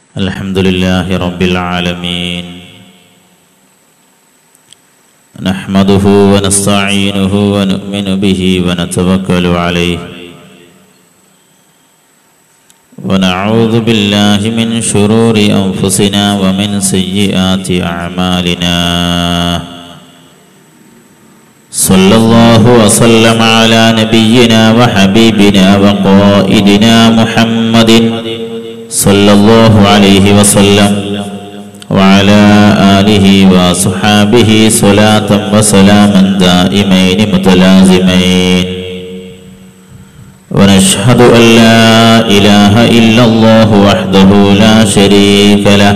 الحمد لله رب العالمين نحمده ونستعينه ونؤمن به ونتوكل عليه ونعوذ بالله من شرور أنفسنا ومن سيئات أعمالنا صلى الله وسلم على نبينا وحبيبنا وقائدنا محمد صلى الله عليه وسلم وعلى آله وصحابه صلاة وسلاما دائمين متلازمين ونشهد أن لا إله إلا الله وحده لا شريك له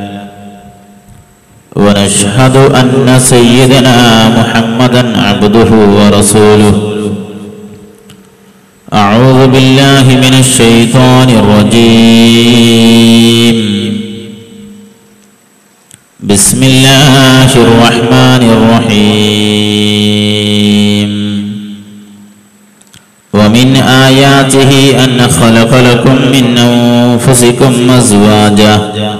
ونشهد أن سيدنا محمدا عبده ورسوله أعوذ بالله من الشيطان الرجيم بسم الله الرحمن الرحيم ومن آياته أن خلق لكم من أنفسكم أزواجا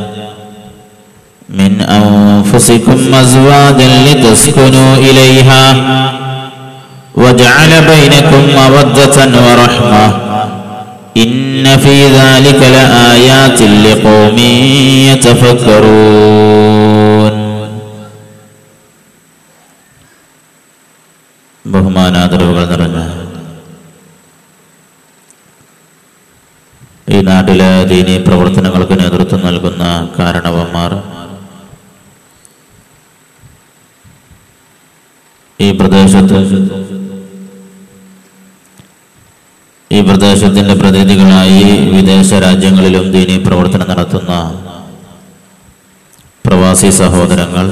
من أنفسكم أزواجا لتسكنوا إليها وجعل بينكم مودة ورحمة إن في ذلك لآيات لقوم يتفكرون ബഹുമാനാദരവുകൾ നിറഞ്ഞ ഈ നാട്ടിലെ ദീനി പ്രവർത്തനങ്ങൾക്ക് നേതൃത്വം നൽകുന്ന കാരണവന്മാർ ഈ പ്രദേശത്ത് ഈ പ്രദേശത്തിന്റെ പ്രതിനിധികളായി വിദേശ രാജ്യങ്ങളിലും ദീനി പ്രവർത്തനം നടത്തുന്ന പ്രവാസി സഹോദരങ്ങൾ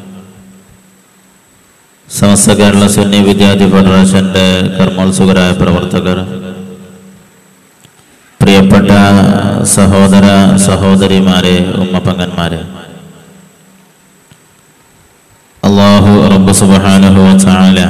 സമസ്ത കേരള സുന്നി വിദ്യാർത്ഥി ഫെഡറേഷന്റെ കർമ്മോത്സുകരായ പ്രവർത്തകർ പ്രിയപ്പെട്ട സഹോദര സഹോദരിമാരെ ഉമ്മപ്പങ്ങന്മാരെ അള്ളാഹു റബ്ബ് സുബഹാനഹു ചാല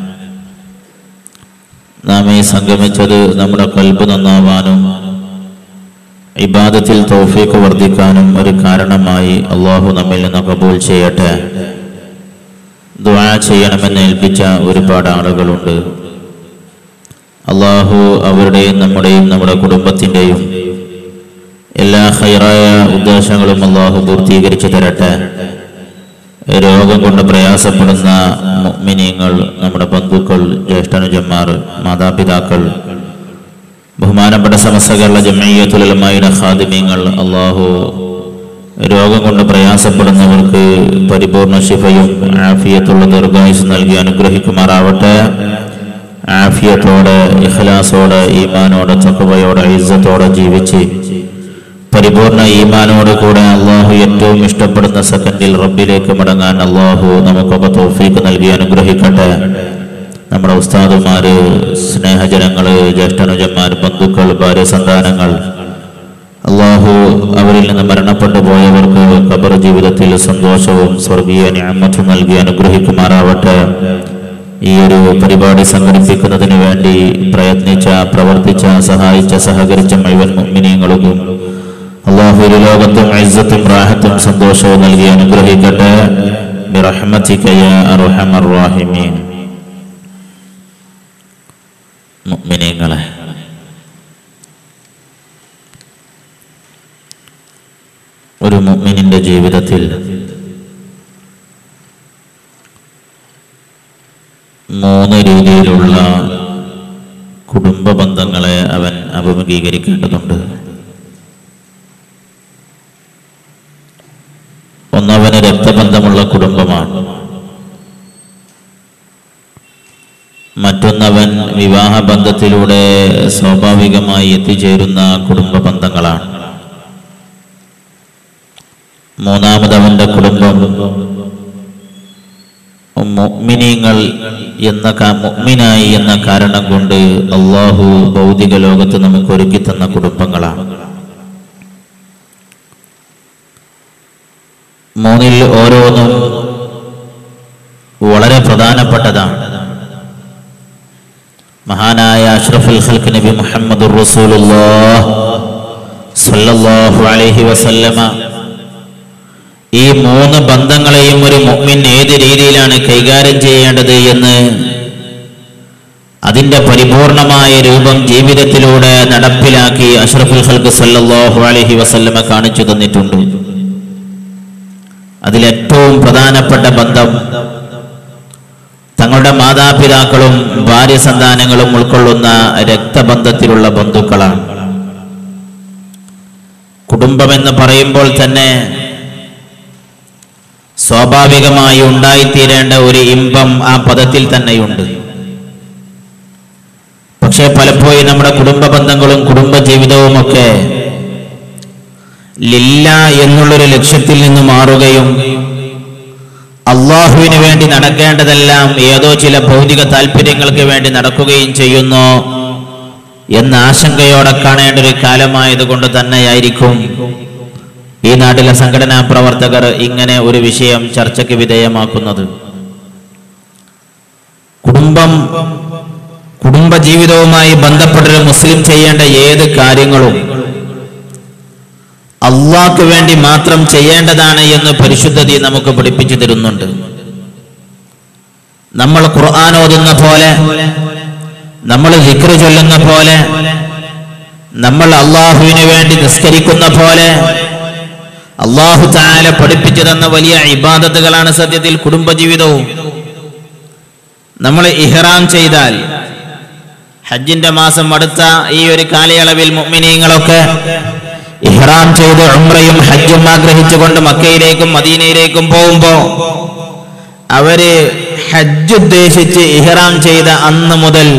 നാം ഈ സംഗമിച്ചത് നമ്മുടെ കൽബ് നന്നാവാനും ഇബാദത്തിൽ തൗഫീക്ക് വർദ്ധിക്കാനും ഒരു കാരണമായി അള്ളാഹു നമ്മിൽ നിന്ന് കബൂൽ ചെയ്യട്ടെ ദ്വാ ചെയ്യണമെന്ന് ഏൽപ്പിച്ച ഒരുപാട് ആളുകളുണ്ട് അള്ളാഹു അവരുടെയും നമ്മുടെയും നമ്മുടെ കുടുംബത്തിൻ്റെയും എല്ലാ ഹൈറായ ഉദ്ദേശങ്ങളും അള്ളാഹു പൂർത്തീകരിച്ചു തരട്ടെ രോഗം കൊണ്ട് പ്രയാസപ്പെടുന്ന മിനിയങ്ങൾ നമ്മുടെ ബന്ധുക്കൾ ജ്യേഷ്ഠനുജന്മാർ മാതാപിതാക്കൾ ബഹുമാനപ്പെട്ട സമസ്ത കേരള ജമയ്യത്തുലമായുടെ ഖാദിമ്യങ്ങൾ അള്ളാഹു രോഗം കൊണ്ട് പ്രയാസപ്പെടുന്നവർക്ക് പരിപൂർണ ശിഫയും ആഫിയത്തുള്ള ദീർഘായുസ് നൽകി അനുഗ്രഹിക്കുമാറാവട്ടെ ആഫിയത്തോടെ ഇഖലാസോടെ ഈമാനോടെ ചക്കവയോടെ ഇസ്സത്തോടെ ജീവിച്ച് പരിപൂർണ ഈമാനോട് കൂടെ അള്ളാഹു ഏറ്റവും ഇഷ്ടപ്പെടുന്ന സെക്കൻഡിൽ റബ്ബിലേക്ക് മടങ്ങാൻ അള്ളാഹു നമുക്കൊക്കെ തോഫീക്ക് നൽകി അനുഗ്രഹിക്കട്ടെ നമ്മുടെ ഉസ്താദുമാര് സ്നേഹജനങ്ങള് ജ്യേഷ്ഠനുജന്മാർ ബന്ധുക്കൾ ഭാര്യ സന്താനങ്ങൾ അള്ളാഹു അവരിൽ നിന്ന് മരണപ്പെട്ടു പോയവർക്ക് ഖബർ ജീവിതത്തിൽ സന്തോഷവും സ്വർഗീയ ഞാമത്തും നൽകി അനുഗ്രഹിക്കുമാറാവട്ടെ ഈ ഒരു പരിപാടി സംഘടിപ്പിക്കുന്നതിന് വേണ്ടി പ്രയത്നിച്ച പ്രവർത്തിച്ച സഹായിച്ച സഹകരിച്ച മുഴുവൻ മുഗ്മിനിയങ്ങൾക്കും അള്ളാഹു ഒരു ലോകത്തും ഐസത്തും റാഹത്തും സന്തോഷവും നൽകി അനുഗ്രഹിക്കട്ടെ ബിറഹ്മതിക യാ അർഹമർ റഹീമീൻ മുഅ്മിനീങ്ങളെ ഒരു മുഅ്മിനിന്റെ ജീവിതത്തിൽ മൂന്ന് രീതിയിലുള്ള കുടുംബ ബന്ധങ്ങളെ അവൻ അഭിമുഖീകരിക്കേണ്ടതുണ്ട് ഒന്നവന് രക്തബന്ധമുള്ള കുടുംബമാണ് മറ്റൊന്നവൻ വിവാഹബന്ധത്തിലൂടെ സ്വാഭാവികമായി എത്തിച്ചേരുന്ന കുടുംബ ബന്ധങ്ങളാണ് മൂന്നാമതവന്റെ കുടുംബം മുഅ്മിനീങ്ങൾ എന്ന മുഅ്മിനായി എന്ന കാരണം കൊണ്ട് അള്ളാഹു ഭൗതിക ലോകത്ത് നമുക്ക് ഒരുക്കി തന്ന കുടുംബങ്ങളാണ് മൂന്നിൽ ഓരോന്നും വളരെ പ്രധാനപ്പെട്ടതാണ് മഹാനായ അഷ്റഫുൽ ഖൽക്ക് നബി മുഹമ്മദ് റസൂലുള്ളാഹ് സല്ലല്ലാഹു അലൈഹി വസല്ലമ ഈ മൂന്ന് ബന്ധങ്ങളെയും ഒരു മുഅ്മിൻ ഏത് രീതിയിലാണ് കൈകാര്യം ചെയ്യേണ്ടത് എന്ന് അതിന്റെ പരിപൂർണമായ രൂപം ജീവിതത്തിലൂടെ നടപ്പിലാക്കി അഷ്റഫുൽ ഖൽക്ക് സല്ലല്ലാഹു അലൈഹി വസല്ലമ കാണിച്ചു തന്നിട്ടുണ്ട് അതിലേറ്റവും പ്രധാനപ്പെട്ട ബന്ധം തങ്ങളുടെ മാതാപിതാക്കളും ഭാര്യ സന്താനങ്ങളും ഉൾക്കൊള്ളുന്ന രക്തബന്ധത്തിലുള്ള ബന്ധുക്കളാണ് കുടുംബമെന്ന് പറയുമ്പോൾ തന്നെ സ്വാഭാവികമായി ഉണ്ടായിത്തീരേണ്ട ഒരു ഇമ്പം ആ പദത്തിൽ തന്നെയുണ്ട് പക്ഷേ പലപ്പോഴും നമ്മുടെ കുടുംബ ബന്ധങ്ങളും കുടുംബ ജീവിതവുമൊക്കെ ലില്ല എന്നുള്ളൊരു ലക്ഷ്യത്തിൽ നിന്ന് മാറുകയും അള്ളാഹുവിന് വേണ്ടി നടക്കേണ്ടതെല്ലാം ഏതോ ചില ഭൗതിക താല്പര്യങ്ങൾക്ക് വേണ്ടി നടക്കുകയും ചെയ്യുന്നു എന്ന ആശങ്കയോടെ കാണേണ്ട ഒരു കാലമായതുകൊണ്ട് തന്നെയായിരിക്കും ഈ നാട്ടിലെ സംഘടനാ പ്രവർത്തകർ ഇങ്ങനെ ഒരു വിഷയം ചർച്ചയ്ക്ക് വിധേയമാക്കുന്നത് കുടുംബം കുടുംബ ജീവിതവുമായി ബന്ധപ്പെട്ടൊരു മുസ്ലിം ചെയ്യേണ്ട ഏത് കാര്യങ്ങളും അള്ളാഹ്ക്ക് വേണ്ടി മാത്രം ചെയ്യേണ്ടതാണ് എന്ന് പരിശുദ്ധതി നമുക്ക് പഠിപ്പിച്ചു തരുന്നുണ്ട് നമ്മൾ ഖുർആൻ ഓതുന്ന പോലെ നമ്മൾ വിക്ര ചൊല്ലുന്ന പോലെ നമ്മൾ അള്ളാഹുവിന് വേണ്ടി നിസ്കരിക്കുന്ന പോലെ അള്ളാഹു താല പഠിപ്പിച്ചു തന്ന വലിയ ഇബാദത്തുകളാണ് സത്യത്തിൽ കുടുംബജീവിതവും നമ്മൾ ഇഹ്റാം ചെയ്താൽ ഹജ്ജിന്റെ മാസം അടുത്ത ഈ ഒരു കാലയളവിൽ മുഅ്മിനീങ്ങളൊക്കെ ഇഹ്റാം ചെയ്ത് ഉംറയും ഹജ്ജും ആഗ്രഹിച്ചുകൊണ്ട് മക്കയിലേക്കും മദീനയിലേക്കും പോകുമ്പോ അവര് ഹജ്ജ് ഉദ്ദേശിച്ച് ഇഹ്റാം ചെയ്ത അന്ന് മുതൽ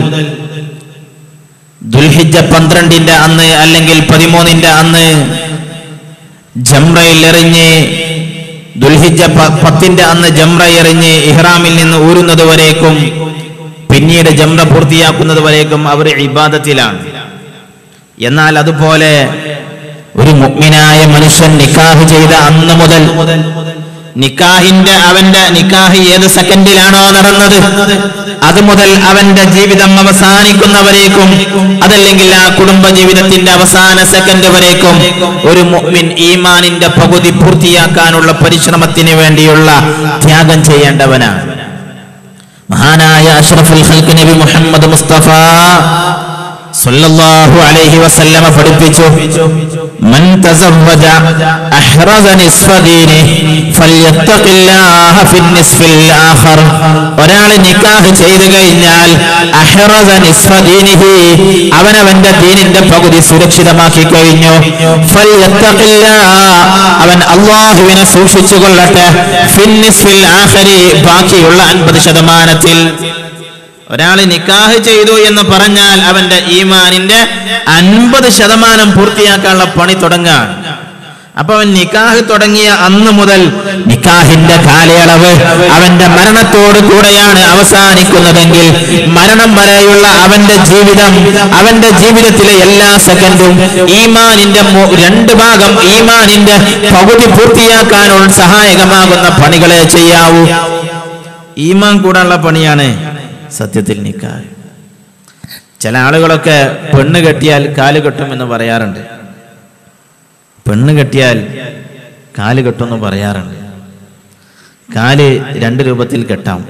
ദുൽഹിജ പന്ത്രണ്ടിന്റെ അന്ന് അല്ലെങ്കിൽ പതിമൂന്നിന്റെ അന്ന് ജംറയിൽ എറിഞ്ഞ് ദുൽഹിജ പ- പത്തിന്റെ അന്ന് ജംറ എറിഞ്ഞ് ഇഹ്റാമിൽ നിന്ന് ഊരുന്നത് വരേക്കും പിന്നീട് ജംറ പൂർത്തിയാക്കുന്നത് വരേക്കും അവർ ഇബാദത്തിലാണ് എന്നാൽ അതുപോലെ ഒരു മുഗ്മിനായ മനുഷ്യൻ നിക്കാഹ് ചെയ്ത അന്ന് മുതൽ നിക്കാഹിന്റെ അവന്റെ നിക്കാഹ് ഏത് സെക്കൻഡിലാണോ നടന്നത് അത് മുതൽ അവന്റെ ജീവിതം അവസാനിക്കുന്നവരേക്കും അതല്ലെങ്കിൽ ആ കുടുംബ ജീവിതത്തിന്റെ അവസാന സെക്കൻഡ് വരേക്കും ഒരു മുഅ്മിൻ ഈമാനിന്റെ പകുതി പൂർത്തിയാക്കാനുള്ള പരിശ്രമത്തിന് വേണ്ടിയുള്ള ത്യാഗം ചെയ്യേണ്ടവനാണ് മഹാനായ അഷ്റഫുൽ ഖൽക്ക് നബി മുഹമ്മദ് മുസ്തഫ സല്ലല്ലാഹു അലൈഹി വസല്ലമ പഠിപ്പിച്ചു മൻ തസവ്വജ അഹ്റസ നിസ്ഫ ദീനി ഫൽയത്തഖില്ലാഹ ഫിൻ നിസ്ഫിൽ ആഖർ ഒരാൾ നിക്കാഹ് ചെയ്തു കഴിഞ്ഞാൽ അഹ്റസ നിസ്ഫ ദീനിഹി അവനവന്റെ ദീനിന്റെ പകുതി സുരക്ഷിതമാക്കി കഴിഞ്ഞു ഫൽയത്തഖില്ലാഹ അവൻ അള്ളാഹുവിനെ സൂക്ഷിച്ചു കൊള്ളട്ടെ ഫിൻ നിസ്ഫിൽ ആഖരി ബാക്കിയുള്ള അൻപത് ശതമാനത്തിൽ ഒരാൾ നിക്കാഹ് ചെയ്തു എന്ന് പറഞ്ഞാൽ അവന്റെ ഈമാനിന്റെ അൻപത് ശതമാനം പൂർത്തിയാക്കാനുള്ള പണി തുടങ്ങാൻ അപ്പൊ അവൻ നിക്കാഹ് തുടങ്ങിയ അന്ന് മുതൽ നിക്കാഹിന്റെ കാലയളവ് അവന്റെ മരണത്തോട് കൂടെയാണ് അവസാനിക്കുന്നതെങ്കിൽ മരണം വരെയുള്ള അവന്റെ ജീവിതം അവന്റെ ജീവിതത്തിലെ എല്ലാ സെക്കൻഡും ഈമാനിന്റെ മു- രണ്ട് ഭാഗം ഈമാനിന്റെ പകുതി പൂർത്തിയാക്കാനുള്ള സഹായകമാകുന്ന പണികളെ ചെയ്യാവൂ ഈമാൻ കൂടാനുള്ള പണിയാണ് സത്യത്തിൽ നിക്കാഹ് ചില ആളുകളൊക്കെ പെണ്ണ് കെട്ടിയാൽ കാല് കെട്ടും എന്ന് പറയാറുണ്ട് പെണ്ണ് കെട്ടിയാൽ കാല് കെട്ടുമെന്ന് പറയാറുണ്ട് കാല് രണ്ട് രൂപത്തിൽ കെട്ടാം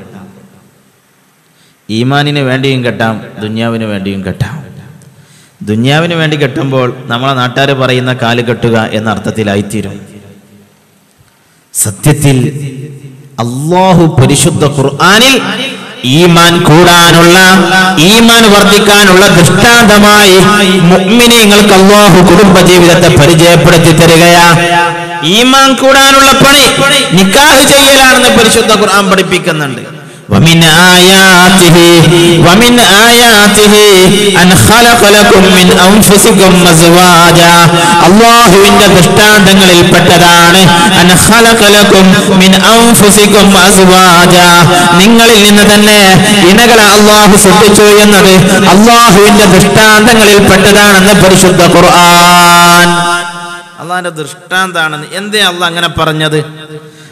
ഈമാനിന് വേണ്ടിയും കെട്ടാം ദുന്യാവിന് വേണ്ടിയും കെട്ടാം ദുന്യാവിന് വേണ്ടി കെട്ടുമ്പോൾ നമ്മളെ നാട്ടുകാർ പറയുന്ന കാല് കെട്ടുക എന്ന അർത്ഥത്തിലായിത്തീരും സത്യത്തിൽ അള്ളാഹു പരിശുദ്ധ ഖുർആനിൽ ഈമാൻ കൂടാനുള്ള ഈമാൻ വർദ്ധിക്കാനുള്ള ദൃഷ്ടാന്തമായി മുഅ്മിനീങ്ങൾക്ക് അള്ളാഹു കുടുംബ ജീവിതത്തെ പരിചയപ്പെടുത്തി തരികയാ ഈമാൻ കൂടാനുള്ള പണി നിക്കാഹ് ചെയ്യലാണെന്ന് പരിശുദ്ധ ഖുർആൻ പഠിപ്പിക്കുന്നുണ്ട് ومن آياته ومن آياته أن خلق لكم من أنفسكم أزواجا അള്ളാഹുവിന്റെ ദൃഷ്ടാന്തങ്ങളിൽ പെട്ടതാണ് അൻ ഖലഖ ലക്കും മിൻ അൻഫുസിക്കും അസ്വാജ നിങ്ങളിൽ നിന്ന് തന്നെ ഇണകളെ അള്ളാഹു സൃഷ്ടിച്ചു എന്നത് അള്ളാഹുവിന്റെ ദൃഷ്ടാന്തങ്ങളിൽ പെട്ടതാണെന്ന് പരിശുദ്ധ ഖുർആൻ അള്ളാഹിന്റെ ദൃഷ്ടാന്താണെന്ന് എന്തേ അള്ളാഹ് അങ്ങനെ പറഞ്ഞത്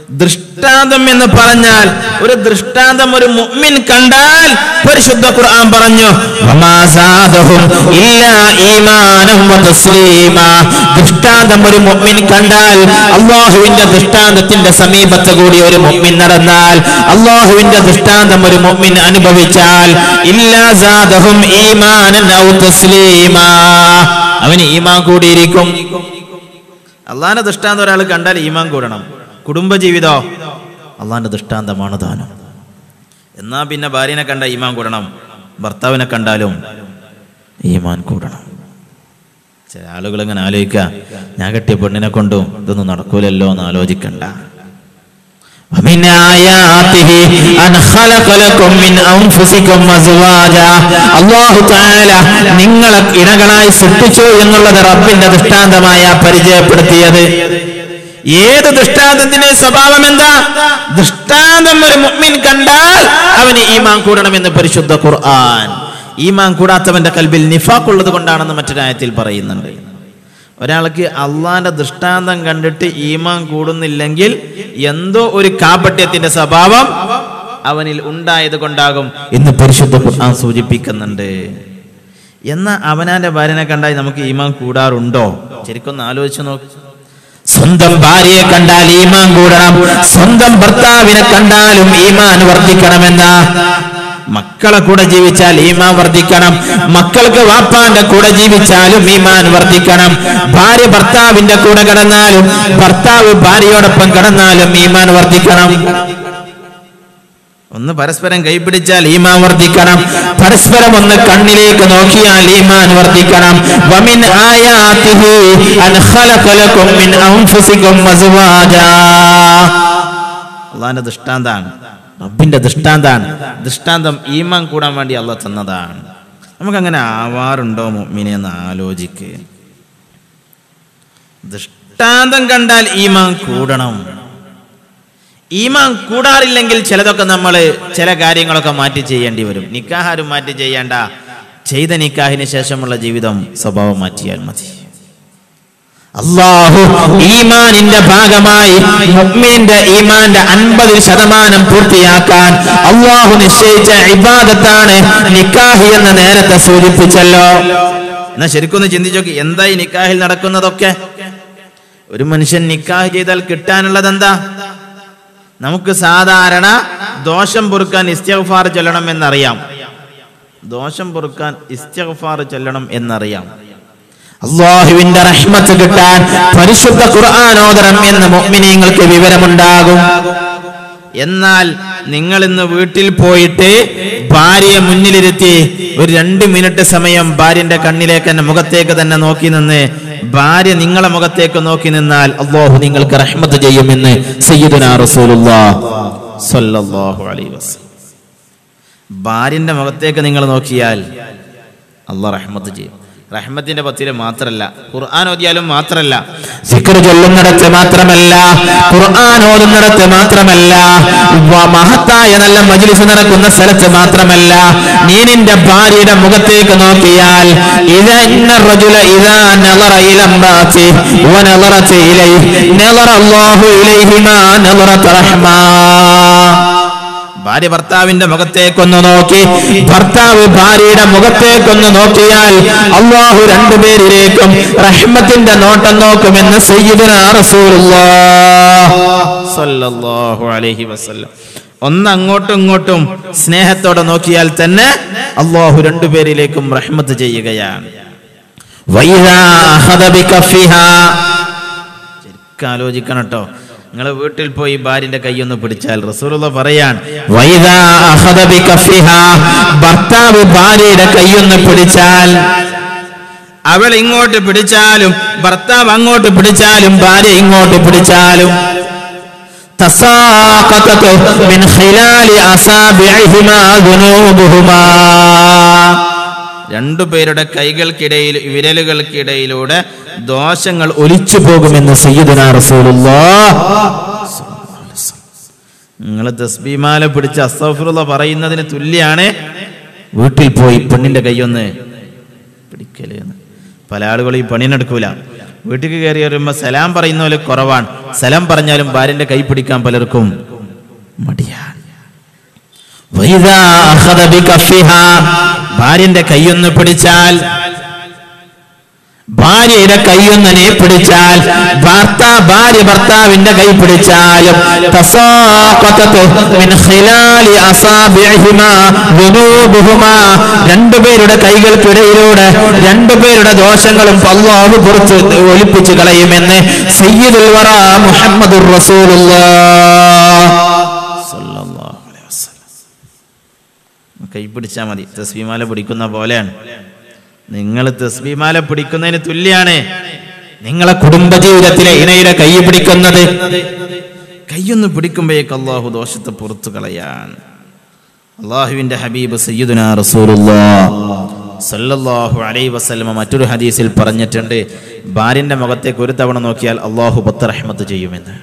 ദൃഷ്ടാന്തം എന്ന് പറഞ്ഞാൽ ഒരു ദൃഷ്ടാന്തം ഒരു മുഅ്മിൻ കണ്ടാൽ പരിശുദ്ധ ഖുർആൻ പറഞ്ഞു വമാ സാദഹും ഇല്ലാ ഈമാനം വ തസ്ലീമാ ദൃഷ്ടാന്തം ഒരു മുഅ്മിൻ കണ്ടാൽ അള്ളാഹുവിന്റെ ദൃഷ്ടാന്തത്തിന്റെ സമീപത്ത് കൂടി ഒരു മുഅ്മിൻ നടന്നാൽ അള്ളാഹുവിന്റെ ദൃഷ്ടാന്തം ഒരു മുഅ്മിൻ അനുഭവിച്ചാൽ ഇല്ലാ സാദഹും ഈമാനൻ ഔ തസ്ലീമാ അവന് ഈമാൻ കൂടിയിരിക്കും അള്ളാഹിന്റെ ദൃഷ്ടാന്തം ഒരാൾ കണ്ടാൽ ഈമാൻ കൂടണം കുടുംബജീവിതോ അള്ളാഹിന്റെ ദൃഷ്ടാന്തമാണ് ദാനം എന്നാ പിന്നെ ഭാര്യനെ കണ്ട ഈമാൻ കൂടണം ഭർത്താവിനെ കണ്ടാലും ഈമാൻ കൂടണം ചില ആളുകൾ ഇങ്ങനെ ആലോചിക്കുക ഞാൻ കെട്ടിയ പെണ്ണിനെ കൊണ്ടും ഇതൊന്നും നടക്കൂലല്ലോ എന്ന് ആലോചിക്കണ്ട ومن آياته أن خلق لكم من أنفسكم أزواجا അള്ളാഹു താല നിങ്ങളെ ഇണകളായി സൃഷ്ടിച്ചു എന്നുള്ളത് റബ്ബിന്റെ ദൃഷ്ടാന്തമായ പരിചയപ്പെടുത്തിയത് ഏത് ദൃഷ്ടാന്തത്തിന്റെ സ്വഭാവം എന്താ ദൃഷ്ടാന്തം ഒരു മുഅ്മിൻ കണ്ടാൽ അവന് ഈമാൻ കൂടണമെന്ന് പരിശുദ്ധ ഖുർആൻ ഈമാൻ കൂടാത്തവന്റെ കൽബിൽ നിഫാഖുള്ളത് കൊണ്ടാണെന്ന് മറ്റൊരായത്തിൽ പറയുന്നുണ്ട് ഒരാൾക്ക് അള്ളാന്റെ ദൃഷ്ടാന്തം കണ്ടിട്ട് ഈമാൻ കൂടുന്നില്ലെങ്കിൽ എന്തോ ഒരു കാപട്യത്തിന്റെ സ്വഭാവം അവനിൽ ഉണ്ടായത് കൊണ്ടാകും എന്ന് പരിശുദ്ധ ഖുർആൻ സൂചിപ്പിക്കുന്നുണ്ട് എന്നാ അവനാന്റെ ഭാര്യനെ കണ്ടാൽ നമുക്ക് ഈമാൻ കൂടാറുണ്ടോ ശരിക്കൊന്ന് ആലോചിച്ച് നോക്ക് സ്വന്തം ഭാര്യയെ കണ്ടാൽ ഈമാൻ കൂടണം സ്വന്തം ഭർത്താവിനെ കണ്ടാലും ഈമാൻ വർദ്ധിക്കണമെന്ന മക്കളെ കൂടെ ജീവിച്ചാൽ ഈമാൻ വർദ്ധിക്കണം മക്കൾക്ക് വാപ്പാന്റെ കൂടെ ജീവിച്ചാലും ഈമാൻ വർദ്ധിക്കണം ഭാര്യ ഭർത്താവിന്റെ കൂടെ കിടന്നാലും ഭർത്താവ് ഭാര്യയോടൊപ്പം കിടന്നാലും ഈമാൻ വർദ്ധിക്കണം ഒന്ന് പരസ്പരം കൈപിടിച്ചാൽ ഈമാൻ വർദ്ധിക്കണം പരസ്പരം ഒന്ന് കണ്ണിലേക്ക് നോക്കിയാൽ ഈമാൻ വർദ്ധിക്കണം വമിൻ ആയാതിഹി അൻ ഖലഖ ലക്കും മിൻ അൻഫുസികും അസ്വാജാ അള്ളാഹിന്റെ ദൃഷ്ടാന്താണ് റബ്ബിന്റെ ദൃഷ്ടാന്താണ് ദൃഷ്ടാന്തം ഈമാൻ കൂടാൻ വേണ്ടി അള്ളാഹ് തന്നതാണ് നമുക്കങ്ങനെ ആവാറുണ്ടോ മുഅ്മിനെ എന്ന് ആലോചിക്ക് ദൃഷ്ടാന്തം കണ്ടാൽ ഈമാൻ കൂടണം ഈമാൻ കൂടാറില്ലെങ്കിൽ ചിലതൊക്കെ നമ്മൾ ചില കാര്യങ്ങളൊക്കെ മാറ്റി ചെയ്യേണ്ടി വരും നിക്കാഹാരും മാറ്റി ചെയ്യേണ്ട ചെയ്ത നിക്കാഹിന് ശേഷമുള്ള ജീവിതം സ്വഭാവം മാറ്റിയാൽ മതി അള്ളാഹു ഈമാനിന്റെ ഭാഗമായി മുഅ്മിനിന്റെ ഈമാന്റെ അൻപത് ശതമാനം പൂർത്തിയാക്കാൻ അള്ളാഹു നിശ്ചയിച്ച ഇബാദത്താണ് നിക്കാഹി എന്ന് നേരത്തെ സൂചിപ്പിച്ചല്ലോ എന്നാ ശരിക്കൊന്ന് ചിന്തിച്ചു നോക്കി എന്താ ഈ നിക്കാഹിൽ നടക്കുന്നതൊക്കെ ഒരു മനുഷ്യൻ നിക്കാഹ് ചെയ്താൽ കിട്ടാനുള്ളത് എന്താ നമുക്ക് സാധാരണ ദോഷം പൊറുക്കാൻ ഇസ്തിഗ്ഫാർ ചൊല്ലണം എന്നറിയാം ദോഷം പൊറുക്കാൻ ഇസ്തിഗ്ഫാർ ചൊല്ലണം എന്നറിയാം അള്ളാഹുവിന്റെ റഹ്മത്ത് കിട്ടാൻ പരിശുദ്ധ ഖുർആാനോദരം എന്ന് മുഅ്മിനീങ്ങൾക്ക് വിവരമുണ്ടാകും എന്നാൽ നിങ്ങൾ ഇന്ന് വീട്ടിൽ പോയിട്ട് ഭാര്യയെ മുന്നിലിരുത്തി ഒരു രണ്ട് മിനിറ്റ് സമയം ഭാര്യന്റെ കണ്ണിലേക്ക് തന്നെ മുഖത്തേക്ക് തന്നെ നോക്കി നിന്ന് ഭാര്യ നിങ്ങളെ മുഖത്തേക്ക് നോക്കി നിന്നാൽ അള്ളാഹു നിങ്ങൾക്ക് റഹ്മത്ത് ചെയ്യുമെന്ന് സയ്യിദുനാ റസൂലുള്ളാഹ് സ്വല്ലല്ലാഹു അലൈഹി വസല്ലം ഭാര്യന്റെ മുഖത്തേക്ക് നിങ്ങൾ നോക്കിയാൽ അള്ളാഹ് റഹ്മത്ത് ചെയ്യും റഹ്മത്തിന്റെ പത്തില് മാത്രല്ല ഖുർആൻ ഓതിയാലും മാത്രല്ല സിക്കർ ചൊല്ലുന്നിടത്ത് മാത്രമല്ല ഖുർആൻ ഓതുന്നിടത്ത് മാത്രമല്ല വ- മഹത്തായ നല്ല മജ്ലിസ് നടക്കുന്ന സ്ഥലത്ത് മാത്രമല്ല നീ നിന്റെ ഭാര്യയുടെ മുഖത്തേക്ക് നോക്കിയാൽ ഇതാ ഇന്ന റജുല ഇതാ നളറ ഇല ഇംറാത്തി വനളറത ഇലൈഹി നളറ അല്ലാഹു ഇലൈഹിമാ നളറത റഹ്മാ ഭാര്യ ഭർത്താവിന്റെ മുഖത്തേക്കൊന്ന് നോക്കി ഭർത്താവ് ഭാര്യയുടെ മുഖത്തേക്കൊന്ന് നോക്കിയാൽ അള്ളാഹു രണ്ടുപേരിലേക്കും റഹ്മത്തിന്റെ നോട്ടം നോക്കുമെന്ന് സയ്യിദുന റസൂലുള്ളാഹ് അലൈഹി വസല്ലം ഒന്ന് അങ്ങോട്ടും ഇങ്ങോട്ടും സ്നേഹത്തോടെ നോക്കിയാൽ തന്നെ അള്ളാഹു രണ്ടുപേരിലേക്കും റഹ്മത്ത് ചെയ്യുകയാണ് വൈദാ അഖദ ബികഫിഹാ ശരിക്കും ആലോചിക്കണം കേട്ടോ നിങ്ങൾ വീട്ടിൽ പോയി ഭാര്യന്റെ കൈയൊന്ന് പിടിച്ചാൽ റസൂലുള്ള പറയാൻ വൈദാ അഖദ ബികഫിഹാ ഭർത്താവ് ഭാര്യയുടെ കൈയൊന്ന് പിടിച്ചാൽ അവൾ ഇങ്ങോട്ട് പിടിച്ചാലും ഭർത്താവ് അങ്ങോട്ട് പിടിച്ചാലും ഭാര്യ ഇങ്ങോട്ട് പിടിച്ചാലും തസാഖതത് മിൻ ഖിലാലി അസാബിഇഹിമാ ദുനൂബുഹുമാ രണ്ടുപേരുടെ കൈകൾക്കിടയിൽ വിരലുകൾക്കിടയിലൂടെ ദോഷങ്ങൾ ഒലിച്ചു പോകുമെന്ന് സയ്യിദുന നിങ്ങൾ തസ്ബീമാല പിടിച്ച് അസ്തഫുറുള്ള പറയുന്നതിന് തുല്യാണ് വീട്ടിൽ പോയി പെണ്ണിന്റെ കൈയൊന്ന് പിടിക്കല് എന്ന് പല ആളുകളും ഈ പണിനെടുക്കൂല വീട്ടിൽ കയറി വരുമ്പോൾ സലാം പറയുന്ന പോലെ കുറവാണ് സലാം പറഞ്ഞാലും ഭാര്യന്റെ കൈ പിടിക്കാൻ പലർക്കും മടിയാണ് വൈദാ അഖദ ബികഫിഹാ, ഭാര്യന്റെ കൈയൊന്ന് പിടിച്ചാൽ ഭാര്യയുടെ കൈയൊന്നിനെ പിടിച്ചാൽ ഭർത്ത ഭാര്യ ഭർത്താവിന്റെ കൈ പിടിച്ചാലും തസാഖതത് മിൻ ഖിലാലി അസാബിഹിമാ ദുനൂബുഹുമാ രണ്ടുപേരുടെ കൈകൾക്കിടയിലൂടെ രണ്ടുപേരുടെ ദോഷങ്ങളും അല്ലാഹു പുറത്ത് ഒലിപ്പിച്ചു കളയുമെന്ന് സയ്യിദുൽ വറ മുഹമ്മദുർ റസൂലുള്ളാഹ് സല്ലല്ലാഹു അലൈഹി വസല്ലം കൈ പിടിച്ചാൽ മതി തസ്ബീമാല പിടിക്കുന്ന പോലെയാണ് നിങ്ങൾ തസ്ബീമാല പിടിക്കുന്നതിന് തുല്യാണ് നിങ്ങളെ കുടുംബജീവിതത്തിലെ ഇണയുടെ കൈ പിടിക്കുന്നത് കൈയൊന്ന് പിടിക്കുമ്പോഴേക്ക് അള്ളാഹു ദോഷത്തെ പുറത്തു കളയാൻ അള്ളാഹുവിന്റെ ഹബീബ് സയ്യിദുന സല്ലല്ലാഹു അലൈഹി വസല്ലമ മറ്റൊരു ഹദീസിൽ പറഞ്ഞിട്ടുണ്ട് ഭാര്യന്റെ മുഖത്തേക്ക് ഒരു തവണ നോക്കിയാൽ അള്ളാഹു പത്ത് റഹ്മത്ത് ചെയ്യുമെന്ന്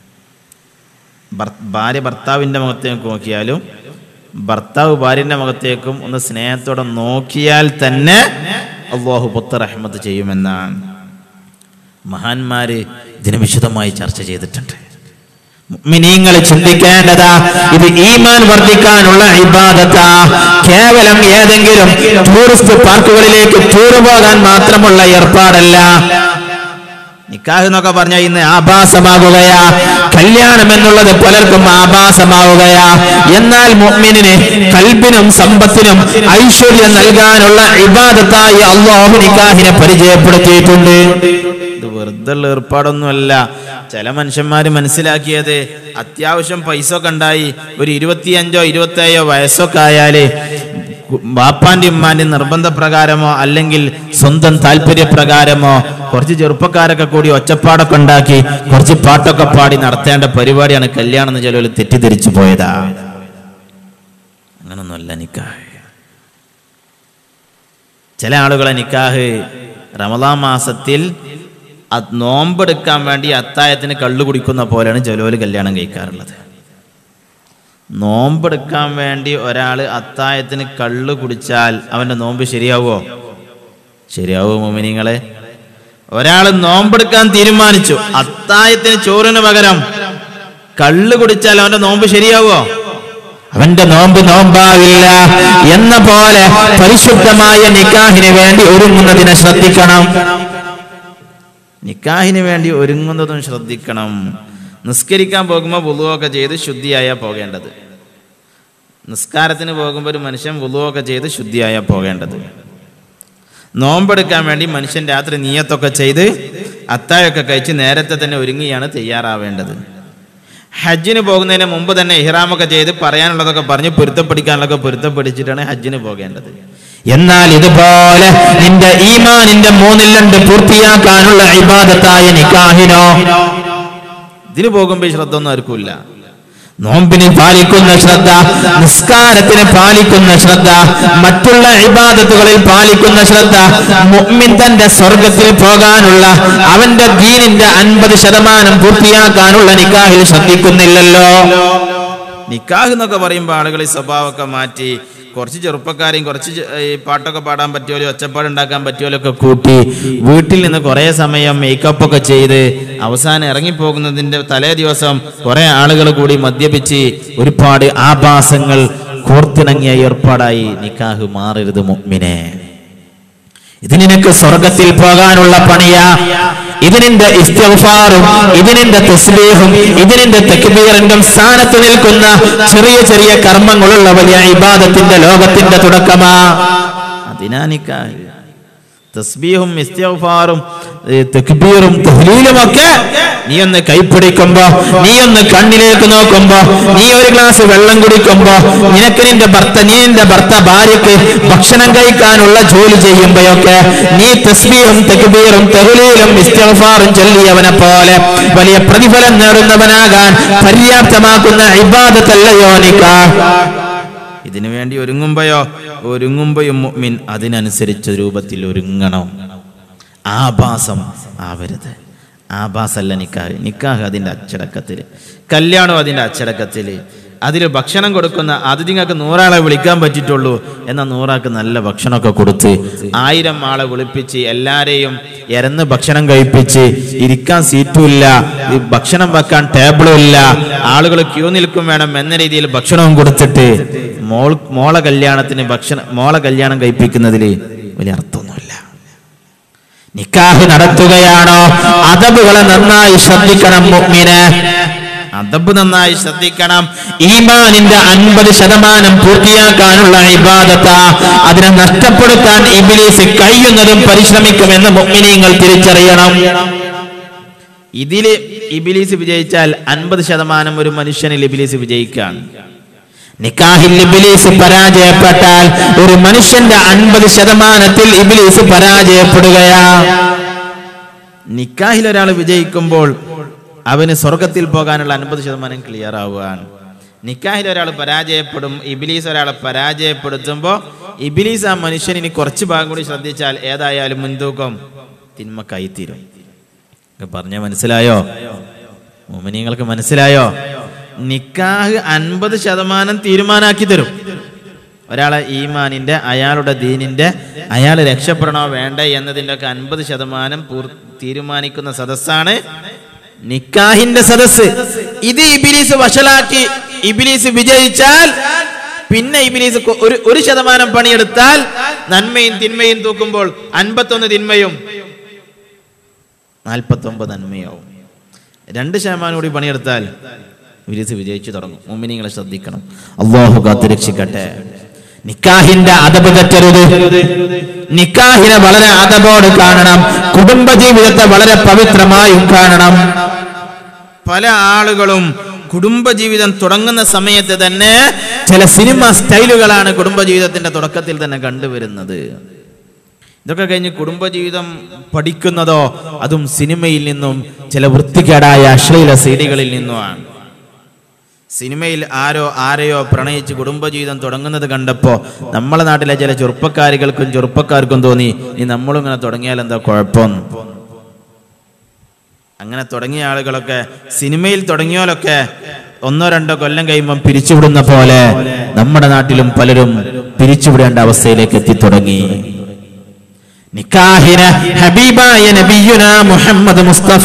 ഭർ- ഭാര്യ ഭർത്താവിന്റെ മുഖത്തേക്ക് നോക്കിയാലും ഭർത്താവ് ഭാര്യന്റെ മുഖത്തേക്കും ഒന്ന് സ്നേഹത്തോടെ നോക്കിയാൽ തന്നെ അള്ളാഹു പുത്ത റഹ്മത്ത് ചെയ്യുമെന്നാണ് മഹാന്മാര് ഇതിന് വിശദമായി ചർച്ച ചെയ്തിട്ടുണ്ട് മിനിങ്ങൾ ചിന്തിക്കേണ്ടതാ ഇത് ഈമാൻ വർദ്ധിക്കാനുള്ള ഇബാദത്താ കേവലം ഏതെങ്കിലും ടൂറിസ്റ്റ് പാർക്കുകളിലേക്ക് ടൂർ പോകാൻ മാത്രമുള്ള ഏർപ്പാടല്ല നിക്കാഹ് എന്നൊക്കെ പറഞ്ഞാൽ ഇന്ന് ആഭാസമാകുകയാ കല്യാണം എന്നുള്ളത് പലർക്കും ആഭാസമാവുകയാ എന്നാൽ മുഅ്മിനിന് കൽബിനും സമ്പത്തിനും ഐശ്വര്യം നൽകാനുള്ള ഇബാദത്തായി അള്ളാഹു നിക്കാഹിനെ പരിചയപ്പെടുത്തിയിട്ടുണ്ട് ഇത് വെറുതെ ഉള്ള ഏർപ്പാടൊന്നുമല്ല ചില മനുഷ്യന്മാര് മനസ്സിലാക്കിയത് അത്യാവശ്യം പൈസ ഒക്കെ ഉണ്ടായി ഒരു ഇരുപത്തിയഞ്ചോ ഇരുപത്തേഴോ വയസ്സൊക്കെ ആയാല് ബാപ്പാന്റെ ഉമ്മാന്റെ നിർബന്ധപ്രകാരമോ അല്ലെങ്കിൽ സ്വന്തം താല്പര്യപ്രകാരമോ കുറച്ച് ചെറുപ്പക്കാരൊക്കെ കൂടി ഒച്ചപ്പാടൊക്കെ ഉണ്ടാക്കി കുറച്ച് പാട്ടൊക്കെ പാടി നടത്തേണ്ട പരിപാടിയാണ് കല്യാണം എന്ന് ചിലവർ തെറ്റിദ്ധരിച്ചു പോയതാ അങ്ങനൊന്നുമല്ല നിക്കാഹ് ചില ആളുകളെ നിക്കാഹ് റമദാൻ മാസത്തിൽ അത് നോമ്പെടുക്കാൻ വേണ്ടി അത്തായത്തിന് കള്ളു കുടിക്കുന്ന പോലെയാണ് ചിലവർ കല്യാണം കഴിക്കാറുള്ളത് നോമ്പെടുക്കാൻ വേണ്ടി ഒരാൾ അത്തായത്തിന് കള്ളു കുടിച്ചാൽ അവന്റെ നോമ്പ് ശരിയാവോ ശരിയാവോ മോമിനിങ്ങളെ ഒരാൾ നോമ്പെടുക്കാൻ തീരുമാനിച്ചു അത്തായത്തിന് ചോറിന് പകരം കള്ളു കുടിച്ചാൽ അവന്റെ നോമ്പ് ശരിയാവോ അവന്റെ നോമ്പ് നോമ്പാവില്ല എന്ന പോലെ പരിശുദ്ധമായ നിക്കാഹിന് വേണ്ടി ഒരുങ്ങുന്നതിനെ ശ്രദ്ധിക്കണം നിക്കാഹിന് വേണ്ടി ഒരുങ്ങുന്നതും ശ്രദ്ധിക്കണം നിസ്കരിക്കാൻ പോകുമ്പോൾ വുളുവൊക്കെ ചെയ്ത് ശുദ്ധിയായ പോകേണ്ടത് നിസ്കാരത്തിന് പോകുമ്പോൾ ഒരു മനുഷ്യൻ വുളുവൊക്കെ ചെയ്ത് ശുദ്ധിയായ പോകേണ്ടത് നോമ്പെടുക്കാൻ വേണ്ടി മനുഷ്യൻ രാത്രി നീയത്തൊക്കെ ചെയ്ത് അത്തായൊക്കെ കഴിച്ച് നേരത്തെ തന്നെ ഒരുങ്ങിയാണ് തയ്യാറാവേണ്ടത് ഹജ്ജിന് പോകുന്നതിന് മുമ്പ് തന്നെ ഇഹ്റാമൊക്കെ ചെയ്ത് പറയാനുള്ളതൊക്കെ പറഞ്ഞ് പൊരുത്തപ്പെടിക്കാനുള്ളതൊക്കെ പൊരുത്തപ്പെടിച്ചിട്ടാണ് ഹജ്ജിന് പോകേണ്ടത് എന്നാൽ ഇതുപോലെ നിന്റെ ഈമാനിന്റെ മൂന്നിൽ രണ്ട് പൂർത്തിയാക്കാനുള്ള ഇബാദത്തായ നിക്കാഹിനോ ഇതിന് പോകുമ്പോൾ ഈ ശ്രദ്ധ ഒന്നും ആർക്കുമില്ല നോമ്പിന് പാലിക്കുന്ന ശ്രദ്ധ നിസ്കാരത്തിന് പാലിക്കുന്ന ശ്രദ്ധ മറ്റുള്ള ഇബാദത്തുകളിൽ പാലിക്കുന്ന ശ്രദ്ധ മുഅ്മിൻ തന്റെ സ്വർഗത്തിൽ പോകാനുള്ള അവന്റെ ദീനിന്റെ അൻപത് ശതമാനം പൂർത്തിയാക്കാനുള്ള നിക്കാഹിൽ ശ്രദ്ധിക്കുന്നില്ലല്ലോ നിക്കാഹ് എന്നൊക്കെ പറയുമ്പോൾ ആളുകൾ ഈ സ്വഭാവമൊക്കെ മാറ്റി കുറച്ച് ചെറുപ്പക്കാരെയും കുറച്ച് ചെ- ഈ പാട്ടൊക്കെ പാടാൻ പറ്റിയോലോ ഒച്ചപ്പാട് ഉണ്ടാക്കാൻ പറ്റിയോലൊക്കെ കൂട്ടി വീട്ടിൽ നിന്ന് കുറേ സമയം മേക്കപ്പ് ഒക്കെ ചെയ്ത് അവസാനം ഇറങ്ങിപ്പോകുന്നതിന്റെ തലേ ദിവസം കുറെ ആളുകൾ കൂടി മദ്യപിച്ച് ഒരുപാട് ആഭാസങ്ങൾ കോർത്തിണങ്ങിയ ഏർപ്പാടായി നിക്കാഹ് മാറരുത് മുഅ്മിനെ ഇത് നിനക്ക് സ്വർഗത്തിൽ പോകാനുള്ള പണിയാ ഇതിനിന്റെ ഇസ്തിഗ്ഫാറും ഇതിനിന്റെ തസ്ബീഹും ഇതിനിന്റെ തക്ബീറിന്റെ സ്ഥാനത്ത് നിൽക്കുന്ന ചെറിയ ചെറിയ കർമ്മങ്ങളുള്ള വലിയ ഇബാദത്തിന്റെ ലോകത്തിന്റെ തുടക്കമാ അതിനാ നിക്കാഹ് തസ്ബീഹും ഇസ്തിഗ്ഫാറും ഏ, തക്ബീറും തഹ്ലീലും ഒക്കെ നീ ഒന്ന് കൈപ്പിടിക്കുമ്പോ നീ ഒന്ന് കണ്ണിലേക്ക് നോക്കുമ്പോ നീ ഒരു ഗ്ലാസ് വെള്ളം കുടിക്കുമ്പോ നിനക്ക് നിന്റെ ഭർത്ത നീ നിന്റെ ഭർത്ത ഭാര്യക്ക് ഭക്ഷണം കഴിക്കാനുള്ള ജോലി ചെയ്യുമ്പോഴൊക്കെ നീ തസ്ബീഹും തക്ബീറും തഹ്ലീലും ഇസ്തിഗ്ഫാറും ചൊല്ലിയവനെ പോലെ വലിയ പ്രതിഫലം നേടുന്നവനാകാൻ പര്യാപ്തമാക്കുന്ന ഇബാദത്തല്ലയോ നിക്കാഹ് ഇതിനു വേണ്ടി ഒരുങ്ങുമ്പോയോ ഒരുങ്ങുമ്പോഴും മുഅ്മിൻ അതിനനുസരിച്ച രൂപത്തിൽ ഒരുങ്ങണം ആഭാസം ആവരുത് ആഭാസല്ല നിക്കാഹ് നിക്കാഹ് അതിൻ്റെ അച്ചടക്കത്തിൽ കല്യാണം അതിൻ്റെ അച്ചടക്കത്തിൽ അതിൽ ഭക്ഷണം കൊടുക്കുന്ന അതിഥിങ്ങൾക്ക് നൂറാളെ വിളിക്കാൻ പറ്റിയിട്ടുള്ളൂ എന്നാൽ നൂറാൾക്ക് നല്ല ഭക്ഷണമൊക്കെ കൊടുത്ത് ആയിരം ആളെ വിളിപ്പിച്ച് എല്ലാരെയും ഇരന്ന് ഭക്ഷണം കഴിപ്പിച്ച് ഇരിക്കാൻ സീറ്റും ഇല്ല ഈ ഭക്ഷണം വെക്കാൻ ടേബിളും ഇല്ല ആളുകൾ ക്യൂ നിൽക്കും വേണം എന്ന രീതിയിൽ ഭക്ഷണവും കൊടുത്തിട്ട് മോൾ മോളെ കല്യാണത്തിന് ഭക്ഷണം മോളെ കല്യാണം കഴിപ്പിക്കുന്നതിൽ വലിയ അർത്ഥമൊന്നുമില്ല നിക്കാഹ് നടത്തുകയാണോ അതബുകളെ നന്നായി ശ്രദ്ധിക്കണം മുഅ്മിന് അതബ് നന്നായി ശ്രദ്ധിക്കണം ഈമാനിന്റെ അൻപത് ശതമാനം പൂർത്തിയാക്കാനുള്ള ഇബാദത്ത അതിനെ നഷ്ടപ്പെടുത്താൻ ഇബിലീസ് കഴിയുന്നതും പരിശ്രമിക്കുമെന്ന് മുഅ്മിനീങ്ങൾ തിരിച്ചറിയണം ഇതില് ഇബിലീസ് വിജയിച്ചാൽ അൻപത് ശതമാനം ഒരു മനുഷ്യനിൽ ഇബിലീസ് വിജയിക്കാൻ നിക്കാഹിൽ ഇബിലീസ് പരാജയപ്പെട്ടാൽ ഒരു മനുഷ്യന്റെ അൻപത് ശതമാനത്തിൽ ഇബിലീസ് പരാജയപ്പെടുകയാ നിക്കാഹിൽ ഒരാൾ വിജയിക്കുമ്പോൾ അവന് സ്വർഗത്തിൽ പോകാനുള്ള അൻപത് ശതമാനം ക്ലിയർ ആവുകയാണ് നിക്കാഹിൽ ഒരാൾ പരാജയപ്പെടും ഇബിലീസ് ഒരാളെ പരാജയപ്പെടുത്തുമ്പോൾ ഇബിലീസ് ആ മനുഷ്യൻ ഇനി കുറച്ച് ഭാഗം കൂടി ശ്രദ്ധിച്ചാൽ ഏതായാലും മുൻതൂക്കം തിന്മക്കായിത്തീരും പറഞ്ഞ മനസ്സിലായോ മോമിനിങ്ങൾക്ക് മനസ്സിലായോ നിക്കാഹ് അൻപത് ശതമാനം തീരുമാനാക്കി തരും ഒരാളെ ഈമാനിന്റെ അയാളുടെ ദീനിന്റെ അയാൾ രക്ഷപ്പെടണോ വേണ്ടേ എന്നതിൻ്റെ ഒക്കെ അൻപത് ശതമാനം പൂർ തീരുമാനിക്കുന്ന സദസ്സാണ് നിക്കാഹിന്റെ സദസ്സ് ഇത് ഇബിലീസ് വഷളാക്കി ഇബിലീസ് വിജയിച്ചാൽ പിന്നെ ഇബിലീസ് കൊ- ഒരു ഒരു ശതമാനം പണിയെടുത്താൽ നന്മയും തിന്മയും തൂക്കുമ്പോൾ അൻപത്തൊന്ന് തിന്മയും നാൽപ്പത്തൊമ്പത് നന്മയാവും രണ്ട് ശതമാനം കൂടി പണിയെടുത്താൽ ഇബിലീസ് വിജയിച്ചു തുടങ്ങും മുമ്മിനിങ്ങളെ ശ്രദ്ധിക്കണം അള്ളാഹു കാത്തുരക്ഷിക്കട്ടെ നിക്കാഹിന്റെ അതബ് തെറ്റരുത് നിക്കാഹിനെ വളരെ അതബോട് കാണണം കുടുംബജീവിതത്തെ വളരെ പവിത്രമായും കാണണം പല ആളുകളും കുടുംബജീവിതം തുടങ്ങുന്ന സമയത്ത് തന്നെ ചില സിനിമ സ്റ്റൈലുകളാണ് കുടുംബജീവിതത്തിന്റെ തുടക്കത്തിൽ തന്നെ കണ്ടുവരുന്നത് ഇതൊക്കെ കഴിഞ്ഞ് കുടുംബജീവിതം പഠിക്കുന്നതോ അതും സിനിമയിൽ നിന്നും ചില വൃത്തികേടായ അശ്ലീല സീഡികളിൽ നിന്നുമാണ് സിനിമയിൽ ആരോ ആരെയോ പ്രണയിച്ച് കുടുംബജീവിതം തുടങ്ങുന്നത് കണ്ടപ്പോൾ നമ്മളെ നാട്ടിലെ ചില ചെറുപ്പക്കാരികൾക്കും ചെറുപ്പക്കാർക്കും തോന്നി ഇനി നമ്മളും ഇങ്ങനെ തുടങ്ങിയാൽ എന്താ കുഴപ്പം അങ്ങനെ തുടങ്ങിയ ആളുകളൊക്കെ സിനിമയിൽ തുടങ്ങിയോലൊക്കെ ഒന്നോ രണ്ടോ കൊല്ലം കഴിയുമ്പം പിരിച്ചുവിടുന്ന പോലെ നമ്മുടെ നാട്ടിലും പലരും പിരിച്ചുവിടേണ്ട അവസ്ഥയിലേക്ക് എത്തിത്തുടങ്ങി നിക്കാഹിന് ഹബീബായ നബിയുന മുഹമ്മദ് മുസ്തഫ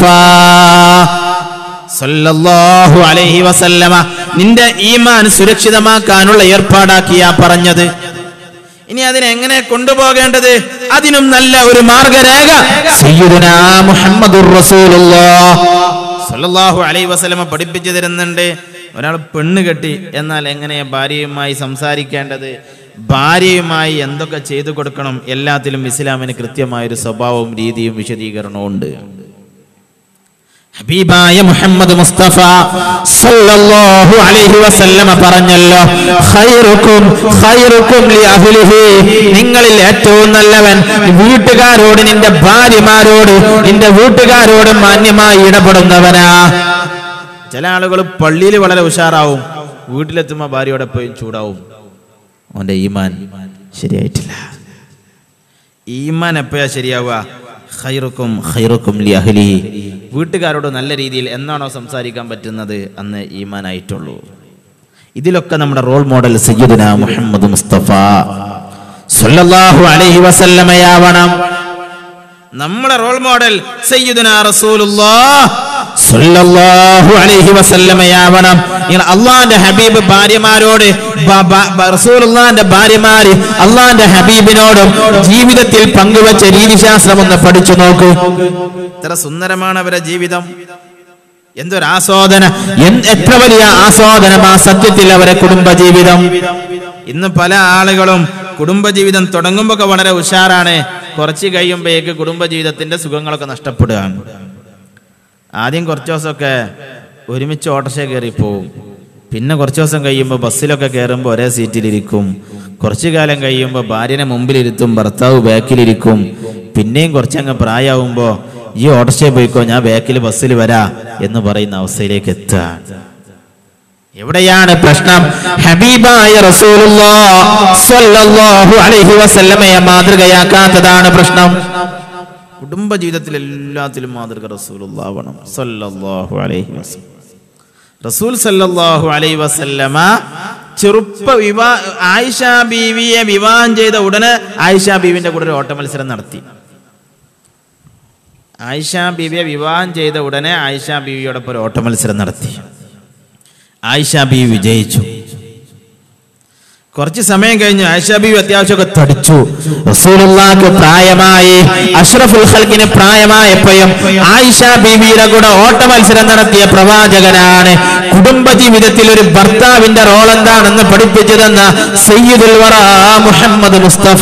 സല്ലല്ലാഹു അലൈഹി വസല്ലമ നിന്റെ ഈമാൻ സുരക്ഷിതമാക്കാനുള്ള ഏർപ്പാടാക്കിയാ പറഞ്ഞത് ഇനി അതിനെങ്ങനെ കൊണ്ടുപോകേണ്ടത് അതിനും നല്ല ഒരു മാർഗരേഖ സയ്യിദുനാ മുഹമ്മദുർ റസൂലുള്ളാഹ് സല്ലല്ലാഹു അലൈഹി വസല്ലമ പഠിപ്പിച്ചു തരുന്നുണ്ട് ഒരാൾ പെണ്ണ് കെട്ടി എന്നാൽ എങ്ങനെ ഭാര്യയുമായി സംസാരിക്കേണ്ടത് ഭാര്യയുമായി എന്തൊക്കെ ചെയ്തു കൊടുക്കണം എല്ലാത്തിലും ഇസ്ലാമിന് കൃത്യമായൊരു സ്വഭാവവും രീതിയും വിശദീകരണവും ഉണ്ട് ഹബീബായ മുഹമ്മദ് മുസ്തഫ സല്ലല്ലാഹു അലൈഹി വസല്ലമ പറഞ്ഞല്ലോ ഖൈറുക്കും ഖൈറുക്കും ലി അഹ്ലിഹി നിങ്ങളിൽ ഏറ്റവും നല്ലവൻ വീട്ടുകാരോട് നിന്റെ ഭാര്യമാരോട് നിന്റെ വീട്ടുകാരോട് മാന്യമായി ഇടപെടുന്നവനാ ചില ആളുകൾ പള്ളിയിൽ വളരെ ഉഷാറാവും വീട്ടിലെത്തുമ്പോൾ ഭാര്യയോടെ പോയി ചൂടാവും അവന്റെ ഈമാൻ ശരിയായിട്ടില്ല ഈമാൻ എപ്പോഴാ ശരിയാവുക ഖൈറുക്കും ഖൈറുക്കും ലി അഹ്ലിഹി വീട്ടുകാരോട് നല്ല രീതിയിൽ എന്നാണോ സംസാരിക്കാൻ പറ്റുന്നത് അന്ന് ഈമാനായിട്ടുള്ളൂ ഇതിലൊക്കെ നമ്മുടെ റോൾ മോഡൽ സയ്യിദുന മുഹമ്മദ് മുസ്തഫ സല്ലല്ലാഹു അലൈഹി വസല്ലമയാവണം നമ്മുടെ റോൾ മോഡൽ സയ്യിദുന റസൂലുള്ളാഹ് സല്ലല്ലാഹു അലൈഹി വസല്ലമയാവണം നിങ്ങൾ അള്ളാന്റെ ഹബീബ് ഭാര്യമാരോട് ബ- ബ- ബ- റസൂലുള്ളാന്റെ ഭാര്യമാര് അള്ളാന്റെ ഹബീബിനോടും ജീവിതത്തിൽ പങ്കുവച്ച രീതിശാസ്ത്രം ഒന്ന് പഠിച്ചു നോക്കൂ എത്ര സുന്ദരമാണ് അവരുടെ ജീവിതം എന്തൊരു ആസ്വാദന എന്ത് എത്ര വലിയ ആസ്വാദനമാ സത്യത്തിൽ അവരെ കുടുംബജീവിതം ഇന്ന് പല ആളുകളും കുടുംബജീവിതം തുടങ്ങുമ്പോൾ ഒക്കെ വളരെ ഉഷാറാണ് കുറച്ച് കഴിയുമ്പോഴേക്ക് കുടുംബജീവിതത്തിന്റെ സുഖങ്ങളൊക്കെ നഷ്ടപ്പെടുകയാണ് ആദ്യം കുറച്ച് ദിവസമൊക്കെ ഒരുമിച്ച് ഓട്ടോറിക്ഷ കയറി പോവും പിന്നെ കുറച്ച് ദിവസം കഴിയുമ്പോൾ ബസ്സിലൊക്കെ കയറുമ്പോൾ ഒരേ സീറ്റിലിരിക്കും കുറച്ചു കാലം കഴിയുമ്പോൾ ഭാര്യനെ മുമ്പിലിരുത്തും ഭർത്താവ് ബാക്കിലിരിക്കും പിന്നെയും കുറച്ചങ്ങ് പ്രായമാവുമ്പോൾ ഈ ഓട്ടോറിക്ഷ പോയിക്കോ ഞാൻ ബാക്കിൽ ബസ്സിൽ വരാ എന്ന് പറയുന്ന അവസ്ഥയിലേക്ക് എത്തുക എവിടെയാണ് പ്രശ്നം ഹബീബായ റസൂലുള്ളാഹ് സ്വല്ലല്ലാഹു അലൈഹി വസല്ലമയെ മാതൃകയാക്കാത്തതാണ് പ്രശ്നം കുടുംബ ജീവിതത്തിൽ എല്ലാത്തിലും മാതൃക റസൂലുള്ളാവണം സ്വല്ലല്ലാഹു അലൈഹി വസല്ലം റസൂൽ സല്ലല്ലാഹു അലൈഹി വസല്ലമ ചെറുപ്പ വിവാ ആയിഷ ബീവിയെ വിവാഹം ചെയ്ത ഉടനെ ആയിഷ ബീവിന്റെ കൂടെ ഒരു ഓട്ട മത്സരം നടത്തി ആയിഷ ബീവിയെ വിവാഹം ചെയ്ത ഉടനെ ആയിഷ ബീവിയോടൊപ്പം ഒരു ഓട്ട മത്സരം നടത്തി ആയിഷ ബീവി വിജയിച്ചു കുറച്ച് സമയം കഴിഞ്ഞ് ആയിഷ ബീവി അത്യാവശ്യമൊക്കെ തടിച്ചു റസൂലുള്ളാഹിക്ക് പ്രായമായി അഷ്റഫുൽ ഖൽക്കിന് പ്രായമായപ്പോഴും ആയിഷ ബീവിയുടെ കൂടെ ഓട്ട മത്സരം നടത്തിയ പ്രവാചകനാണ് കുടുംബ ജീവിതത്തിൽ ഒരു ഭർത്താവിന്റെ റോൾ എന്താണെന്ന് പഠിപ്പിച്ചതെന്ന സയ്യിദുൽ വറ മുഹമ്മദ് മുസ്തഫ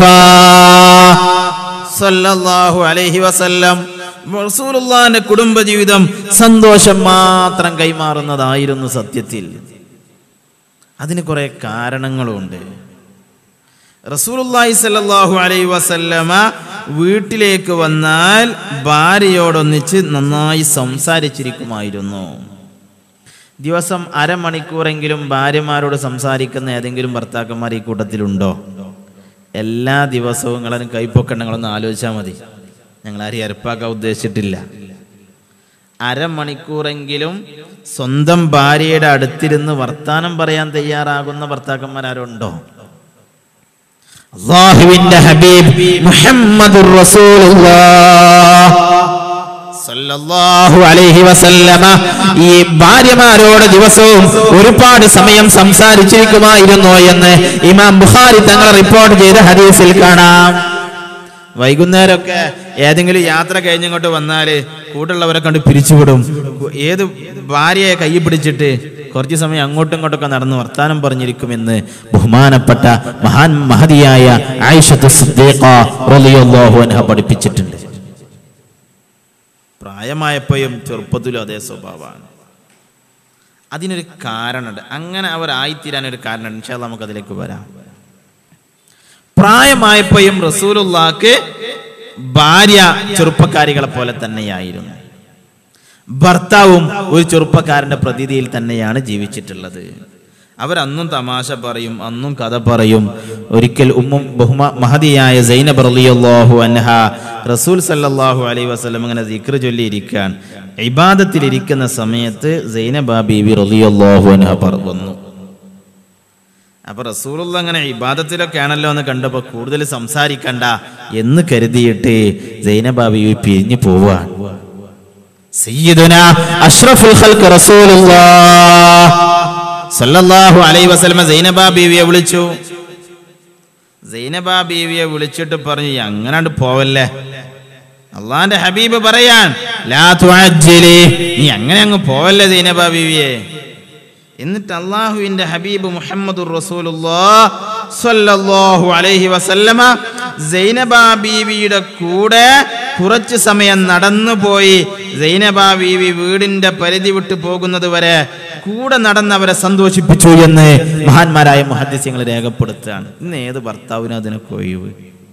സല്ലല്ലാഹു അലൈഹി വസല്ലം റസൂലുള്ളാഹിന്റെ കുടുംബ ജീവിതം സന്തോഷം മാത്രം കൈമാറുന്നതായിരുന്നു സത്യത്തിൽ അതിന് കുറെ കാരണങ്ങളുണ്ട് റസൂലുള്ളാഹി സല്ലല്ലാഹു അലൈഹി വസല്ലമ വീട്ടിലേക്ക് വന്നാൽ ഭാര്യയോടൊന്നിച്ച് നന്നായി സംസാരിച്ചിരിക്കുമായിരുന്നു ദിവസം അരമണിക്കൂറെങ്കിലും ഭാര്യമാരോട് സംസാരിക്കുന്ന ഏതെങ്കിലും ഭർത്താക്കന്മാർ ഈ കൂട്ടത്തിലുണ്ടോ എല്ലാ ദിവസവും നിങ്ങളും കൈപ്പൊക്കണ്ട നിങ്ങളൊന്ന് ആലോചിച്ചാൽ മതി ഞങ്ങൾ ആരെയും അരപ്പാക്കാൻ ഉദ്ദേശിച്ചിട്ടില്ല അരമണിക്കൂറെങ്കിലും സ്വന്തം ഭാര്യയുടെ അടുത്തിരുന്ന് വർത്താനം പറയാൻ തയ്യാറാകുന്ന ഭർത്താക്കന്മാരാരുണ്ടോ അള്ളാഹുവിന്റെ ഹബീബ് മുഹമ്മദുർ റസൂലുള്ളാഹ് സല്ലല്ലാഹു അലൈഹി വസല്ലമ ഈ ഭാര്യമാരോട് ദിവസവും ഒരുപാട് സമയം സംസാരിച്ചിരിക്കുമായിരുന്നു എന്ന് ഇമാം ബുഖാരി തങ്ങൾ റിപ്പോർട്ട് ചെയ്ത ഹദീസിൽ കാണാം വൈകുന്നേരമൊക്കെ ഏതെങ്കിലും യാത്ര കഴിഞ്ഞിങ്ങോട്ട് വന്നാല് കൂട്ടുള്ളവരെ കണ്ട് പിരിച്ചുവിടും ഏത് ഭാര്യയെ കൈ പിടിച്ചിട്ട് കുറച്ച് സമയം അങ്ങോട്ടും ഇങ്ങോട്ടൊക്കെ നടന്ന് വർത്താനം പറഞ്ഞിരിക്കുമെന്ന് ബഹുമാനപ്പെട്ട മഹാൻ മഹതിയായ ആയിഷത്ത് സിദ്ദീഖ റളിയല്ലാഹു അൻഹ പഠിപ്പിച്ചിട്ടുണ്ട് പ്രായമായപ്പോഴും ചെറുപ്പത്തിലും അതേ സ്വഭാവമാണ് അതിനൊരു കാരണമുണ്ട് അങ്ങനെ അവർ ആയിത്തീരാൻ ഒരു കാരണമുണ്ട് ഇൻഷാ അല്ലാ നമുക്ക് അതിലേക്ക് വരാം പ്രായമായപ്പോഴും റസൂലുള്ളാക്ക് ഭാര്യ ചെറുപ്പക്കാരികളെ പോലെ തന്നെയായിരുന്നു ഭർത്താവും ഒരു ചെറുപ്പക്കാരന്റെ പ്രതീതിയിൽ തന്നെയാണ് ജീവിച്ചിട്ടുള്ളത് അവരന്നും തമാശ പറയും അന്നും കഥ പറയും ഒരിക്കൽ ഉമ്മും ബഹുമ മഹതിയായ സൈനബ് റളിയല്ലാഹു അൻഹ റസൂൽ സല്ലല്ലാഹു അലൈഹി വസല്ലം ഇങ്ങനെ ദിക്ർ ചൊല്ലിയിരിക്കാൻ ഇബാദത്തിലിരിക്കുന്ന സമയത്ത് സൈനബ ബീവി റളിയല്ലാഹു അൻഹ പറ വന്നു അപ്പൊ റസൂലുള്ള അങ്ങനെ ഇബാദത്തിലൊക്കെ ആണല്ലോ എന്ന് കണ്ടപ്പോ കൂടുതൽ സംസാരിക്കണ്ട എന്ന് കരുതിയിട്ട് സൈനബ ബീവി പിരിഞ്ഞു പോവാണ് സയ്യിദുന അഷ്റഫുൽ ഖൽഖ് റസൂലുള്ളാഹ് സല്ലല്ലാഹു അലൈഹി വസല്ലമ സൈനബ ബീവിയെ വിളിച്ചു സൈനബ ബീവിയെ വിളിച്ചിട്ട് പറഞ്ഞു അങ്ങനാണ്ട് പോവല്ലേ അള്ളാന്റെ ഹബീബ് പറയാൻ ലാ തുഅജ്ജിലി നീ അങ്ങനെ അങ്ങ് പോവല്ലേ സൈനബ ബീവിയെ എന്നിട്ട് അള്ളാഹുവിന്റെ ഹബീബ് മുഹമ്മദുർ റസൂലുള്ളാഹ് സ്വല്ലല്ലാഹു അലൈഹി വസല്ലമ സൈനബ ബീവിയുടെ കൂടെ കുറച്ച് സമയം നടന്നു പോയി സൈനബ ബീവി വീടിന്റെ പരിധി വിട്ടു പോകുന്നത് വരെ കൂടെ നടന്നവരെ സന്തോഷിപ്പിച്ചു എന്ന് മഹാന്മാരായ മുഹദ്ദിസ്യങ്ങൾ രേഖപ്പെടുത്തുകയാണ് ഇന്ന് ഏത് ഭർത്താവിനും അതിനൊക്കെ ഒഴിവ്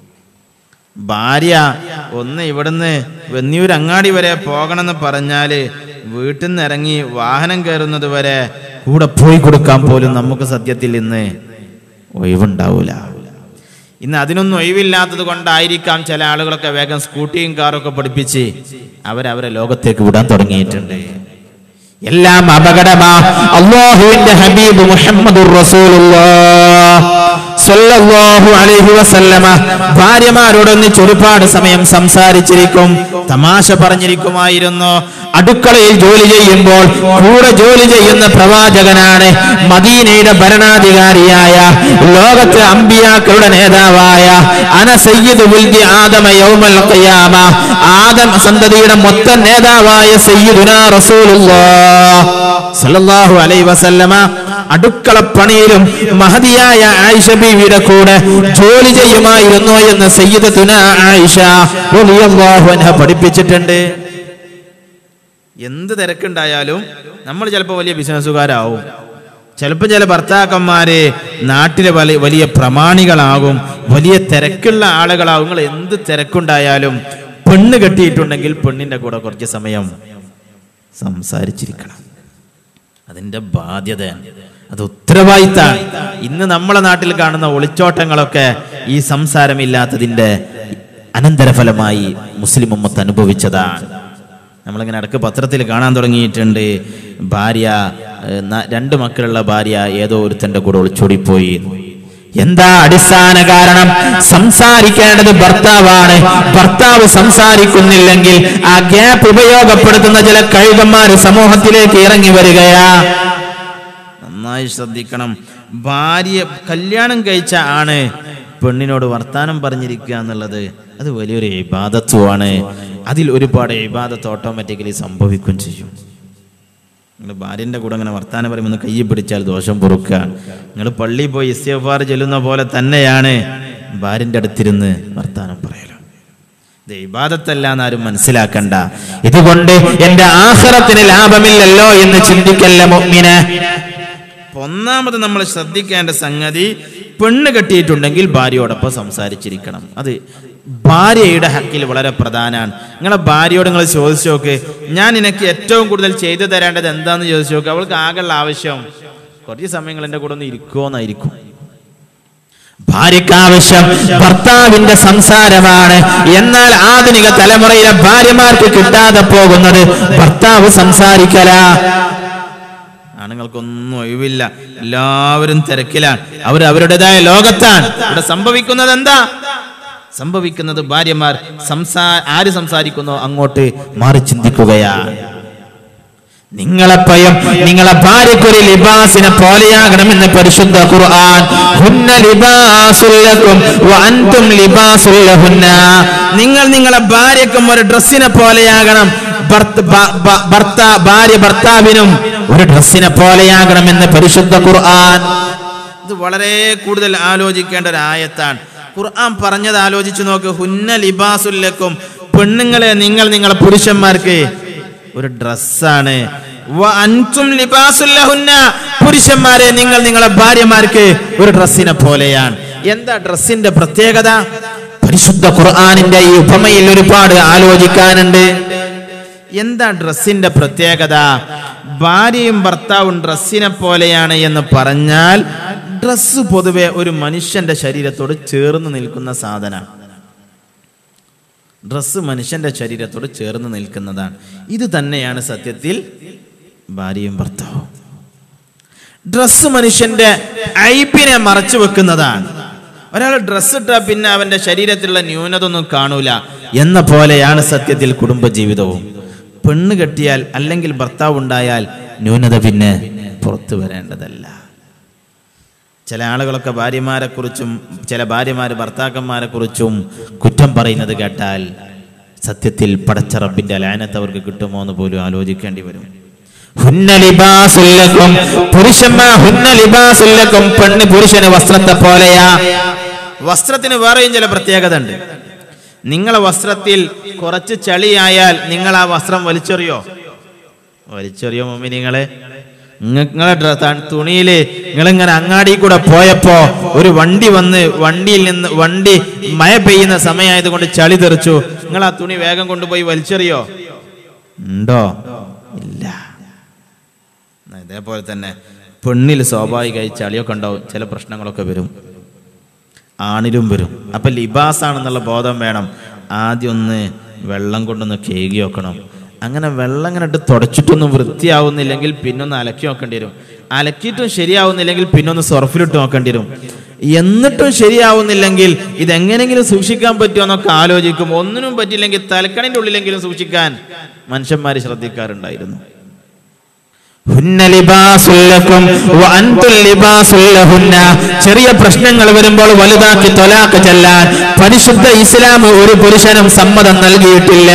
ഭാര്യ ഒന്ന് ഇവിടുന്ന് വെന്നിയൂർ അങ്ങാടി വരെ പോകണമെന്ന് പറഞ്ഞാല് വീട്ടിൽ നിന്ന് ഇറങ്ങി വാഹനം കയറുന്നത് വരെ കൂടെ പോയി കൊടുക്കാൻ പോലും നമുക്ക് സത്യത്തിൽ ഇന്ന് ഒഴിവുണ്ടാവൂല ഇന്ന് അതിനൊന്നും ഒഴിവില്ലാത്തത് കൊണ്ടായിരിക്കാം ചില ആളുകളൊക്കെ വേഗം സ്കൂട്ടിയും കാറൊക്കെ പഠിപ്പിച്ച് അവരവരെ ലോകത്തേക്ക് വിടാൻ തുടങ്ങിയിട്ടുണ്ട് എല്ലാം അപകടമാ അള്ളാഹുവിന്റെ ഹബീബ് മുഹമ്മദുർ റസൂലുള്ളാഹ് സ്വല്ലല്ലാഹു അലൈഹി വസല്ലമ ഭാര്യമാരോടൊന്നിച്ച് ഒരുപാട് സമയം സംസാരിച്ചിരിക്കും തമാശ പറഞ്ഞിരിക്കുമായിരുന്നു അടുക്കളയിൽ ജോലി ചെയ്യുമ്പോൾ കൂടെ ജോലി ചെയ്യുന്ന പ്രവാചകനാണ് മദീനയുടെ ഭരണാധികാരിയായ ലോകത്തെ അമ്പിയാക്കളുടെ നേതാവായ അന സയ്യിദ് ഉൽദി ആദമ യൗമൽ ഖിയാമ ആദം സന്തതിയുടെ മൊത്തം നേതാവായ സയ്യിദുനാ റസൂലുള്ളാഹ് സല്ലല്ലാഹു അലൈഹി വസല്ലമ അടുക്കള പണിയിലും മഹതിയായ ആയിഷ ബീവിയുടെ കൂടെ ജോലി ചെയ്യുമായിരുന്നു എന്ന് സയ്യിദത്തുന ആയിഷ റളിയല്ലാഹു അൻഹ പഠിപ്പിച്ചിട്ടുണ്ട് എന്ത് തിരക്കുണ്ടായാലും നമ്മൾ ചിലപ്പോൾ വലിയ ബിസിനസ്സുകാരാവും ചിലപ്പോൾ ചില ഭർത്താക്കന്മാര് നാട്ടിലെ വലിയ വലിയ പ്രമാണികളാകും വലിയ തിരക്കുള്ള ആളുകളാവും നിങ്ങൾ എന്ത് തിരക്കുണ്ടായാലും പെണ്ണ് കെട്ടിയിട്ടുണ്ടെങ്കിൽ പെണ്ണിന്റെ കൂടെ കുറച്ച് സമയം സംസാരിച്ചിരിക്കണം അതിന്റെ ബാധ്യതയാണ് അത് ഉത്തരവാദിത്താണ് ഇന്ന് നമ്മളെ നാട്ടിൽ കാണുന്ന ഒളിച്ചോട്ടങ്ങളൊക്കെ ഈ സംസാരമില്ലാത്തതിന്റെ അനന്തരഫലമായി മുസ്ലിം ഉമ്മത്ത് അനുഭവിച്ചതാണ് നമ്മളിങ്ങനെ ഇടക്ക് പത്രത്തിൽ കാണാൻ തുടങ്ങിയിട്ടുണ്ട് ഭാര്യ ഏഹ്, ന- രണ്ട് മക്കളുള്ള ഭാര്യ ഏതോ ഒരുത്തന്റെ കൂടെ ഒളിച്ചോടിപ്പോയി എന്താ അടിസ്ഥാന കാരണം സംസാരിക്കേണ്ടത് ഭർത്താവാണ് ഭർത്താവ് സംസാരിക്കുന്നില്ലെങ്കിൽ ആ ഗ്യാപ്പ് ഉപയോഗപ്പെടുത്തുന്ന ചില കഴുകന്മാര് സമൂഹത്തിലേക്ക് ഇറങ്ങി വരികയാ നന്നായി ശ്രദ്ധിക്കണം ഭാര്യ കല്യാണം കഴിച്ച ആണ് പെണ്ണിനോട് വർത്താനം പറഞ്ഞിരിക്കുക എന്നുള്ളത് അത് വലിയൊരു ഇബാദത്വമാണ് അതിൽ ഒരുപാട് ഇബാദത്ത് ഓട്ടോമാറ്റിക്കലി സംഭവിക്കും ചെയ്യും നിങ്ങൾ ഭാര്യൻ്റെ കൂടെ അങ്ങനെ വർത്താനം പറയുമ്പോൾ ഒന്ന് കൈ പിടിച്ചാൽ ദോഷം പൊറുക്കുക നിങ്ങൾ പള്ളിയിൽ പോയി ഇസ്തിഗ്ഫാർ ചെല്ലുന്ന പോലെ തന്നെയാണ് ഭാര്യൻ്റെ അടുത്തിരുന്ന് വർത്താനം പറയലോ ഇത് ഇബാദത്തല്ല എന്നാരും മനസ്സിലാക്കണ്ട ഇതുകൊണ്ട് എന്റെ ആഹ്റത്തിന് ലാഭമില്ലല്ലോ എന്ന് ചിന്തിക്കല്ല മുഅ്മിനെ ഒന്നാമത് നമ്മൾ ശ്രദ്ധിക്കേണ്ട സംഗതി പെണ്ണ് കെട്ടിയിട്ടുണ്ടെങ്കിൽ ഭാര്യയോടൊപ്പം സംസാരിച്ചിരിക്കണം അത് ഭാര്യയുടെ ഹക്കിൽ വളരെ പ്രധാനമാണ് നിങ്ങളെ ഭാര്യയോട് നിങ്ങൾ ചോദിച്ചു നോക്ക് ഞാൻ നിനക്ക് ഏറ്റവും കൂടുതൽ ചെയ്തു തരേണ്ടത് എന്താന്ന് ചോദിച്ചു നോക്ക് അവൾക്ക് ആകെയുള്ള ആവശ്യം കുറച്ച് സമയങ്ങൾ എൻ്റെ കൂടെ ഒന്ന് ഇരിക്കുമോന്നായിരിക്കും ഭാര്യയ്ക്ക് ആവശ്യം ഭർത്താവിന്റെ സംസാരമാണ് എന്നാൽ ആധുനിക തലമുറയിലെ ഭാര്യമാർക്ക് കിട്ടാതെ പോകുന്നത് ഭർത്താവ് സംസാരിക്കലാ ആണുങ്ങൾക്കൊന്നും ഒഴിവില്ല എല്ലാവരും തിരക്കിലാണ് അവർ അവരുടേതായ ലോകത്താണ് ഇവിടെ സംഭവിക്കുന്നത് എന്താ സംഭവിക്കുന്നത് ഭാര്യമാർ സംസാ ആര് സംസാരിക്കുന്നോ അങ്ങോട്ട് മാറി ചിന്തിക്കുകയാണ് നിങ്ങളെപ്പയും നിങ്ങളെ ഭാര്യക്കൊരു ലിബാസിനെ പോലെയാകണമെന്ന് പരിശുദ്ധ ഖുർആൻ ഹുന്ന ലിബാസുല്ലക്കും വഅൻതും ലിബാസുല്ലഹുന്ന നിങ്ങൾ നിങ്ങളെ ഭാര്യക്കും ഒരു ഡ്രസ്സിനെ പോലെയാകണം ഭർത്ത- ഭ- ഭ- ഭർത്ത ഭാര്യ ഭർത്താവിനും ഒരു ഡ്രസ്സിനെ പോലെയാകണമെന്ന് പരിശുദ്ധ ഖുർആൻ ഇത് വളരെ കൂടുതൽ ആലോചിക്കേണ്ട ഒരു ആയത്താണ് ഖുർആൻ പറഞ്ഞത് ആലോചിച്ചു നോക്ക് ഹുന്ന ലിബാസുല്ലക്കും പെണ്ണുങ്ങളെ നിങ്ങൾ നിങ്ങളെ പുരുഷന്മാർക്ക് ഒരു ഡ്രസ്സാണ് വ അൻതും ലിബാസുൽ ലഹുന്ന. പുരുഷന്മാരെ നിങ്ങൾ നിങ്ങളെ ഭാര്യമാർക്ക് ഒരു ഡ്രസ്സിനെ പോലെയാണ് എന്താ ഡ്രസ്സിന്റെ പ്രത്യേകത പരിശുദ്ധ ഖുർആനിന്റെ ഈ ഉപമയിൽ ഒരുപാട് ആലോചിക്കാനുണ്ട് എന്താ ഡ്രസ്സിന്റെ പ്രത്യേകത ഭാര്യയും ഭർത്താവും ഡ്രസ്സിനെ പോലെയാണ് എന്ന് പറഞ്ഞാൽ ഡ്രസ്സ് പൊതുവെ ഒരു മനുഷ്യന്റെ ശരീരത്തോട് ചേർന്ന് നിൽക്കുന്ന സാധനമാണ് ഡ്രസ്സ് മനുഷ്യന്റെ ശരീരത്തോട് ചേർന്ന് നിൽക്കുന്നതാണ് ഇത് തന്നെയാണ് സത്യത്തിൽ ഭാര്യയും ഭർത്താവും ഡ്രസ്സ് മനുഷ്യന്റെ ഐബിനെ മറച്ചു വെക്കുന്നതാണ് ഒരാൾ ഡ്രസ്സ് ഇട്ടാൽ പിന്നെ അവന്റെ ശരീരത്തിലുള്ള ന്യൂനത ഒന്നും കാണൂല എന്ന പോലെയാണ് സത്യത്തിൽ കുടുംബജീവിതവും പെണ്ണ് കെട്ടിയാൽ അല്ലെങ്കിൽ ഭർത്താവ് ഉണ്ടായാൽ ന്യൂനത പിന്നെ പുറത്തു വരേണ്ടതല്ല ചില ആളുകളൊക്കെ ഭാര്യമാരെ കുറിച്ചും ചില ഭാര്യമാര് ഭർത്താക്കന്മാരെ കുറിച്ചും കുറ്റം പറയുന്നത് കേട്ടാൽ സത്യത്തിൽ പടച്ച റബ്ബിന്റെ ലാനത്ത് അവർക്ക് കിട്ടുമോ എന്ന് പോലും ആലോചിക്കേണ്ടി വരും ഹുന്ന ലിബാസുല്ലക്കും പുരുഷന്മാർ ഹുന്ന ലിബാസുല്ലക്കും പെണ്ണ് പുരുഷന് വസ്ത്രത്തെ പോലെയാ വസ്ത്രത്തിന് വേറെയും ചില പ്രത്യേകത ഉണ്ട് നിങ്ങളെ വസ്ത്രത്തിൽ കുറച്ച് ചളിയായാൽ നിങ്ങൾ ആ വസ്ത്രം വലിച്ചെറിയോ വലിച്ചെറിയോ മമ്മി നിങ്ങളെ നിങ്ങളെ ഡ്ര- ത- തുണിയില് നിങ്ങളിങ്ങനെ അങ്ങാടി കൂടെ പോയപ്പോ ഒരു വണ്ടി വന്ന് വണ്ടിയിൽ നിന്ന് വണ്ടി മഴ പെയ്യുന്ന സമയമായത് കൊണ്ട് ചളി തെറിച്ചു നിങ്ങൾ ആ തുണി വേഗം കൊണ്ടുപോയി വലിച്ചെറിയോ ഉണ്ടോ ഇല്ല എന്നാ ഇതേപോലെ തന്നെ പെണ്ണിൽ സ്വാഭാവികമായി ചളിയൊക്കെ ഉണ്ടാവും ചില പ്രശ്നങ്ങളൊക്കെ വരും ആണിലും വരും അപ്പൊ ലിബാസാണെന്നുള്ള ബോധം വേണം ആദ്യം ഒന്ന് വെള്ളം കൊണ്ടൊന്ന് കേകി വെക്കണം അങ്ങനെ വെള്ളം ഇങ്ങനെ ഇട്ട് തുടച്ചിട്ടൊന്നും വൃത്തിയാവുന്നില്ലെങ്കിൽ പിന്നൊന്ന് അലക്കി നോക്കേണ്ടി വരും അലക്കിയിട്ടും ശരിയാവുന്നില്ലെങ്കിൽ പിന്നൊന്ന് സർഫിലിട്ട് നോക്കേണ്ടി വരും എന്നിട്ടും ശരിയാവുന്നില്ലെങ്കിൽ ഇതെങ്ങനെങ്കിലും സൂക്ഷിക്കാൻ പറ്റുമോ എന്നൊക്കെ ആലോചിക്കും ഒന്നിനും പറ്റില്ലെങ്കിൽ തലക്കണിന്റെ ഉള്ളിലെങ്കിലും സൂക്ഷിക്കാൻ മനുഷ്യന്മാർ ശ്രദ്ധിക്കാറുണ്ടായിരുന്നു ഹുന്ന ലിബാസുല്ലക്കും വഅൻതുൽ ലിബാസുല്ലഹുന്ന ചെറിയ പ്രശ്നങ്ങൾ വരുമ്പോൾ വലുതാക്കി തൊലാക്ക് ചെല്ലാൻ പരിശുദ്ധ ഇസ്ലാം ഒരു പുരുഷനും സമ്മതം നൽകിയിട്ടില്ല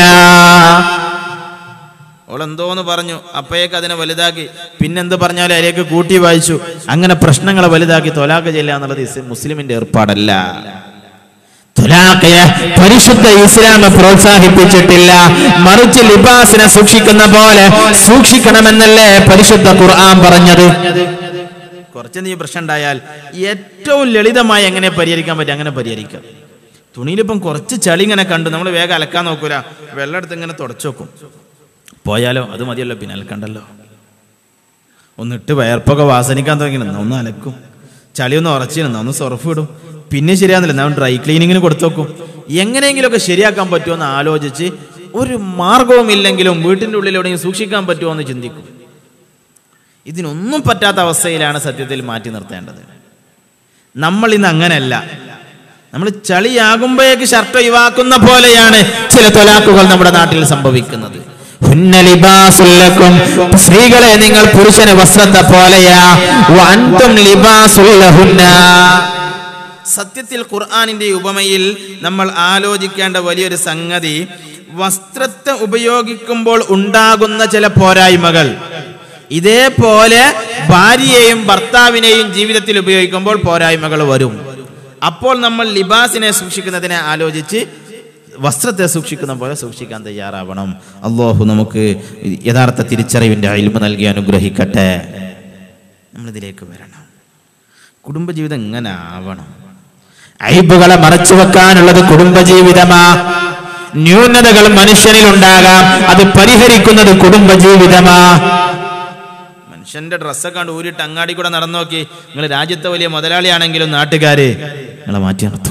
ഓളെന്തോന്ന് പറഞ്ഞു അപ്പയേക്ക് അതിനെ വലുതാക്കി പിന്നെന്ത് പറഞ്ഞാലും അതിലേക്ക് കൂട്ടി വായിച്ചു അങ്ങനെ പ്രശ്നങ്ങളെ വലുതാക്കി തൊലാക്ക് ചെല്ലുക എന്നുള്ളത് ഇസ് മുസ്ലിമിന്റെ ഏർപ്പാടല്ല തുലാഖയെ പരിശുദ്ധ ഇസ്ലാം പ്രോത്സാഹിപ്പിച്ചിട്ടില്ല മറിച്ച് ലിബാസിനെ സൂക്ഷിക്കുന്ന പോലെ സൂക്ഷിക്കണമെന്നല്ലേ പരിശുദ്ധ ഖുർആൻ പറഞ്ഞത് കുറച്ച് നീ പ്രശ്നം ഉണ്ടായാൽ ഏറ്റവും ലളിതമായി എങ്ങനെ പരിഹരിക്കാൻ പറ്റും അങ്ങനെ പരിഹരിക്കാം തുണിയിലിപ്പം കുറച്ച് ചളി ഇങ്ങനെ കണ്ടു നമ്മൾ വേഗം അലക്കാൻ നോക്കൂല വെള്ളം എടുത്ത് ഇങ്ങനെ തുടച്ചു വെക്കും പോയാലോ അത് മതിയല്ലോ പിന്നെ അലക്കണ്ടല്ലോ ഒന്നിട്ട് വയർപ്പൊക്കെ വാസനിക്കാൻ തുടങ്ങി നിന്നാ ഒന്ന് അലക്കും ചളി ഒന്ന് ഉറച്ചു നിന്നാ ഒന്ന് സൊറഫ് ഇടും പിന്നെ ശരിയാകുന്നില്ല നമ്മൾ ഡ്രൈ ക്ലീനിങ്ങിന് കൊടുത്തു നോക്കും എങ്ങനെയെങ്കിലുമൊക്കെ ശരിയാക്കാൻ പറ്റുമോ എന്ന് ആലോചിച്ച് ഒരു മാർഗവും ഇല്ലെങ്കിലും വീട്ടിൻ്റെ ഉള്ളിൽ എവിടെയെങ്കിലും സൂക്ഷിക്കാൻ പറ്റുമോ എന്ന് ചിന്തിക്കും ഇതിനൊന്നും പറ്റാത്ത അവസ്ഥയിലാണ് സത്യത്തിൽ മാറ്റി നിർത്തേണ്ടത് നമ്മൾ ഇന്ന് അങ്ങനെയല്ല നമ്മൾ ചളിയാകുമ്പോഴേക്ക് ഷർട്ട് ഒഴിവാക്കുന്ന പോലെയാണ് ചില തൊലാക്കുകൾ നമ്മുടെ നാട്ടിൽ സംഭവിക്കുന്നത് ഹുന്ന ലിബാസുൽ ലക്കും. സ്ത്രീകളെ നിങ്ങൾ പുരുഷന് വസ്ത്രത്തെ പോലെയാ വഅൻതും ലിബാസുൽ ലഹുന്ന. സത്യത്തിൽ ഖുർആാനിന്റെ ഉപമയിൽ നമ്മൾ ആലോചിക്കേണ്ട വലിയൊരു സംഗതി വസ്ത്രത്തെ ഉപയോഗിക്കുമ്പോൾ ഉണ്ടാകുന്ന ചില പോരായ്മകൾ ഇതേപോലെ ഭാര്യയെയും ഭർത്താവിനെയും ജീവിതത്തിൽ ഉപയോഗിക്കുമ്പോൾ പോരായ്മകൾ വരും അപ്പോൾ നമ്മൾ ലിബാസിനെ സൂക്ഷിക്കുന്നതിനെ ആലോചിച്ച് വസ്ത്രത്തെ സൂക്ഷിക്കുന്ന പോലെ സൂക്ഷിക്കാൻ തയ്യാറാവണം അള്ളാഹു നമുക്ക് യഥാർത്ഥ തിരിച്ചറിവിന്റെ അയിൽമ നൽകി അനുഗ്രഹിക്കട്ടെ നമ്മളിതിലേക്ക് വരണം കുടുംബജീവിതം എങ്ങനെ ആവണം അയിബുകളെ മറച്ചു വെക്കാനുള്ളത് കുടുംബജീവിതമാ ന്യൂനതകൾ മനുഷ്യനിൽ ഉണ്ടാകാം അത് പരിഹരിക്കുന്നത് കുടുംബജീവിതമാ മനുഷ്യന്റെ ഡ്രസ്സൊക്കെ കണ്ട് ഊരിട്ട് അങ്ങാടി കൂടെ നടന്നു നോക്കി നിങ്ങൾ രാജ്യത്തെ വലിയ മുതലാളിയാണെങ്കിലും നാട്ടുകാര് നിങ്ങളെ മാറ്റി നിർത്തും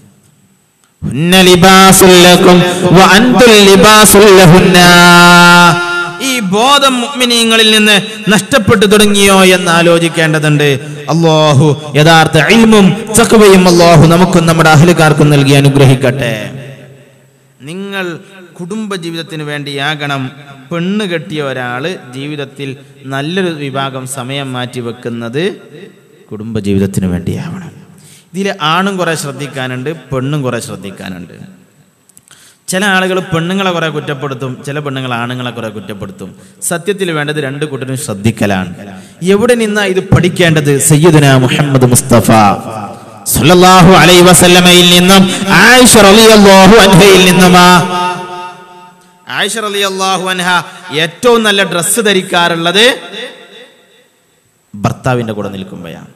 ഹുന്ന ലിബാസുൽ ലക്കും വ അൻതുൽ ലിബാസുൽ ലഹുന്ന. ഈ ബോധം മുഅ്മിനീങ്ങളിൽ നിന്ന് നഷ്ടപ്പെട്ടു തുടങ്ങിയോ എന്ന് ആലോചിക്കേണ്ടതുണ്ട് അള്ളാഹു യഥാർത്ഥ ഇൽമും തഖ്വയും അള്ളാഹു നമുക്കും നമ്മുടെ അഹ്ലുകാർക്കും നൽകി അനുഗ്രഹിക്കട്ടെ നിങ്ങൾ കുടുംബ ജീവിതത്തിന് വേണ്ടിയാകണം പെണ്ണ് കെട്ടിയ ഒരാള് ജീവിതത്തിൽ നല്ലൊരു വിഭാഗം സമയം മാറ്റി വെക്കുന്നത് കുടുംബ ജീവിതത്തിന് വേണ്ടിയാവണം ഇതിൽ ആണും കുറെ ശ്രദ്ധിക്കാനുണ്ട് പെണ്ണും കുറെ ശ്രദ്ധിക്കാനുണ്ട് ചില ആളുകൾ പെണ്ണുങ്ങളെ കുറെ കുറ്റപ്പെടുത്തും ചില പെണ്ണുങ്ങൾ ആണുങ്ങളെ കുറെ കുറ്റപ്പെടുത്തും സത്യത്തിൽ വേണ്ടത് രണ്ട് കൂട്ടരും ശ്രദ്ധിക്കലാണ് എവിടെ നിന്നാ ഇത് പഠിക്കേണ്ടത് സയ്യിദുന മുഹമ്മദ് മുസ്തഫ സല്ലല്ലാഹു അലൈഹി വസല്ലമയിൽ നിന്നും ആയിഷ റളിയല്ലാഹു അൻഹയിൽ നിന്നുമാ ആയിഷ റളിയല്ലാഹു അൻഹ ഏറ്റവും നല്ല ഡ്രസ്സ് ധരിക്കാറുള്ളത് ഭർത്താവിന്റെ കൂടെ നിൽക്കുമ്പോഴാണ്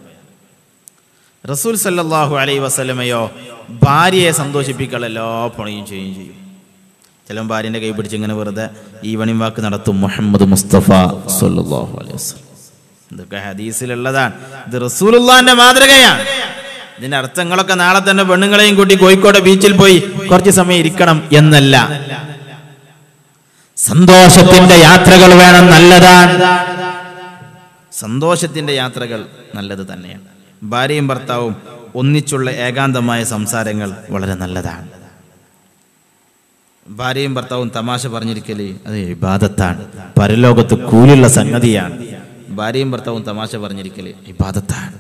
റസൂൽ സല്ലല്ലാഹു അലൈഹി വസല്ലമയോ ഭാര്യയെ സന്തോഷിപ്പിക്കാൻ എല്ലാ പണിയും ചെയ്യുകയും ചെയ്യും ചില ഭാര്യന്റെ കൈ പിടിച്ച് ഇങ്ങനെ വെറുതെ ഈ വണിയും വാക്ക് നടത്തും മുഹമ്മദ് മുസ്തഫ സല്ലല്ലാഹു അലൈഹി വസല്ലം ഇതൊക്കെ ഹദീസിലുള്ളതാണ് ഇത് റസൂലുള്ളാന്റെ മാതൃകയാണ് ഇതിന്റെ അർത്ഥങ്ങളൊക്കെ നാളെ തന്നെ പെണ്ണുങ്ങളെയും കൂട്ടി കോഴിക്കോട് ബീച്ചിൽ പോയി കുറച്ച് സമയം ഇരിക്കണം എന്നല്ല സന്തോഷത്തിന്റെ യാത്രകൾ വേണം നല്ലതാണ് സന്തോഷത്തിന്റെ യാത്രകൾ നല്ലത് തന്നെയാണ് ഭാര്യയും ഭർത്താവും ഒന്നിച്ചുള്ള ഏകാന്തമായ സംസാരങ്ങൾ വളരെ നല്ലതാണ് ഭാര്യയും ഭർത്താവും തമാശ പറഞ്ഞിരിക്കല് അത് ഇബാദത്താണ് പരലോകത്ത് കൂലുള്ള സംഗതിയാണ് ഭാര്യയും ഭർത്താവും തമാശ പറഞ്ഞിരിക്കല് ഇബാദത്താണ്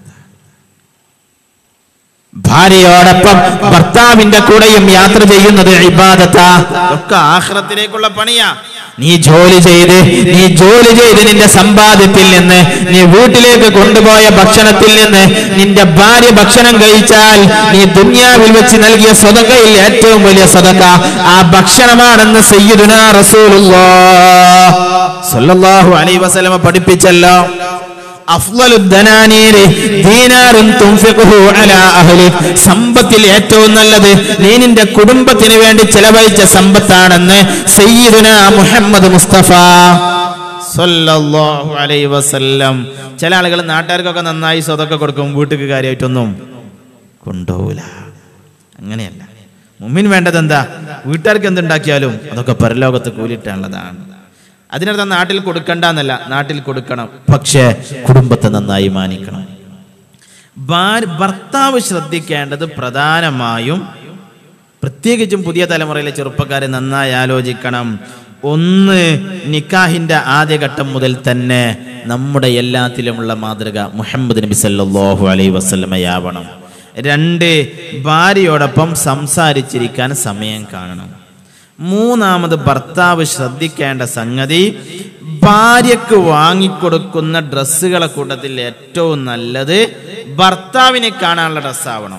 ഭാര്യയോടൊപ്പം ഭർത്താവിന്റെ കൂടെയും യാത്ര ചെയ്യുന്നത് ഇബാദത്താ ഒക്കെ ആഹ്റത്തിലേക്കുള്ള പണിയാ നീ ജോലി ചെയ്ത് നീ ജോലി ചെയ്ത് നിന്റെ സമ്പാദ്യത്തിൽ നിന്ന് നീ വീട്ടിലേക്ക് കൊണ്ടുപോയ ഭക്ഷണത്തിൽ നിന്ന് നിന്റെ ഭാര്യ ഭക്ഷണം കഴിച്ചാൽ നീ ദുന്യാവിൽ വെച്ച് നൽകിയ സ്വതക്കയിൽ ഏറ്റവും വലിയ സ്വതക്ക ആ ഭക്ഷണമാണെന്ന് സയ്യിദുന റസൂലുള്ളാഹ് സ്വല്ലല്ലാഹു അലൈഹി വസല്ലമ പഠിപ്പിച്ചല്ലോ അഫ്ളലു ദനാനീരി ദീനാറുൻ തുൻഫിഖുഹു അലാ അഹ്ലി സമ്പത്തിൽ ഏറ്റവും നല്ലത് നീ നിന്റെ കുടുംബത്തിന് വേണ്ടി ചെലവഴിച്ച സമ്പത്താണെന്ന് സയ്യിദുന മുഹമ്മദ് മുസ്തഫ സല്ലല്ലാഹു അലൈഹി വസല്ലം ചില ആളുകൾ നാട്ടുകാർക്കൊക്കെ നന്നായി സ്വതൊക്കെ കൊടുക്കും വീട്ടുക്ക് കാര്യമായിട്ടൊന്നും കൊണ്ടുപോകില്ല അങ്ങനെയല്ല മുമ്മിൻ വേണ്ടത് എന്താ വീട്ടുകാർക്ക് എന്തുണ്ടാക്കിയാലും അതൊക്കെ പരലോകത്ത് കൂലിട്ടാനുള്ളതാണ് അതിനർത്ഥം നാട്ടിൽ കൊടുക്കണ്ട എന്നല്ല നാട്ടിൽ കൊടുക്കണം പക്ഷേ കുടുംബത്തെ നന്നായി മാനിക്കണം ഭാര്യ ഭർത്താവ് ശ്രദ്ധിക്കേണ്ടത് പ്രധാനമായും പ്രത്യേകിച്ചും പുതിയ തലമുറയിലെ ചെറുപ്പക്കാരെ നന്നായി ആലോചിക്കണം ഒന്ന് നിക്കാഹിന്റെ ആദ്യഘട്ടം മുതൽ തന്നെ നമ്മുടെ എല്ലാത്തിലുമുള്ള മാതൃക മുഹമ്മദ് നബി സല്ലല്ലാഹു അലൈഹി വസല്ലമയാവണം രണ്ട് ഭാര്യയോടൊപ്പം സംസാരിച്ചിരിക്കാൻ സമയം കാണണം മൂന്നാമത് ഭർത്താവ് ശ്രദ്ധിക്കേണ്ട സംഗതി ഭാര്യക്ക് വാങ്ങിക്കൊടുക്കുന്ന ഡ്രസ്സുകളെ കൂട്ടത്തിൽ ഏറ്റവും നല്ലത് ഭർത്താവിനെ കാണാനുള്ള ഡ്രസ്സാവണം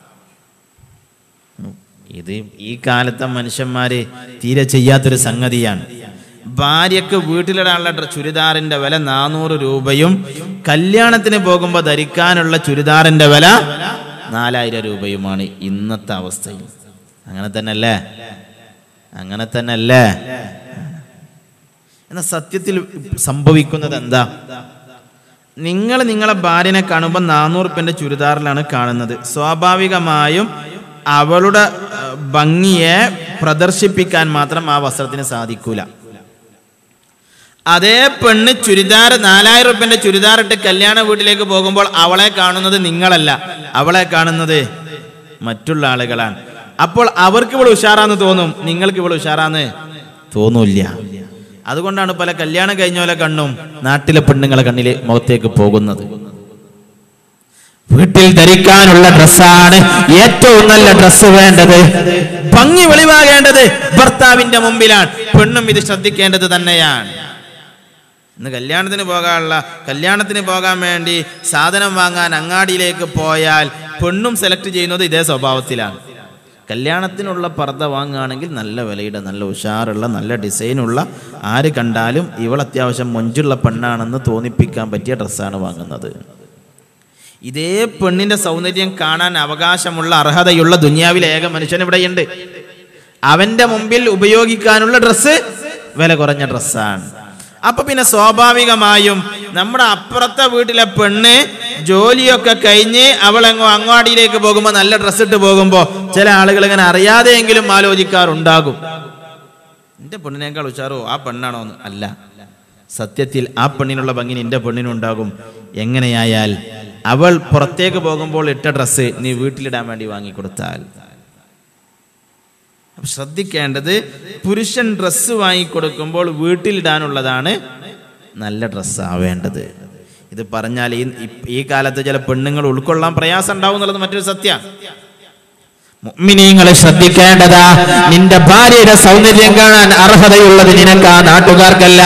ഇത് ഈ കാലത്തെ മനുഷ്യന്മാര് തീരെ ചെയ്യാത്തൊരു സംഗതിയാണ് ഭാര്യക്ക് വീട്ടിലിടാനുള്ള ഡ്ര- ചുരിദാറിന്റെ വില നാനൂറ് രൂപയും കല്യാണത്തിന് പോകുമ്പോൾ ധരിക്കാനുള്ള ചുരിദാറിന്റെ വില നാലായിരം രൂപയുമാണ് ഇന്നത്തെ അവസ്ഥയിൽ അങ്ങനെ തന്നെ അല്ലേ അങ്ങനെ തന്നെ അല്ലേ എന്നാൽ സത്യത്തിൽ സംഭവിക്കുന്നത് എന്താ നിങ്ങൾ നിങ്ങളെ ഭാര്യനെ കാണുമ്പോൾ നാനൂറ് റുപ്യന്റെ ചുരിദാറിലാണ് കാണുന്നത് സ്വാഭാവികമായും അവളുടെ ഏഹ്, ഭംഗിയെ പ്രദർശിപ്പിക്കാൻ മാത്രം ആ വസ്ത്രത്തിന് സാധിക്കൂല അതേ പെണ്ണ് ചുരിദാർ നാലായിരം റുപ്യന്റെ ചുരിദാർ ഇട്ട് കല്യാണ വീട്ടിലേക്ക് പോകുമ്പോൾ അവളെ കാണുന്നത് നിങ്ങളല്ല അവളെ കാണുന്നത് മറ്റുള്ള ആളുകളാണ് അപ്പോൾ അവർക്ക് ഇവൾ ഉഷാറാന്ന് തോന്നും നിങ്ങൾക്ക് ഇവൾ ഉഷാറാന്ന് തോന്നൂല്ല അതുകൊണ്ടാണ് പല കല്യാണം കഴിഞ്ഞ കണ്ണും നാട്ടിലെ പെണ്ണുങ്ങളെ കണ്ണില് മുഖത്തേക്ക് പോകുന്നത് വീട്ടിൽ ധരിക്കാനുള്ള ഡ്രസ്സാണ് ഏറ്റവും നല്ല ഡ്രസ്സ് വേണ്ടത് ഭംഗി വെളിവാകേണ്ടത് ഭർത്താവിന്റെ മുമ്പിലാണ് പെണ്ണും ഇത് ശ്രദ്ധിക്കേണ്ടത് തന്നെയാണ് ഇന്ന് കല്യാണത്തിന് പോകാനുള്ള കല്യാണത്തിന് പോകാൻ വേണ്ടി സാധനം വാങ്ങാൻ അങ്ങാടിയിലേക്ക് പോയാൽ പെണ്ണും സെലക്ട് ചെയ്യുന്നത് ഇതേ സ്വഭാവത്തിലാണ് കല്യാണത്തിനുള്ള പർദ്ദ വാങ്ങുകയാണെങ്കിൽ നല്ല വിലയുടെ നല്ല ഉഷാറുള്ള നല്ല ഡിസൈനുള്ള ആര് കണ്ടാലും ഇവൾ അത്യാവശ്യം മൊഞ്ചുള്ള പെണ്ണാണെന്ന് തോന്നിപ്പിക്കാൻ പറ്റിയ ഡ്രസ്സാണ് വാങ്ങുന്നത് ഇതേ പെണ്ണിന്റെ സൗന്ദര്യം കാണാൻ അവകാശമുള്ള അർഹതയുള്ള ദുനിയാവിലെ ഏക മനുഷ്യൻ ഇവിടെയുണ്ട് അവന്റെ മുമ്പിൽ ഉപയോഗിക്കാനുള്ള ഡ്രസ്സ് വില കുറഞ്ഞ ഡ്രസ്സാണ് അപ്പൊ പിന്നെ സ്വാഭാവികമായും നമ്മുടെ അപ്പുറത്തെ വീട്ടിലെ പെണ്ണ് ജോലിയൊക്കെ കഴിഞ്ഞ് അവൾ അങ്ങോ അങ്ങാടിയിലേക്ക് പോകുമ്പോൾ നല്ല ഡ്രസ്സ് ഇട്ട് പോകുമ്പോൾ ചില ആളുകൾ ഇങ്ങനെ അറിയാതെയെങ്കിലും ആലോചിക്കാറുണ്ടാകും എന്റെ പെണ്ണിനേക്കാൾ ഉഷാറോ ആ പെണ്ണാണോ എന്ന് അല്ല സത്യത്തിൽ ആ പെണ്ണിനുള്ള ഭംഗി നിന്റെ പെണ്ണിനുണ്ടാകും എങ്ങനെയായാൽ അവൾ പുറത്തേക്ക് പോകുമ്പോൾ ഇട്ട ഡ്രസ്സ് നീ വീട്ടിലിടാൻ വേണ്ടി വാങ്ങിക്കൊടുത്താൽ അപ്പൊ ശ്രദ്ധിക്കേണ്ടത് പുരുഷൻ ഡ്രസ്സ് വാങ്ങിക്കൊടുക്കുമ്പോൾ വീട്ടിലിടാനുള്ളതാണ് നല്ല ഡ്രസ്സ് ആവേണ്ടത് ഇത് പറഞ്ഞാൽ ഈ ഈ കാലത്ത് ചില പെണ്ണുങ്ങൾ ഉൾക്കൊള്ളാൻ പ്രയാസം ഉണ്ടാവും എന്നുള്ളത് മറ്റൊരു സത്യമാണ് മുഅ്മിനീങ്ങളെ ശ്രദ്ധിക്കേണ്ടതാ നിന്റെ ഭാര്യയുടെ സൗന്ദര്യം കാണാൻ അർഹതയുള്ളത് നിനക്കാ നാട്ടുകാർക്കല്ല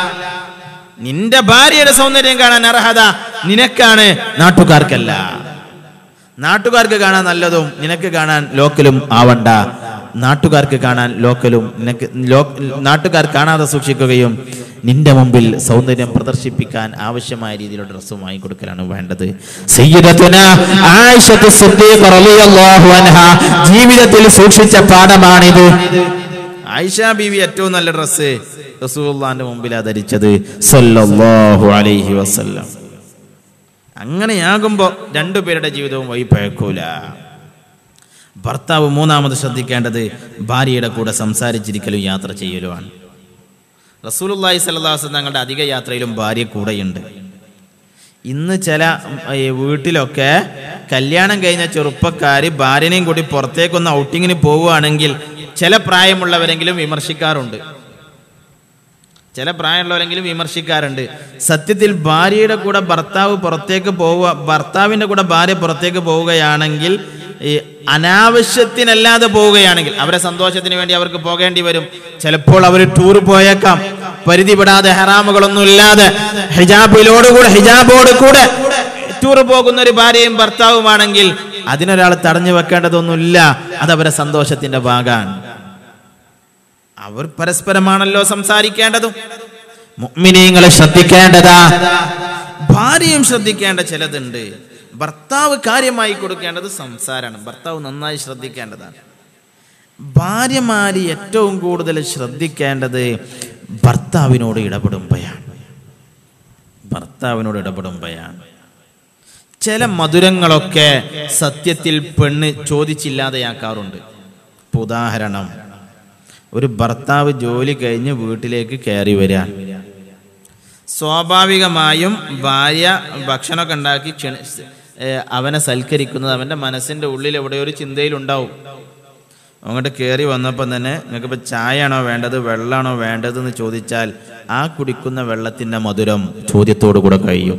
നിന്റെ ഭാര്യയുടെ സൗന്ദര്യം കാണാൻ അർഹത നിനക്കാണ് നാട്ടുകാർക്കല്ല നാട്ടുകാർക്ക് കാണാൻ നല്ലതും നിനക്ക് കാണാൻ ലോക്കലും ആവണ്ട നാട്ടുകാർക്ക് കാണാൻ ലോക്കലും നിനക്ക് ലോ നാട്ടുകാർ കാണാതെ സൂക്ഷിക്കുകയും നിന്റെ മുമ്പിൽ സൗന്ദര്യം പ്രദർശിപ്പിക്കാൻ ആവശ്യമായ രീതിയിലുള്ള ഡ്രസ്സ് വാങ്ങിക്കൊടുക്കലാണ് വേണ്ടത് സയ്യിദത്തുന ആയിഷത്ത് സിദ്ദീഖ റളിയല്ലാഹു അൻഹ ജീവിതത്തിൽ സൂക്ഷിച്ച പാഠമാണിത് ആയിഷ ബീവി ഏറ്റവും നല്ല ഡ്രസ്സ് റസൂലുള്ളാന്റെ മുമ്പിലാ ധരിച്ചത് സല്ലല്ലാഹു അലൈഹി വസല്ലം അങ്ങനെയാകുമ്പോ രണ്ടുപേരുടെ ജീവിതവും വഴിപ്പഴക്കൂല ഭർത്താവ് മൂന്നാമത് ശ്രദ്ധിക്കേണ്ടത് ഭാര്യയുടെ കൂടെ സംസാരിച്ചിരിക്കലും യാത്ര ചെയ്യലുമാണ് റസൂലുള്ളാഹി സ്വല്ലല്ലാഹു അലൈഹി വസല്ലം തങ്ങളുടെ അധിക യാത്രയിലും ഭാര്യ കൂടെയുണ്ട് ഇന്ന് ചില ഉം, ഈ വീട്ടിലൊക്കെ കല്യാണം കഴിഞ്ഞ ചെറുപ്പക്കാർ ഭാര്യനെയും കൂടി പുറത്തേക്കൊന്ന് ഔട്ടിങ്ങിന് പോവുകയാണെങ്കിൽ ചില പ്രായമുള്ളവരെങ്കിലും വിമർശിക്കാറുണ്ട് ചില പ്രായമുള്ളവരെങ്കിലും വിമർശിക്കാറുണ്ട് സത്യത്തിൽ ഭാര്യയുടെ കൂടെ ഭർത്താവ് പുറത്തേക്ക് പോവുക ഭർത്താവിൻ്റെ കൂടെ ഭാര്യ പുറത്തേക്ക് പോവുകയാണെങ്കിൽ ഈ അനാവശ്യത്തിനല്ലാതെ പോവുകയാണെങ്കിൽ അവരെ സന്തോഷത്തിന് വേണ്ടി അവർക്ക് പോകേണ്ടി വരും ചിലപ്പോൾ അവർ ടൂർ പോയേക്കാം പരിധിപ്പെടാതെ ഹറാമുകളൊന്നും ഇല്ലാതെ ഹിജാബിലോടുകൂടെ ഹിജാബോട് കൂടെ ടൂർ പോകുന്ന ഒരു ഭാര്യയും ഭർത്താവുമാണെങ്കിൽ അതിനൊരാൾ തടഞ്ഞു വെക്കേണ്ടതൊന്നുമില്ല അത് അവരെ സന്തോഷത്തിന്റെ ഭാഗമാണ് അവർ പരസ്പരമാണല്ലോ സംസാരിക്കേണ്ടതും മുഅ്മിനീങ്ങളെ ശ്രദ്ധിക്കേണ്ടതാ ഭാര്യയും ശ്രദ്ധിക്കേണ്ട ചിലതുണ്ട് ഭർത്താവ് കാര്യമായി കൊടുക്കേണ്ടത് സംസാരമാണ് ഭർത്താവ് നന്നായി ശ്രദ്ധിക്കേണ്ടതാണ് ഭാര്യമാര് ഏറ്റവും കൂടുതൽ ശ്രദ്ധിക്കേണ്ടത് ഭർത്താവിനോട് ഇടപെടുമ്പോഴാണ് ഭർത്താവിനോട് ഇടപെടുമ്പോഴാണ് ചില മധുരങ്ങളൊക്കെ സത്യത്തിൽ പെണ്ണ് ചോദിച്ചില്ലാതെയാക്കാറുണ്ട് ഇപ്പൊ ഉദാഹരണം ഒരു ഭർത്താവ് ജോലി കഴിഞ്ഞ് വീട്ടിലേക്ക് കയറി വരാൻ സ്വാഭാവികമായും ഭാര്യ ഭക്ഷണമൊക്കെ ഉണ്ടാക്കി ക്ഷണി ഏഹ് അവനെ സൽക്കരിക്കുന്നത് അവൻ്റെ മനസ്സിൻ്റെ ഉള്ളിൽ എവിടെ ഒരു ചിന്തയിലുണ്ടാവും അങ്ങോട്ട് കയറി വന്നപ്പം തന്നെ നിങ്ങൾക്ക് ഇപ്പം ചായയാണോ വേണ്ടത് വെള്ളമാണോ വേണ്ടത് എന്ന് ചോദിച്ചാൽ ആ കുടിക്കുന്ന വെള്ളത്തിൻ്റെ മധുരം ചോദ്യത്തോടു കൂടെ കഴിയും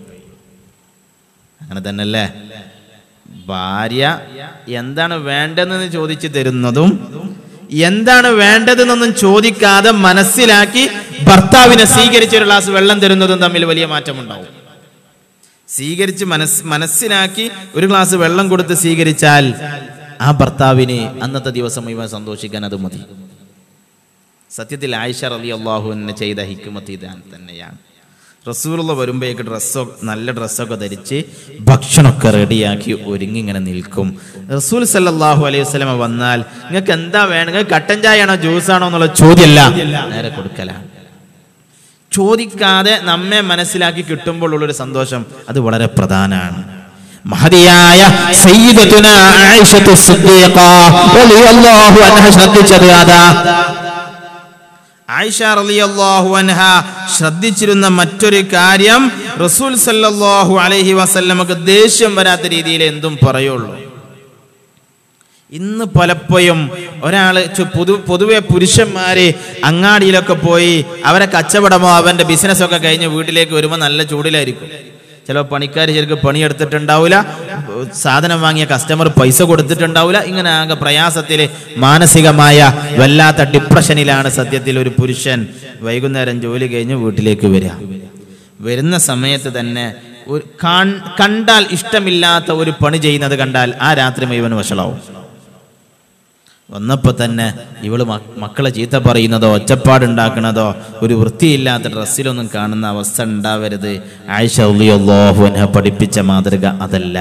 അങ്ങനെ തന്നെയല്ലേ ഭാര്യ എന്താണ് വേണ്ടതെന്ന് ചോദിച്ചു തരുന്നതും എന്താണ് വേണ്ടതെന്നൊന്നും ചോദിക്കാതെ മനസ്സിലാക്കി ഭർത്താവിനെ സ്വീകരിച്ച് ഒരു ഗ്ലാസ് വെള്ളം തരുന്നതും തമ്മിൽ വലിയ മാറ്റമുണ്ടാവും സ്വീകരിച്ച് മനസ് മനസ്സിലാക്കി ഒരു ഗ്ലാസ് വെള്ളം കൊടുത്ത് സ്വീകരിച്ചാൽ ആ ഭർത്താവിന് അന്നത്തെ ദിവസം മുഴുവൻ സന്തോഷിക്കാൻ അത് മതി സത്യത്തിൽ ആയിഷ റലി അള്ളാഹുവിനെ ചെയ്ത ഹിക്കുമത്ത് ഇതാൻ തന്നെയാണ് റസൂലുള്ള വരുമ്പോഴേക്ക് ഡ്രസ്സോ നല്ല ഡ്രസ്സൊക്കെ ധരിച്ച് ഭക്ഷണമൊക്കെ റെഡിയാക്കി ഒരുങ്ങി ഇങ്ങനെ നിൽക്കും റസൂൽ സല്ലല്ലാഹു അലൈഹി വസല്ലമ വന്നാൽ നിങ്ങൾക്ക് എന്താ വേണം നിങ്ങൾക്ക് കട്ടൻ ചായയാണോ ജ്യൂസാണോ എന്നുള്ള ചോദ്യമല്ല നേരെ കൊടുക്കലാണ് ചോദിക്കാതെ നമ്മെ മനസ്സിലാക്കി കിട്ടുമ്പോൾ ഉള്ളൊരു സന്തോഷം അത് വളരെ പ്രധാനമാണ് മഹതിയായ സയ്യിദത്തുന ആയിഷത്തു സിദ്ദീഖ റളിയല്ലാഹു അൻഹ ശ്രദ്ധിച്ചത് അതാ ആയിഷ റളിയല്ലാഹു അൻഹ ശ്രദ്ധിച്ചിരുന്ന മറ്റൊരു കാര്യം റസൂൽ സല്ലല്ലാഹു അലൈഹി വസല്ലമക്ക് ദേഷ്യം വരാത്ത രീതിയിൽ എന്തും പറയുള്ളൂ ഇന്ന് പലപ്പോഴും ഒരാൾ പൊതു പൊതുവെ പുരുഷന്മാര് അങ്ങാടിയിലൊക്കെ പോയി അവരെ കച്ചവടമോ അവന്റെ ബിസിനസ്സൊക്കെ കഴിഞ്ഞ് വീട്ടിലേക്ക് വരുമ്പോൾ നല്ല ചൂടിലായിരിക്കും ചിലപ്പോൾ പണിക്കാർ ശരിക്കും പണിയെടുത്തിട്ടുണ്ടാവില്ല സാധനം വാങ്ങിയ കസ്റ്റമർ പൈസ കൊടുത്തിട്ടുണ്ടാവില്ല ഇങ്ങനെ ആകെ പ്രയാസത്തിൽ മാനസികമായ വല്ലാത്ത ഡിപ്രഷനിലാണ് സത്യത്തിൽ ഒരു പുരുഷൻ വൈകുന്നേരം ജോലി കഴിഞ്ഞ് വീട്ടിലേക്ക് വരിക വരുന്ന സമയത്ത് തന്നെ ഒരു കാൺ- കണ്ടാൽ ഇഷ്ടമില്ലാത്ത ഒരു പണി ചെയ്യുന്നത് കണ്ടാൽ ആ രാത്രി മുഴുവൻ വഷളാവും വന്നപ്പോൾ തന്നെ ഇവള് മ- മക്കളെ ചീത്ത പറയുന്നതോ ഒച്ചപ്പാടുണ്ടാക്കുന്നതോ ഒരു വൃത്തിയില്ലാത്ത ഡ്രസ്സിലൊന്നും കാണുന്ന അവസ്ഥ ഉണ്ടാവരുത് ആയിഷ ഉള്ളിയൊല്ലോഹുവിനെ പഠിപ്പിച്ച മാതൃക അതല്ല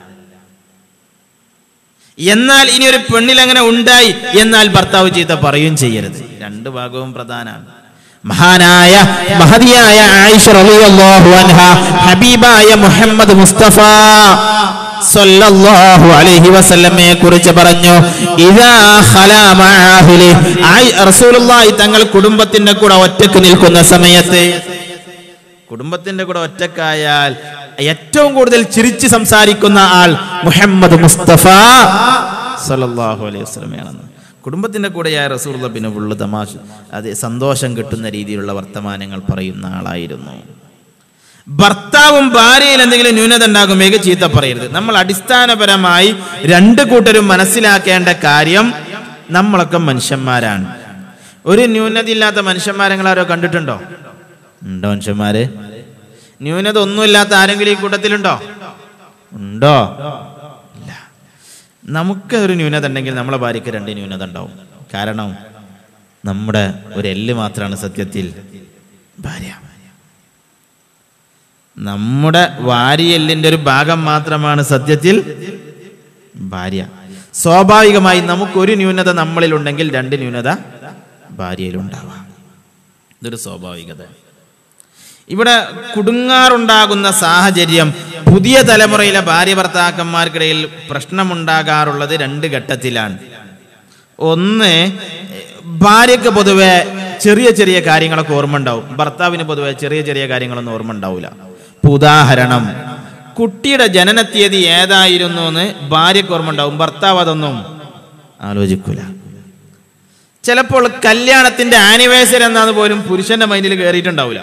എന്നാൽ ഇനി ഒരു പെണ്ണിൽ അങ്ങനെ ഉണ്ടായി എന്നാൽ ഭർത്താവ് ചീത്ത പറയുകയും ചെയ്യരുത് രണ്ട് ഭാഗവും പ്രധാനമാണ് മഹാനായ മഹതിയായ ആയിഷ റളിയല്ലാഹു അൻഹ ഹബീബായ മുഹമ്മദ് മുസ്തഫ സല്ലല്ലാഹു അലൈഹി വസല്ലമയെ കുറിച്ച് പറഞ്ഞു ഇദാ ഖലാ മഅഹ്ലി ആയി റസൂലുള്ളാഹി തങ്ങൾ കുടുംബത്തിന്റെ കൂടെ ഒറ്റക്ക് നിൽക്കുന്ന സമയത്ത് കുടുംബത്തിന്റെ കൂടെ ഒറ്റക്കായാൽ ഏറ്റവും കൂടുതൽ ചിരിച്ച് സംസാരിക്കുന്ന ആൾ മുഹമ്മദ് മുസ്തഫ സല്ലല്ലാഹു അലൈഹി വസല്ലമയാണെന്ന് കുടുംബത്തിന്റെ കൂടെയായ റസൂലുള്ള പിന്നെ ഫുള്ള് തമാശ അത് സന്തോഷം കിട്ടുന്ന രീതിയിലുള്ള വർത്തമാനങ്ങൾ പറയുന്ന ആളായിരുന്നു ഭർത്താവും ഭാര്യയിൽ എന്തെങ്കിലും ന്യൂനത ഉണ്ടാകുമ്പോൾ ചീത്ത പറയരുത് നമ്മൾ അടിസ്ഥാനപരമായി രണ്ട് കൂട്ടരും മനസ്സിലാക്കേണ്ട കാര്യം നമ്മളൊക്കെ മനുഷ്യന്മാരാണ് ഒരു ന്യൂനത ഇല്ലാത്ത മനുഷ്യന്മാരെ നിങ്ങൾ ആരോ കണ്ടിട്ടുണ്ടോ ഉണ്ടോ മനുഷ്യന്മാര് ന്യൂനത ഒന്നുമില്ലാത്ത ആരെങ്കിലും ഈ കൂട്ടത്തിലുണ്ടോ ഉണ്ടോ ഇല്ല നമുക്ക് ഒരു ന്യൂനത ഉണ്ടെങ്കിൽ നമ്മളെ ഭാര്യയ്ക്ക് രണ്ട് ന്യൂനത ഉണ്ടാവും കാരണം നമ്മുടെ ഒരു എല്ല് മാത്രമാണ് സത്യത്തിൽ ഭാര്യ നമ്മുടെ വാരിയെല്ലിന്റെ ഒരു ഭാഗം മാത്രമാണ് സത്യത്തിൽ ഭാര്യ സ്വാഭാവികമായി നമുക്കൊരു ന്യൂനത നമ്മളിൽ ഉണ്ടെങ്കിൽ രണ്ട് ന്യൂനത ഭാര്യയിലുണ്ടാവാം ഇതൊരു സ്വാഭാവികത ഇവിടെ കുടുങ്ങാറുണ്ടാകുന്ന സാഹചര്യം പുതിയ തലമുറയിലെ ഭാര്യ ഭർത്താക്കന്മാർക്കിടയിൽ പ്രശ്നമുണ്ടാകാറുള്ളത് രണ്ട് ഘട്ടത്തിലാണ് ഒന്ന് ഭാര്യയ്ക്ക് പൊതുവെ ചെറിയ ചെറിയ കാര്യങ്ങളൊക്കെ ഓർമ്മ ഉണ്ടാവും ഭർത്താവിന് പൊതുവെ ചെറിയ ചെറിയ കാര്യങ്ങളൊന്നും ഓർമ്മ ഉണ്ടാവില്ല ഇപ്പൊ ഉദാഹരണം കുട്ടിയുടെ ജനന തീയതി ഏതായിരുന്നു എന്ന് ഭാര്യയ്ക്ക് ഓർമ്മ ഉണ്ടാവും ഭർത്താവ് അതൊന്നും ആലോചിക്കൂല ചിലപ്പോൾ കല്യാണത്തിന്റെ ആനിവേഴ്സറി എന്നാന്ന് പോലും പുരുഷന്റെ മൈൻഡിൽ കയറിയിട്ടുണ്ടാവില്ല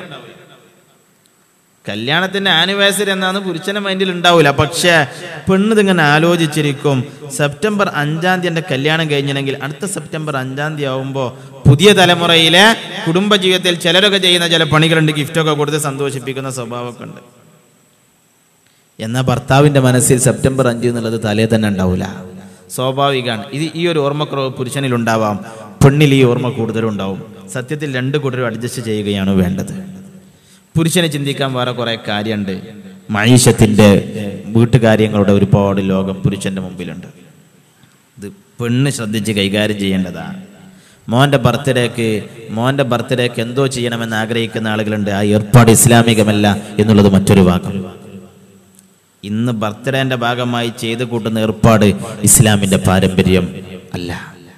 കല്യാണത്തിന്റെ ആനിവേഴ്സറി എന്നാന്ന് പുരുഷന്റെ മൈൻഡിൽ ഉണ്ടാവില്ല പക്ഷേ പെണ്ണ് ഇതിങ്ങനെ ആലോചിച്ചിരിക്കും സെപ്റ്റംബർ അഞ്ചാം തീയതി എൻ്റെ കല്യാണം കഴിഞ്ഞില്ലെങ്കിൽ അടുത്ത സെപ്റ്റംബർ അഞ്ചാം തീയതി ആവുമ്പോൾ പുതിയ തലമുറയിലെ കുടുംബജീവിതത്തിൽ ചിലരൊക്കെ ചെയ്യുന്ന ചില പണികളുണ്ട് ഗിഫ്റ്റൊക്കെ കൊടുത്ത് സന്തോഷിപ്പിക്കുന്ന സ്വഭാവമൊക്കെ ഉണ്ട് എന്നാൽ ഭർത്താവിന്റെ മനസ്സിൽ സെപ്റ്റംബർ അഞ്ച് എന്നുള്ളത് തലേ തന്നെ ഉണ്ടാവില്ല സ്വാഭാവികമാണ് ഇത് ഈ ഒരു ഓർമ്മക്കുറവ് പുരുഷനിൽ ഉണ്ടാവാം പെണ്ണിൽ ഈ ഓർമ്മ കൂടുതലുണ്ടാവും സത്യത്തിൽ രണ്ട് കൂട്ടരും അഡ്ജസ്റ്റ് ചെയ്യുകയാണ് വേണ്ടത് പുരുഷനെ ചിന്തിക്കാൻ വേറെ കുറെ കാര്യമുണ്ട് മൈഷത്തിന്റെ വീട്ടുകാര്യങ്ങളുടെ ഒരുപാട് ലോകം പുരുഷന്റെ മുമ്പിലുണ്ട് ഇത് പെണ്ണ് ശ്രദ്ധിച്ച് കൈകാര്യം ചെയ്യേണ്ടതാണ് മോന്റെ ബർത്ത്ഡേക്ക് മോന്റെ ബർത്ത്ഡേക്ക് എന്തോ ചെയ്യണമെന്ന് ആഗ്രഹിക്കുന്ന ആളുകളുണ്ട് ആ ഏർപ്പാട് ഇസ്ലാമികമല്ല എന്നുള്ളത് മറ്റൊരു ഭാഗം ഇന്ന് ബർത്ത്ഡേന്റെ ഭാഗമായി ചെയ്തു കൂട്ടുന്ന ഏർപ്പാട് ഇസ്ലാമിന്റെ പാരമ്പര്യം അല്ല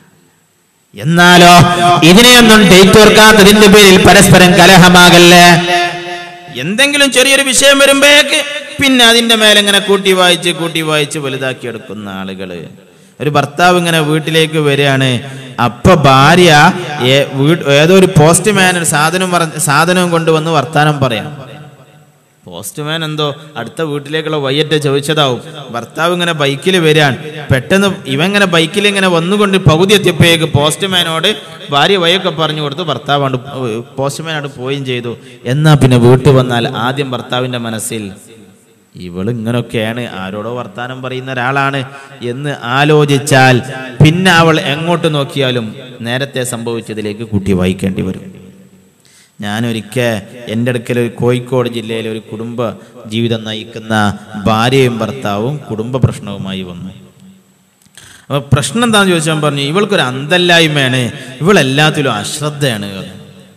എന്നാലോ ഇതിനെയൊന്നും ഡേറ്റ് ഓർക്കാത്തതിന്റെ പേരിൽ പരസ്പരം കലഹമാകല്ലേ എന്തെങ്കിലും ചെറിയൊരു വിഷയം വരുമ്പോഴേക്ക് പിന്നെ അതിന്റെ മേലെ ഇങ്ങനെ കൂട്ടി വായിച്ച് കൂട്ടി വായിച്ച് വലുതാക്കി എടുക്കുന്ന ആളുകള് ഒരു ഭർത്താവ് ഇങ്ങനെ വീട്ടിലേക്ക് വരികയാണ് അപ്പൊ ഭാര്യ ഏ- വീട്- ഏതോ ഒരു പോസ്റ്റ്മാൻ ഒരു സാധനം പറഞ്ഞ സാധനവും കൊണ്ടുവന്ന് വർത്താനം പറയാം പോസ്റ്റ്മാൻ എന്തോ അടുത്ത വീട്ടിലേക്കുള്ള വയ്യറ്റ ചോദിച്ചതാവും ഭർത്താവ് ഇങ്ങനെ ബൈക്കിൽ വരികയാണ് പെട്ടെന്ന് ഇവൻ ഇങ്ങനെ ബൈക്കിൽ ഇങ്ങനെ വന്നുകൊണ്ട് പകുതി എത്തിയപ്പോഴേക്ക് പോസ്റ്റ്മാനോട് ഭാര്യ വയൊക്കെ പറഞ്ഞു കൊടുത്തു ഭർത്താവ് ആണ് പോസ്റ്റ്മാൻ ആണ് പോവുകയും ചെയ്തു എന്നാ പിന്നെ വീട്ടിൽ വന്നാൽ ആദ്യം ഭർത്താവിന്റെ മനസ്സിൽ ഇവള് ഇങ്ങനൊക്കെയാണ് ആരോടോ വർത്താനം പറയുന്ന ഒരാളാണ് എന്ന് ആലോചിച്ചാൽ പിന്നെ അവൾ എങ്ങോട്ട് നോക്കിയാലും നേരത്തെ സംഭവിച്ചതിലേക്ക് കൂട്ടി വായിക്കേണ്ടി വരും ഞാനൊരിക്കൽ എൻ്റെ അടുക്കൽ ഒരു കോഴിക്കോട് ജില്ലയിലെ ഒരു കുടുംബ ജീവിതം നയിക്കുന്ന ഭാര്യയും ഭർത്താവും കുടുംബ പ്രശ്നവുമായി വന്നു അപ്പൊ പ്രശ്നം എന്താണെന്ന് ചോദിച്ചാൽ പറഞ്ഞു ഇവൾക്കൊരു അന്തല്ലായ്മയാണ് ഇവളെല്ലാത്തിലും അശ്രദ്ധയാണ് പറഞ്ഞു.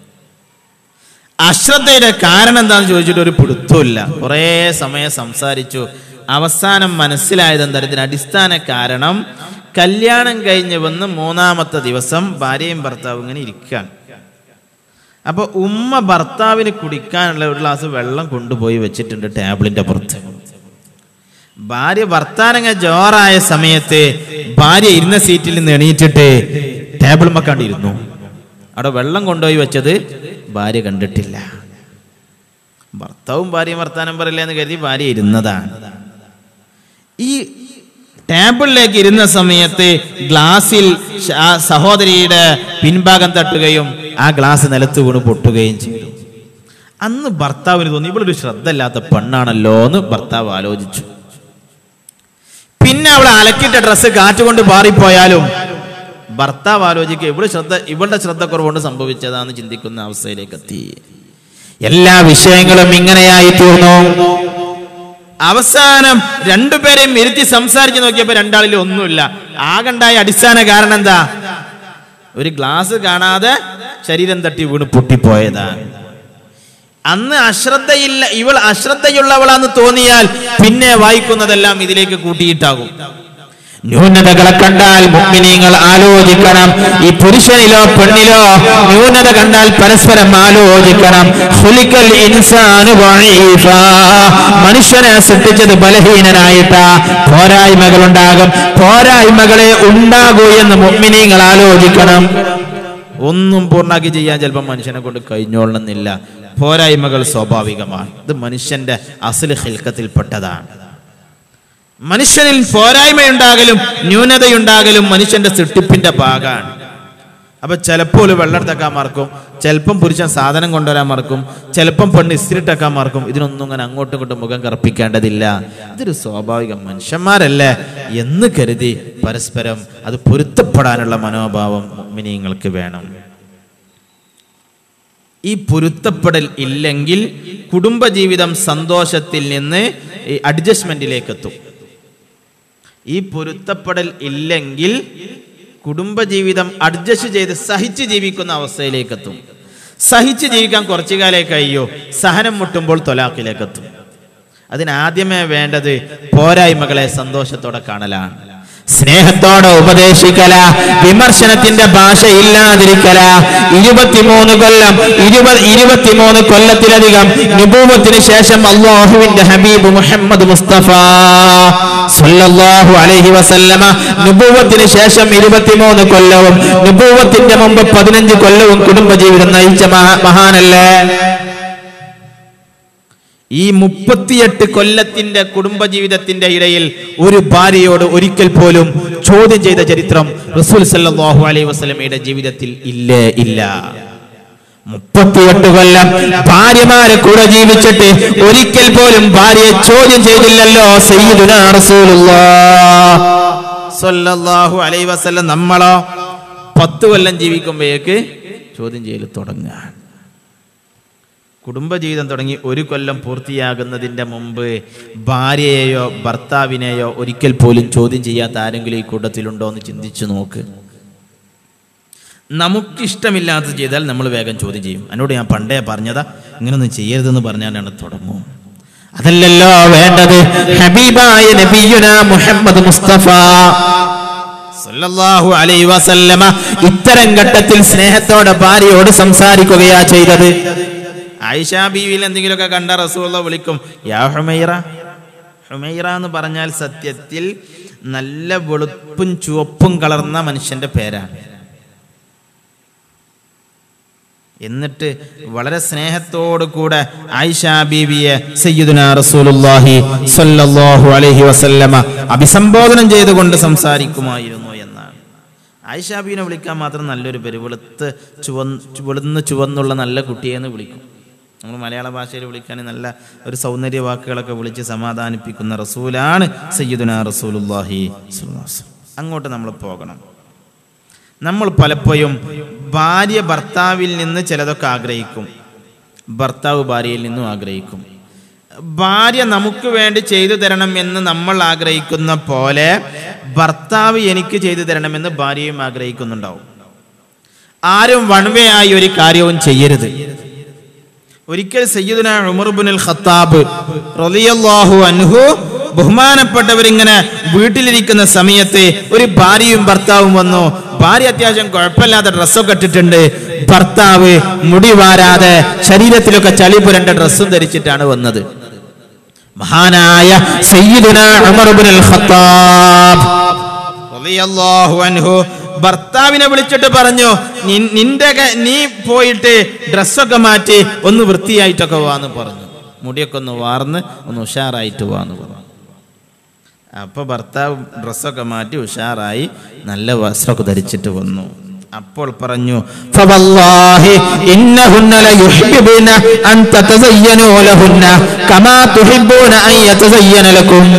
അശ്രദ്ധയുടെ കാരണം എന്താണെന്ന് ചോദിച്ചിട്ട് ഒരു പിടുത്തമില്ല കുറേ സമയം സംസാരിച്ചു അവസാനം മനസ്സിലായത് എന്താ ഇതിന് അടിസ്ഥാന കാരണം കല്യാണം കഴിഞ്ഞ് വന്ന് മൂന്നാമത്തെ ദിവസം ഭാര്യയും ഭർത്താവും ഇങ്ങനെ ഇരിക്കുകയാണ് അപ്പൊ ഉമ്മ ഭർത്താവിന് കുടിക്കാനുള്ള ഒരു ഗ്ലാസ് വെള്ളം കൊണ്ടുപോയി വെച്ചിട്ടുണ്ട് ടേബിളിന്റെ പുറത്ത് ഭാര്യ ഭർത്താനങ്ങ ജോറായ സമയത്ത് ഭാര്യ ഇരുന്ന സീറ്റിൽ നിന്ന് എണീറ്റിട്ട് ടേബിൾ മക്കാണ്ടിരുന്നു അവിടെ വെള്ളം കൊണ്ടുപോയി വെച്ചത് ഭാര്യ കണ്ടിട്ടില്ല ഭർത്താവും ഭാര്യയും വർത്താനം പറയില്ല എന്ന് കരുതി ഭാര്യ ഇരുന്നതാണ് ഈ ടേബിളിലേക്ക് ഇരുന്ന സമയത്ത് ഗ്ലാസിൽ ശ- ആ സഹോദരിയുടെ പിൻഭാഗം തട്ടുകയും ആ ഗ്ലാസ് നിലത്ത് വീണ് പൊട്ടുകയും ചെയ്തു അന്ന് ഭർത്താവിന് തോന്നി ഇവളൊരു ശ്രദ്ധയില്ലാത്ത പെണ്ണാണല്ലോ എന്ന് ഭർത്താവ് ആലോചിച്ചു പിന്നെ അവൾ അലക്കിട്ട ഡ്രസ്സ് കാറ്റുകൊണ്ട് പാറിപ്പോയാലും ഭർത്താവ് ആലോചിക്കുക ഇവിടെ ശ്രദ്ധ ഇവളുടെ ശ്രദ്ധ കുറവുകൊണ്ട് സംഭവിച്ചതാന്ന് ചിന്തിക്കുന്ന അവസ്ഥയിലേക്ക് എത്തി എല്ലാ വിഷയങ്ങളും ഇങ്ങനെയായി തീർന്നു അവസാനം രണ്ടുപേരെയും ഇരുത്തി സംസാരിച്ച് നോക്കിയപ്പോ രണ്ടാളിൽ ഒന്നുമില്ല ആകണ്ടായ അടിസ്ഥാന കാരണം എന്താ ഒരു ഗ്ലാസ് കാണാതെ ശരീരം തട്ടി വീണ് പൊട്ടിപ്പോയതാണ് അന്ന് അശ്രദ്ധയില്ല ഇവൾ അശ്രദ്ധയുള്ളവളാന്ന് തോന്നിയാൽ പിന്നെ വായിക്കുന്നതെല്ലാം ഇതിലേക്ക് കൂട്ടിയിട്ടാകും ന്യൂനതകളെ കണ്ടാൽ മുഗ്മിനീങ്ങൾ ആലോചിക്കണം ഈ പുരുഷനിലോ പെണ്ണിലോ ന്യൂനത കണ്ടാൽ പരസ്പരം ആലോചിക്കണം ഖുലിഖൽ ഇൻസാനു ദഈഫാ. മനുഷ്യനെ സൃഷ്ടിച്ചത് ബലഹീനനായിട്ടാ പോരായ്മകളുണ്ടാകും പോരായ്മകളെ ഉണ്ടാകൂ എന്ന് മുഗ്മിനീങ്ങൾ ആലോചിക്കണം ഒന്നും പൂർണ്ണാക്കി ചെയ്യാൻ ചിലപ്പോൾ മനുഷ്യനെ കൊണ്ട് കഴിഞ്ഞോളണമെന്നില്ല പോരായ്മകൾ സ്വാഭാവികമാണ് ഇത് മനുഷ്യന്റെ അസല് ഹിൽക്കത്തിൽപ്പെട്ടതാണ് മനുഷ്യനിൽ പോരായ്മയുണ്ടാകലും ന്യൂനതയുണ്ടാകലും മനുഷ്യന്റെ സൃഷ്ടിപ്പിന്റെ ഭാഗമാണ് അപ്പൊ ചിലപ്പോൾ ഒരു വെള്ളമെടുത്തേക്കാൻ മറക്കും ചിലപ്പം പുരുഷൻ സാധനം കൊണ്ടുവരാൻ മറക്കും ചിലപ്പം പെണ്ണ് ഇസ്തിരിട്ടേക്കാൻ മറക്കും ഇതിനൊന്നും അങ്ങനെ അങ്ങോട്ടും ഇങ്ങോട്ടും മുഖം കറുപ്പിക്കേണ്ടതില്ല ഇതൊരു സ്വാഭാവികം മനുഷ്യന്മാരല്ലേ എന്ന് കരുതി പരസ്പരം അത് പൊരുത്തപ്പെടാനുള്ള മനോഭാവം മിനിങ്ങൾക്ക് വേണം ഈ പൊരുത്തപ്പെടൽ ഇല്ലെങ്കിൽ കുടുംബജീവിതം സന്തോഷത്തിൽ നിന്ന് ഈ അഡ്ജസ്റ്റ്മെന്റിലേക്ക് എത്തും ഈ പൊരുത്തപ്പെടൽ ഇല്ലെങ്കിൽ കുടുംബജീവിതം അഡ്ജസ്റ്റ് ചെയ്ത് സഹിച്ച് ജീവിക്കുന്ന അവസ്ഥയിലേക്ക് എത്തും സഹിച്ച് ജീവിക്കാൻ കുറച്ചു കാലേ കഴിയോ സഹനം മുട്ടുമ്പോൾ തൊലാഖിലേക്ക് എത്തും അതിനാദ്യമേ വേണ്ടത് പോരായ്മകളെ സന്തോഷത്തോടെ കാണലാണ് സ്നേഹത്തോടെ ഉപദേശിക്കല വിമർശനത്തിന്റെ ഭാഷ ഇല്ലാതിരിക്കല ഇരുപത്തിമൂന്ന് കൊല്ലം ഇരുപത് ഇരുപത്തിമൂന്ന് കൊല്ലത്തിലധികം നുബൂവത്തിന് ശേഷം അള്ളാഹുവിന്റെ ഹബീബ് മുഹമ്മദ് മുസ്തഫ സല്ലല്ലാഹു അലൈഹി വസല്ലമ നുബൂവത്തിന് ശേഷം ഇരുപത്തിമൂന്ന് കൊല്ലവും നുബൂവത്തിന്റെ മുമ്പ് പതിനഞ്ച് കൊല്ലവും കുടുംബജീവിതം നയിച്ച മഹാ- മഹാനല്ലേ ഈ മുപ്പത്തിയെട്ട് കൊല്ലത്തിന്റെ കുടുംബജീവിതത്തിന്റെ ഇടയിൽ ഒരു ഭാര്യയോട് ഒരിക്കൽ പോലും ചോദ്യം ചെയ്ത ചരിത്രം റസൂൽ സല്ലല്ലാഹു അലൈഹി വസല്ലമയുടെ ജീവിതത്തിൽ ഇല്ലേ ഇല്ല മുപ്പത്തിയെട്ട് കൊല്ലം ഭാര്യമാരെ കൂടെ ജീവിച്ചിട്ട് ഒരിക്കൽ പോലും ഭാര്യയെ ചോദ്യം ചെയ്തില്ലല്ലോ സയ്യിദുനാ റസൂലുള്ളാഹ് സല്ലല്ലാഹു അലൈഹി വസല്ലം നമ്മളോ പത്ത് കൊല്ലം ജീവിക്കുമ്പോഴേക്ക് ചോദ്യം ചെയ്യൽ തുടങ്ങാൻ കുടുംബജീവിതം തുടങ്ങി ഒരു കൊല്ലം പൂർത്തിയാകുന്നതിൻ്റെ മുമ്പ് ഭാര്യയെയോ ഭർത്താവിനെയോ ഒരിക്കൽ പോലും ചോദ്യം ചെയ്യാത്ത ആരെങ്കിലും ഈ കൂട്ടത്തിലുണ്ടോ എന്ന് ചിന്തിച്ചു നോക്ക് നമുക്കിഷ്ടമില്ലാത്തത് ചെയ്താൽ നമ്മൾ വേഗം ചോദ്യം ചെയ്യും എന്നോട് ഞാൻ പണ്ടേ പറഞ്ഞതാ ഇങ്ങനൊന്നും ചെയ്യരുതെന്ന് പറഞ്ഞാലാണ് തുടങ്ങും അതല്ലല്ലോ വേണ്ടത് ഹബീബായ നബിയുന മുഹമ്മദ് മുസ്തഫ സല്ലല്ലാഹു അലൈഹി വസല്ലമ ഇത്തരം ഘട്ടത്തിൽ സ്നേഹത്തോടെ ഭാര്യയോട് സംസാരിക്കുകയാ ചെയ്തത് ആയിഷ ബീവിയിൽ എന്തെങ്കിലുമൊക്കെ കണ്ട റസൂള്ള വിളിക്കും യാ ഹുമൈറ ഹുമൈറ എന്ന് പറഞ്ഞാൽ സത്യത്തിൽ നല്ല വെളുപ്പും ചുവപ്പും കളർന്ന മനുഷ്യന്റെ പേരാണ് എന്നിട്ട് വളരെ സ്നേഹത്തോടു കൂടെ ആയിഷ ബീവിയെ സയ്യിദുന റസൂലുള്ളാഹി സ്വല്ലല്ലാഹു അലൈഹി വസല്ലമ അഭിസംബോധനം ചെയ്തുകൊണ്ട് സംസാരിക്കുമായിരുന്നു എന്നാണ് ആയിഷ ബീവിനെ വിളിക്കാൻ മാത്രം നല്ലൊരു പേര് വെളുത്ത് ചുവന്ന് വെളുന്ന് ചുവന്നുള്ള നല്ല കുട്ടിയെന്ന് വിളിക്കും നമ്മൾ മലയാള ഭാഷയിൽ വിളിക്കാൻ നല്ല ഒരു സൗന്ദര്യ വാക്കുകളൊക്കെ വിളിച്ച് സമാധാനിപ്പിക്കുന്ന റസൂലാണ് സയ്യിദുന റസൂലുള്ളാഹി സ്വല്ലല്ലാഹു അലൈഹി വസല്ലം. അങ്ങോട്ട് നമ്മൾ പോകണം നമ്മൾ പലപ്പോഴും ഭാര്യ ഭർത്താവിൽ നിന്ന് ചിലതൊക്കെ ആഗ്രഹിക്കും ഭർത്താവ് ഭാര്യയിൽ നിന്നും ആഗ്രഹിക്കും ഭാര്യ നമുക്ക് വേണ്ടി ചെയ്തു തരണം എന്ന് നമ്മൾ ആഗ്രഹിക്കുന്ന പോലെ ഭർത്താവ് എനിക്ക് ചെയ്തു തരണമെന്ന് ഭാര്യയും ആഗ്രഹിക്കുന്നുണ്ടാവും ആരും വൺവേ ആയി ഒരു കാര്യവും ചെയ്യരുത് ഒരിക്കൽ സയ്യിദുന ഉമർബുൽ ഖത്താബ് റളിയല്ലാഹു അൻഹു ബഹുമാനപ്പെട്ടവരിങ്ങനെ വീട്ടിലിരിക്കുന്ന സമയത്ത് ഒരു ഭാര്യയും ഭർത്താവും വന്നു ഭാര്യ അത്യാവശ്യം കുഴപ്പമില്ലാത്ത ഡ്രസ്സൊക്കെ ഇട്ടിട്ടുണ്ട് ഭർത്താവ് മുടി വാരാതെ ശരീരത്തിലൊക്കെ ചളി പുരണ്ട ഡ്രസ്സും ധരിച്ചിട്ടാണ് വന്നത് മഹാനായ സയ്യിദുന ഉമർ ഇബ്നുൽ ഖത്താബ് റളിയല്ലാഹു അൻഹു ഭർത്താവിനെ വിളിച്ചിട്ട് പറഞ്ഞു "നിൻ- നിന്റെ ക- നീ പോയിട്ട് ഡ്രസ്സൊക്കെ മാറ്റി ഒന്ന് വൃത്തിയായിട്ടൊക്കെ വാന്ന് പറഞ്ഞു മുടിയൊക്കെ ഒന്ന് വാർന്ന് ഒന്ന് ഉഷാറായിട്ട് വാന്ന് പറഞ്ഞു അപ്പൊ ഭർത്താവ് ഡ്രസ്സൊക്കെ മാറ്റി ഉഷാറായി നല്ല വസ്ത്രമൊക്കെ ധരിച്ചിട്ട് വന്നു അപ്പോൾ പറഞ്ഞു "ഫവല്ലാഹി ഇന്നഹുന്ന ലയുഹിബ്ബുന അൻ തതസയ്യനൂ ലഹുന്ന കമാ തുഹിബ്ബൂന അൻ യതസയ്യന ലക്കും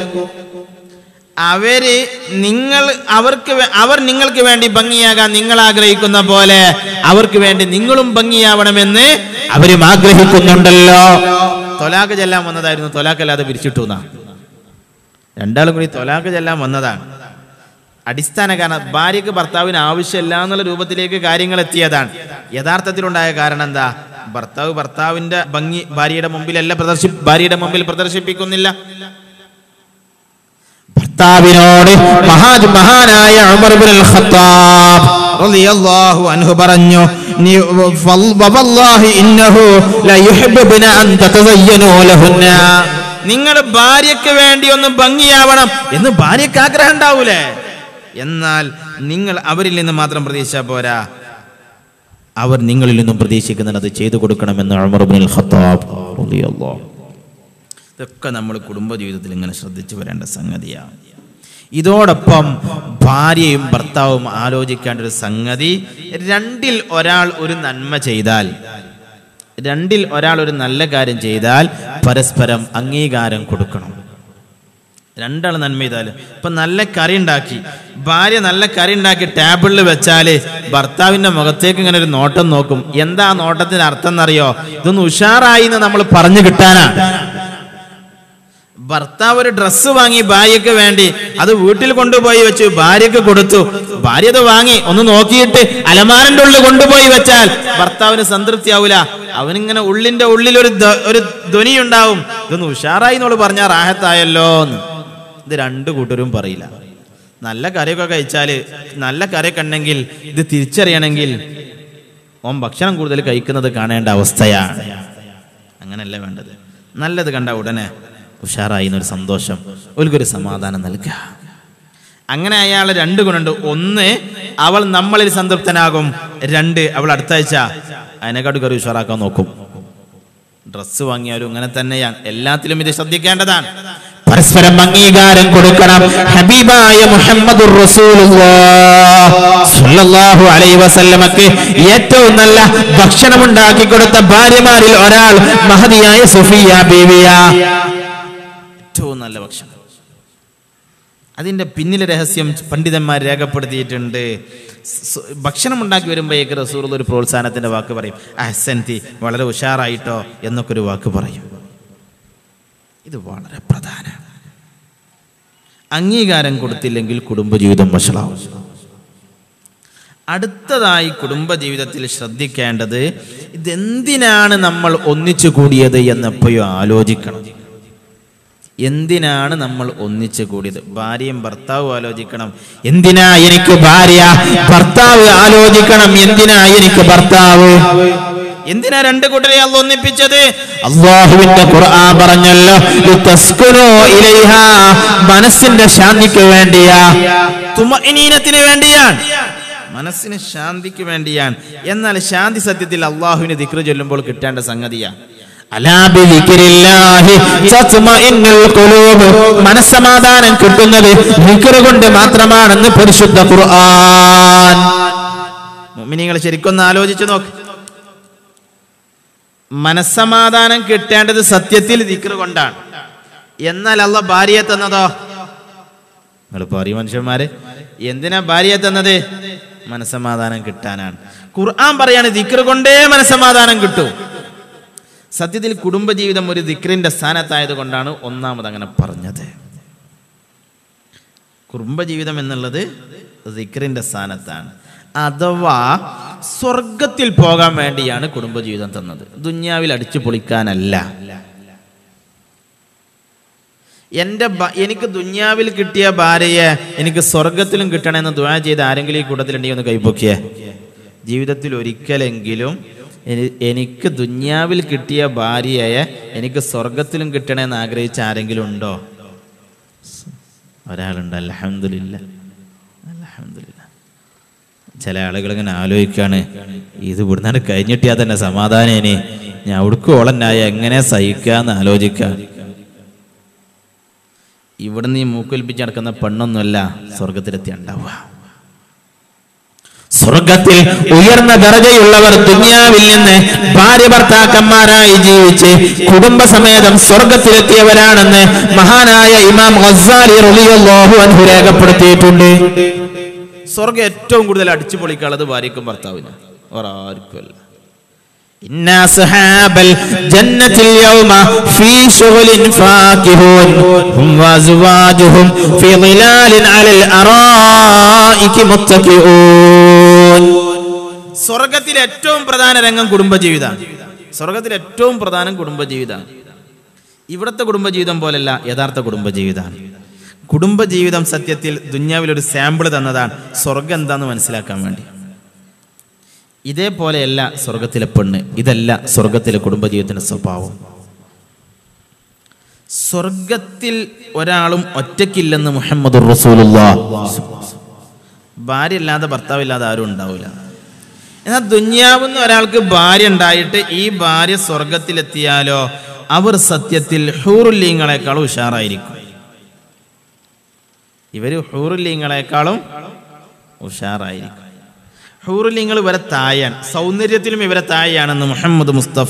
അവര് നിങ്ങൾ അവർക്ക് വേ- അവർ നിങ്ങൾക്ക് വേണ്ടി ഭംഗിയാകാൻ നിങ്ങൾ ആഗ്രഹിക്കുന്ന പോലെ അവർക്ക് വേണ്ടി നിങ്ങളും ഭംഗിയാവണമെന്ന് അവരും ആഗ്രഹിക്കുന്നുണ്ടല്ലോ തൊലാക്ക് ചെല്ലാൻ വന്നതായിരുന്നു തൊലാക്കല്ലാതെ പിരിച്ചിട്ടു എന്നാ രണ്ടാളും കൂടി തൊലാക്ക് ചെല്ലാൻ വന്നതാണ് അടിസ്ഥാന കാരണം ഭാര്യക്ക് ഭർത്താവിന് ആവശ്യമില്ല എന്നുള്ള രൂപത്തിലേക്ക് കാര്യങ്ങൾ എത്തിയതാണ് യഥാർത്ഥത്തിലുണ്ടായ കാരണം എന്താ ഭർത്താവ് ഭർത്താവിന്റെ ഭംഗി ഭാര്യയുടെ മുമ്പിലല്ല പ്രദർശി ഭാര്യയുടെ മുമ്പിൽ പ്രദർശിപ്പിക്കുന്നില്ല ഭർത്താവിനോട് മഹാ- മഹാനായ ഉമർ ഇബ്നുൽ ഖത്താബ് റളിയല്ലാഹു അൻഹു പറഞ്ഞു "നി- വൽ- വവല്ലാഹി ഇന്നഹു ലയുഹിബ്ബുന അൻ തതസയ്യനൂ ലഹുന്ന." നിങ്ങൾ ഭാര്യയ്ക്ക് വേണ്ടി ഒന്ന് ഭംഗിയാവണം എന്ന് ഭാര്യയ്ക്ക് ആഗ്രഹം ഉണ്ടാവൂലേ എന്നാൽ നിങ്ങൾ അവരിൽ നിന്ന് മാത്രം പ്രതീക്ഷിച്ചാ പോരാ അവർ നിങ്ങളിൽ നിന്നും പ്രതീക്ഷിക്കുന്നത് അത് ചെയ്തു കൊടുക്കണമെന്ന് ഉമർ ഇബ്നുൽ ഖത്താബ് റളിയല്ലാഹു ഇതൊക്കെ നമ്മൾ കുടുംബജീവിതത്തിൽ ഇങ്ങനെ ശ്രദ്ധിച്ചു വരേണ്ട സംഗതിയാണ് ഇതോടൊപ്പം ഭാര്യയും ഭർത്താവും ആലോചിക്കേണ്ട ഒരു സംഗതി രണ്ടിൽ ഒരാൾ ഒരു നന്മ ചെയ്താൽ രണ്ടിൽ ഒരാൾ ഒരു നല്ല കാര്യം ചെയ്താൽ പരസ്പരം അംഗീകാരം കൊടുക്കണം രണ്ടാൾ നന്മ ചെയ്താൽ ഇപ്പൊ നല്ല കറി ഉണ്ടാക്കി ഭാര്യ നല്ല കറി ഉണ്ടാക്കി ടേബിളിൽ വെച്ചാല് ഭർത്താവിന്റെ മുഖത്തേക്ക് ഇങ്ങനെ ഒരു നോട്ടം നോക്കും എന്താ ആ നോട്ടത്തിന് അർത്ഥം എന്നറിയോ ഇതൊന്ന് ഉഷാറായി എന്ന് നമ്മൾ പറഞ്ഞു കിട്ടാനാണ് ഭർത്താവ് ഒരു ഡ്രസ്സ് വാങ്ങി ഭാര്യയ്ക്ക് വേണ്ടി അത് വീട്ടിൽ കൊണ്ടുപോയി വെച്ചു ഭാര്യയ്ക്ക് കൊടുത്തു ഭാര്യ അത് വാങ്ങി ഒന്ന് നോക്കിയിട്ട് അലമാരന്റെ ഉള്ളിൽ കൊണ്ടുപോയി വെച്ചാൽ ഭർത്താവിന് സംതൃപ്തി ആവൂല അവനിങ്ങനെ ഉള്ളിന്റെ ഉള്ളിൽ ഒരു ധ- ഒരു ധ്വനി ഉണ്ടാവും ഇതൊന്ന് ഉഷാറായി എന്നോട് പറഞ്ഞാൽ റാഹത്തായല്ലോ എന്ന് ഇത് രണ്ടു കൂട്ടരും പറയില്ല നല്ല കറിയൊക്കെ കഴിച്ചാല് നല്ല കറിയൊക്കെ ഉണ്ടെങ്കിൽ ഇത് തിരിച്ചറിയണമെങ്കിൽ ഓൻ ഭക്ഷണം കൂടുതൽ കഴിക്കുന്നത് കാണേണ്ട അവസ്ഥയാണ് അങ്ങനല്ല വേണ്ടത് നല്ലത് കണ്ട ഉടനെ ഉഷാറായി എന്നൊരു സന്തോഷം ഒരിക്കൊരു സമാധാനം നൽകുക അങ്ങനെ അയാൾ രണ്ട് ഗുണുണ്ട് ഒന്ന് അവൾ നമ്മളിൽ സംതൃപ്തനാകും രണ്ട് അവൾ അടുത്ത ആഴ്ച അതിനെക്കാട്ട് കയറി ഉഷാറാക്കാൻ നോക്കും ഡ്രസ്സ് വാങ്ങിയാലും അങ്ങനെ തന്നെയാണ് എല്ലാത്തിലും ഇത് ശ്രദ്ധിക്കേണ്ടതാണ് പരസ്പരം അംഗീകാരം കൊടുക്കണം ഹബീബായ മുഹമ്മദുർ റസൂലുള്ളാഹ് സ്വല്ലല്ലാഹു അലൈഹി വസല്ലമക്ക് ഏറ്റവും നല്ല ഭക്ഷണം ഉണ്ടാക്കി കൊടുത്ത ഭാര്യമാരിൽ ഒരാൾ മഹതിയായ സുഫിയ ബീവിയ ഏറ്റവും നല്ല ഭക്ഷണം അതിന്റെ പിന്നിലെ രഹസ്യം പണ്ഡിതന്മാർ രേഖപ്പെടുത്തിയിട്ടുണ്ട് സ് ഭക്ഷണം ഉണ്ടാക്കി വരുമ്പോഴേക്ക് റസൂർ ഒരു പ്രോത്സാഹനത്തിന്റെ വാക്ക് പറയും അഹസൻതി വളരെ ഉഷാറായിട്ടോ എന്നൊക്കെ ഒരു വാക്ക് പറയും ഇത് വളരെ പ്രധാനമാണ് അംഗീകാരം കൊടുത്തില്ലെങ്കിൽ കുടുംബജീവിതം വഷളാവും അടുത്തതായി കുടുംബജീവിതത്തിൽ ശ്രദ്ധിക്കേണ്ടത് ഇതെന്തിനാണ് നമ്മൾ ഒന്നിച്ചു കൂടിയത് എന്നെപ്പോഴും ആലോചിക്കണം എന്തിനാണ് നമ്മൾ ഒന്നിച്ചു കൂടിയത് ഭാര്യയും ഭർത്താവും ആലോചിക്കണം എന്തിനാ എനിക്ക് ഭാര്യ ഭർത്താവ് ആലോചിക്കണം എന്തിനാ എനിക്ക് ഭർത്താവ് എന്തിനാ രണ്ട് കൂട്ടരെ അല്ല ഒന്നിപ്പിച്ചത് അള്ളാഹുവിന്റെ ഖുർആൻ പറഞ്ഞല്ലോ ലിതസ്കുനൂ ഇലൈഹാ മനസ്സിന്റെ ശാന്തിക്ക് വേണ്ടിയാ തുമഇനീനത്തിന് വേണ്ടിയാണ് മനസ്സിന് ശാന്തിക്ക് വേണ്ടിയാണ് എന്നാൽ ശാന്തി സത്യത്തിൽ അള്ളാഹുവിന് ദിക്റ് ചൊല്ലുമ്പോൾ കിട്ടേണ്ട സംഗതിയാണ് അലാ ബിദിക്രില്ലാഹി തത്മഇന്നുൽ ഖുലൂബ് മനസ്സമാധാനം കിട്ടുന്നത് ദിക്റ് കൊണ്ട് മാത്രമാണെന്ന് പരിശുദ്ധ ഖുർആൻ മുഅ്മിനീങ്ങൾ ശരിക്കൊന്ന് ആലോചിച്ചു നോക്ക് മനസ്സമാധാനം കിട്ടേണ്ടത് സത്യത്തിൽ ദിക്റ് കൊണ്ടാണ് എന്നാൽ അല്ല ഭാര്യയെ തന്നതോ നിങ്ങൾ പറയും മനുഷ്യന്മാര് എന്തിനാ ഭാര്യയെ തന്നത് മനസ്സമാധാനം കിട്ടാനാണ് ഖുർആൻ പറയാണ് ദിക്റ് കൊണ്ടേ മനസ്സമാധാനം കിട്ടൂ സത്യത്തിൽ കുടുംബജീവിതം ഒരു ദിക്റിന്റെ സ്ഥാനത്തായത് കൊണ്ടാണ് ഒന്നാമത് അങ്ങനെ പറഞ്ഞത് കുടുംബജീവിതം എന്നുള്ളത് ദിക്റിന്റെ സ്ഥാനത്താണ് അഥവാ സ്വർഗത്തിൽ പോകാൻ വേണ്ടിയാണ് കുടുംബജീവിതം തന്നത് ദുന്യാവിൽ അടിച്ചു പൊളിക്കാനല്ല എന്റെ ഭ- എനിക്ക് ദുന്യാവിൽ കിട്ടിയ ഭാര്യയെ എനിക്ക് സ്വർഗത്തിലും കിട്ടണമെന്ന് ദുആ ചെയ്ത് ആരെങ്കിലും ഈ കൂട്ടത്തിലുണ്ടെങ്കിൽ ഒന്ന് കൈപ്പൊക്കിയേ ജീവിതത്തിൽ ഒരിക്കലെങ്കിലും എനി- എനിക്ക് ദുന്യാവിൽ കിട്ടിയ ഭാര്യയെ എനിക്ക് സ്വർഗത്തിലും കിട്ടണമെന്ന് ആഗ്രഹിച്ച ആരെങ്കിലും ഉണ്ടോ ഒരാളുണ്ട് അലഹമില്ല അലഹമില്ല ചില ആളുകൾ ഇങ്ങനെ ആലോചിക്കാണ് ഇത് ഇവിടുന്നാണ് കഴിഞ്ഞിട്ടിയാ തന്നെ സമാധാനേനെ ഞാൻ ഉടുക്കും ഓളന്നായ എങ്ങനെ സഹിക്കാന്ന് ആലോചിക്കാം ഇവിടുന്ന് ഈ മൂക്കൊലിപ്പിച്ച് നടക്കുന്ന പെണ്ണൊന്നുമല്ല സ്വർഗത്തിലെത്തി ഉണ്ടാവുക സ്വർഗത്തിൽ ഉയർന്ന ദർജയുള്ളവർ ദുനിയാവിൽ നിന്ന് ഭാര്യ ഭർത്താക്കന്മാരായി ജീവിച്ച് കുടുംബസമേതം സ്വർഗത്തിലെത്തിയവരാണെന്ന് മഹാനായ ഇമാം ഗസാലി റളിയല്ലാഹു അൻഹു രേഖപ്പെടുത്തിയിട്ടുണ്ട് സ്വർഗം ഏറ്റവും കൂടുതൽ അടിച്ചു പൊളിക്കാനുള്ളത് ഭാര്യക്കും ഭർത്താവിന് ഒരാർക്കുമല്ല إن أصحاب الجنة اليوم في شغل فاكهون هم وأزواجهم في ظلال على الأرائك متكئون സ്വർഗത്തിലെ ഏറ്റവും പ്രധാന രംഗം കുടുംബജീവിതമാണ് സ്വർഗത്തിലെ ഏറ്റവും പ്രധാനം കുടുംബജീവിതമാണ് ഇവിടുത്തെ കുടുംബജീവിതം പോലല്ല യഥാർത്ഥ കുടുംബജീവിതമാണ് കുടുംബജീവിതം സത്യത്തിൽ ദുന്യാവിൽ ഒരു സാമ്പിൾ തന്നതാണ് സ്വർഗം എന്താന്ന് മനസ്സിലാക്കാൻ വേണ്ടി ഇതേപോലെയല്ല സ്വർഗത്തിലെ പെണ്ണ് ഇതല്ല സ്വർഗത്തിലെ കുടുംബജീവിതത്തിന്റെ സ്വഭാവം സ്വർഗത്തിൽ ഒരാളും ഒറ്റയ്ക്കില്ലെന്ന് മുഹമ്മദ് ഭാര്യ ഇല്ലാതെ ഭർത്താവില്ലാതെ ആരും ഉണ്ടാവില്ല എന്നാൽ ദുന്യാവുന്ന ഒരാൾക്ക് ഭാര്യ ഉണ്ടായിട്ട് ഈ ഭാര്യ സ്വർഗത്തിലെത്തിയാലോ അവർ സത്യത്തിൽ ഹൂറുല്ലീങ്ങളെക്കാളും ഉഷാറായിരിക്കും ഇവര് ഹൂറുല്ലീങ്ങളെക്കാളും ഉഷാറായിരിക്കും ഹൂറുലിങ്ങൾ ഇവരെ തായാണ് സൗന്ദര്യത്തിലും ഇവരെ തായാണെന്ന് മുഹമ്മദ് മുസ്തഫ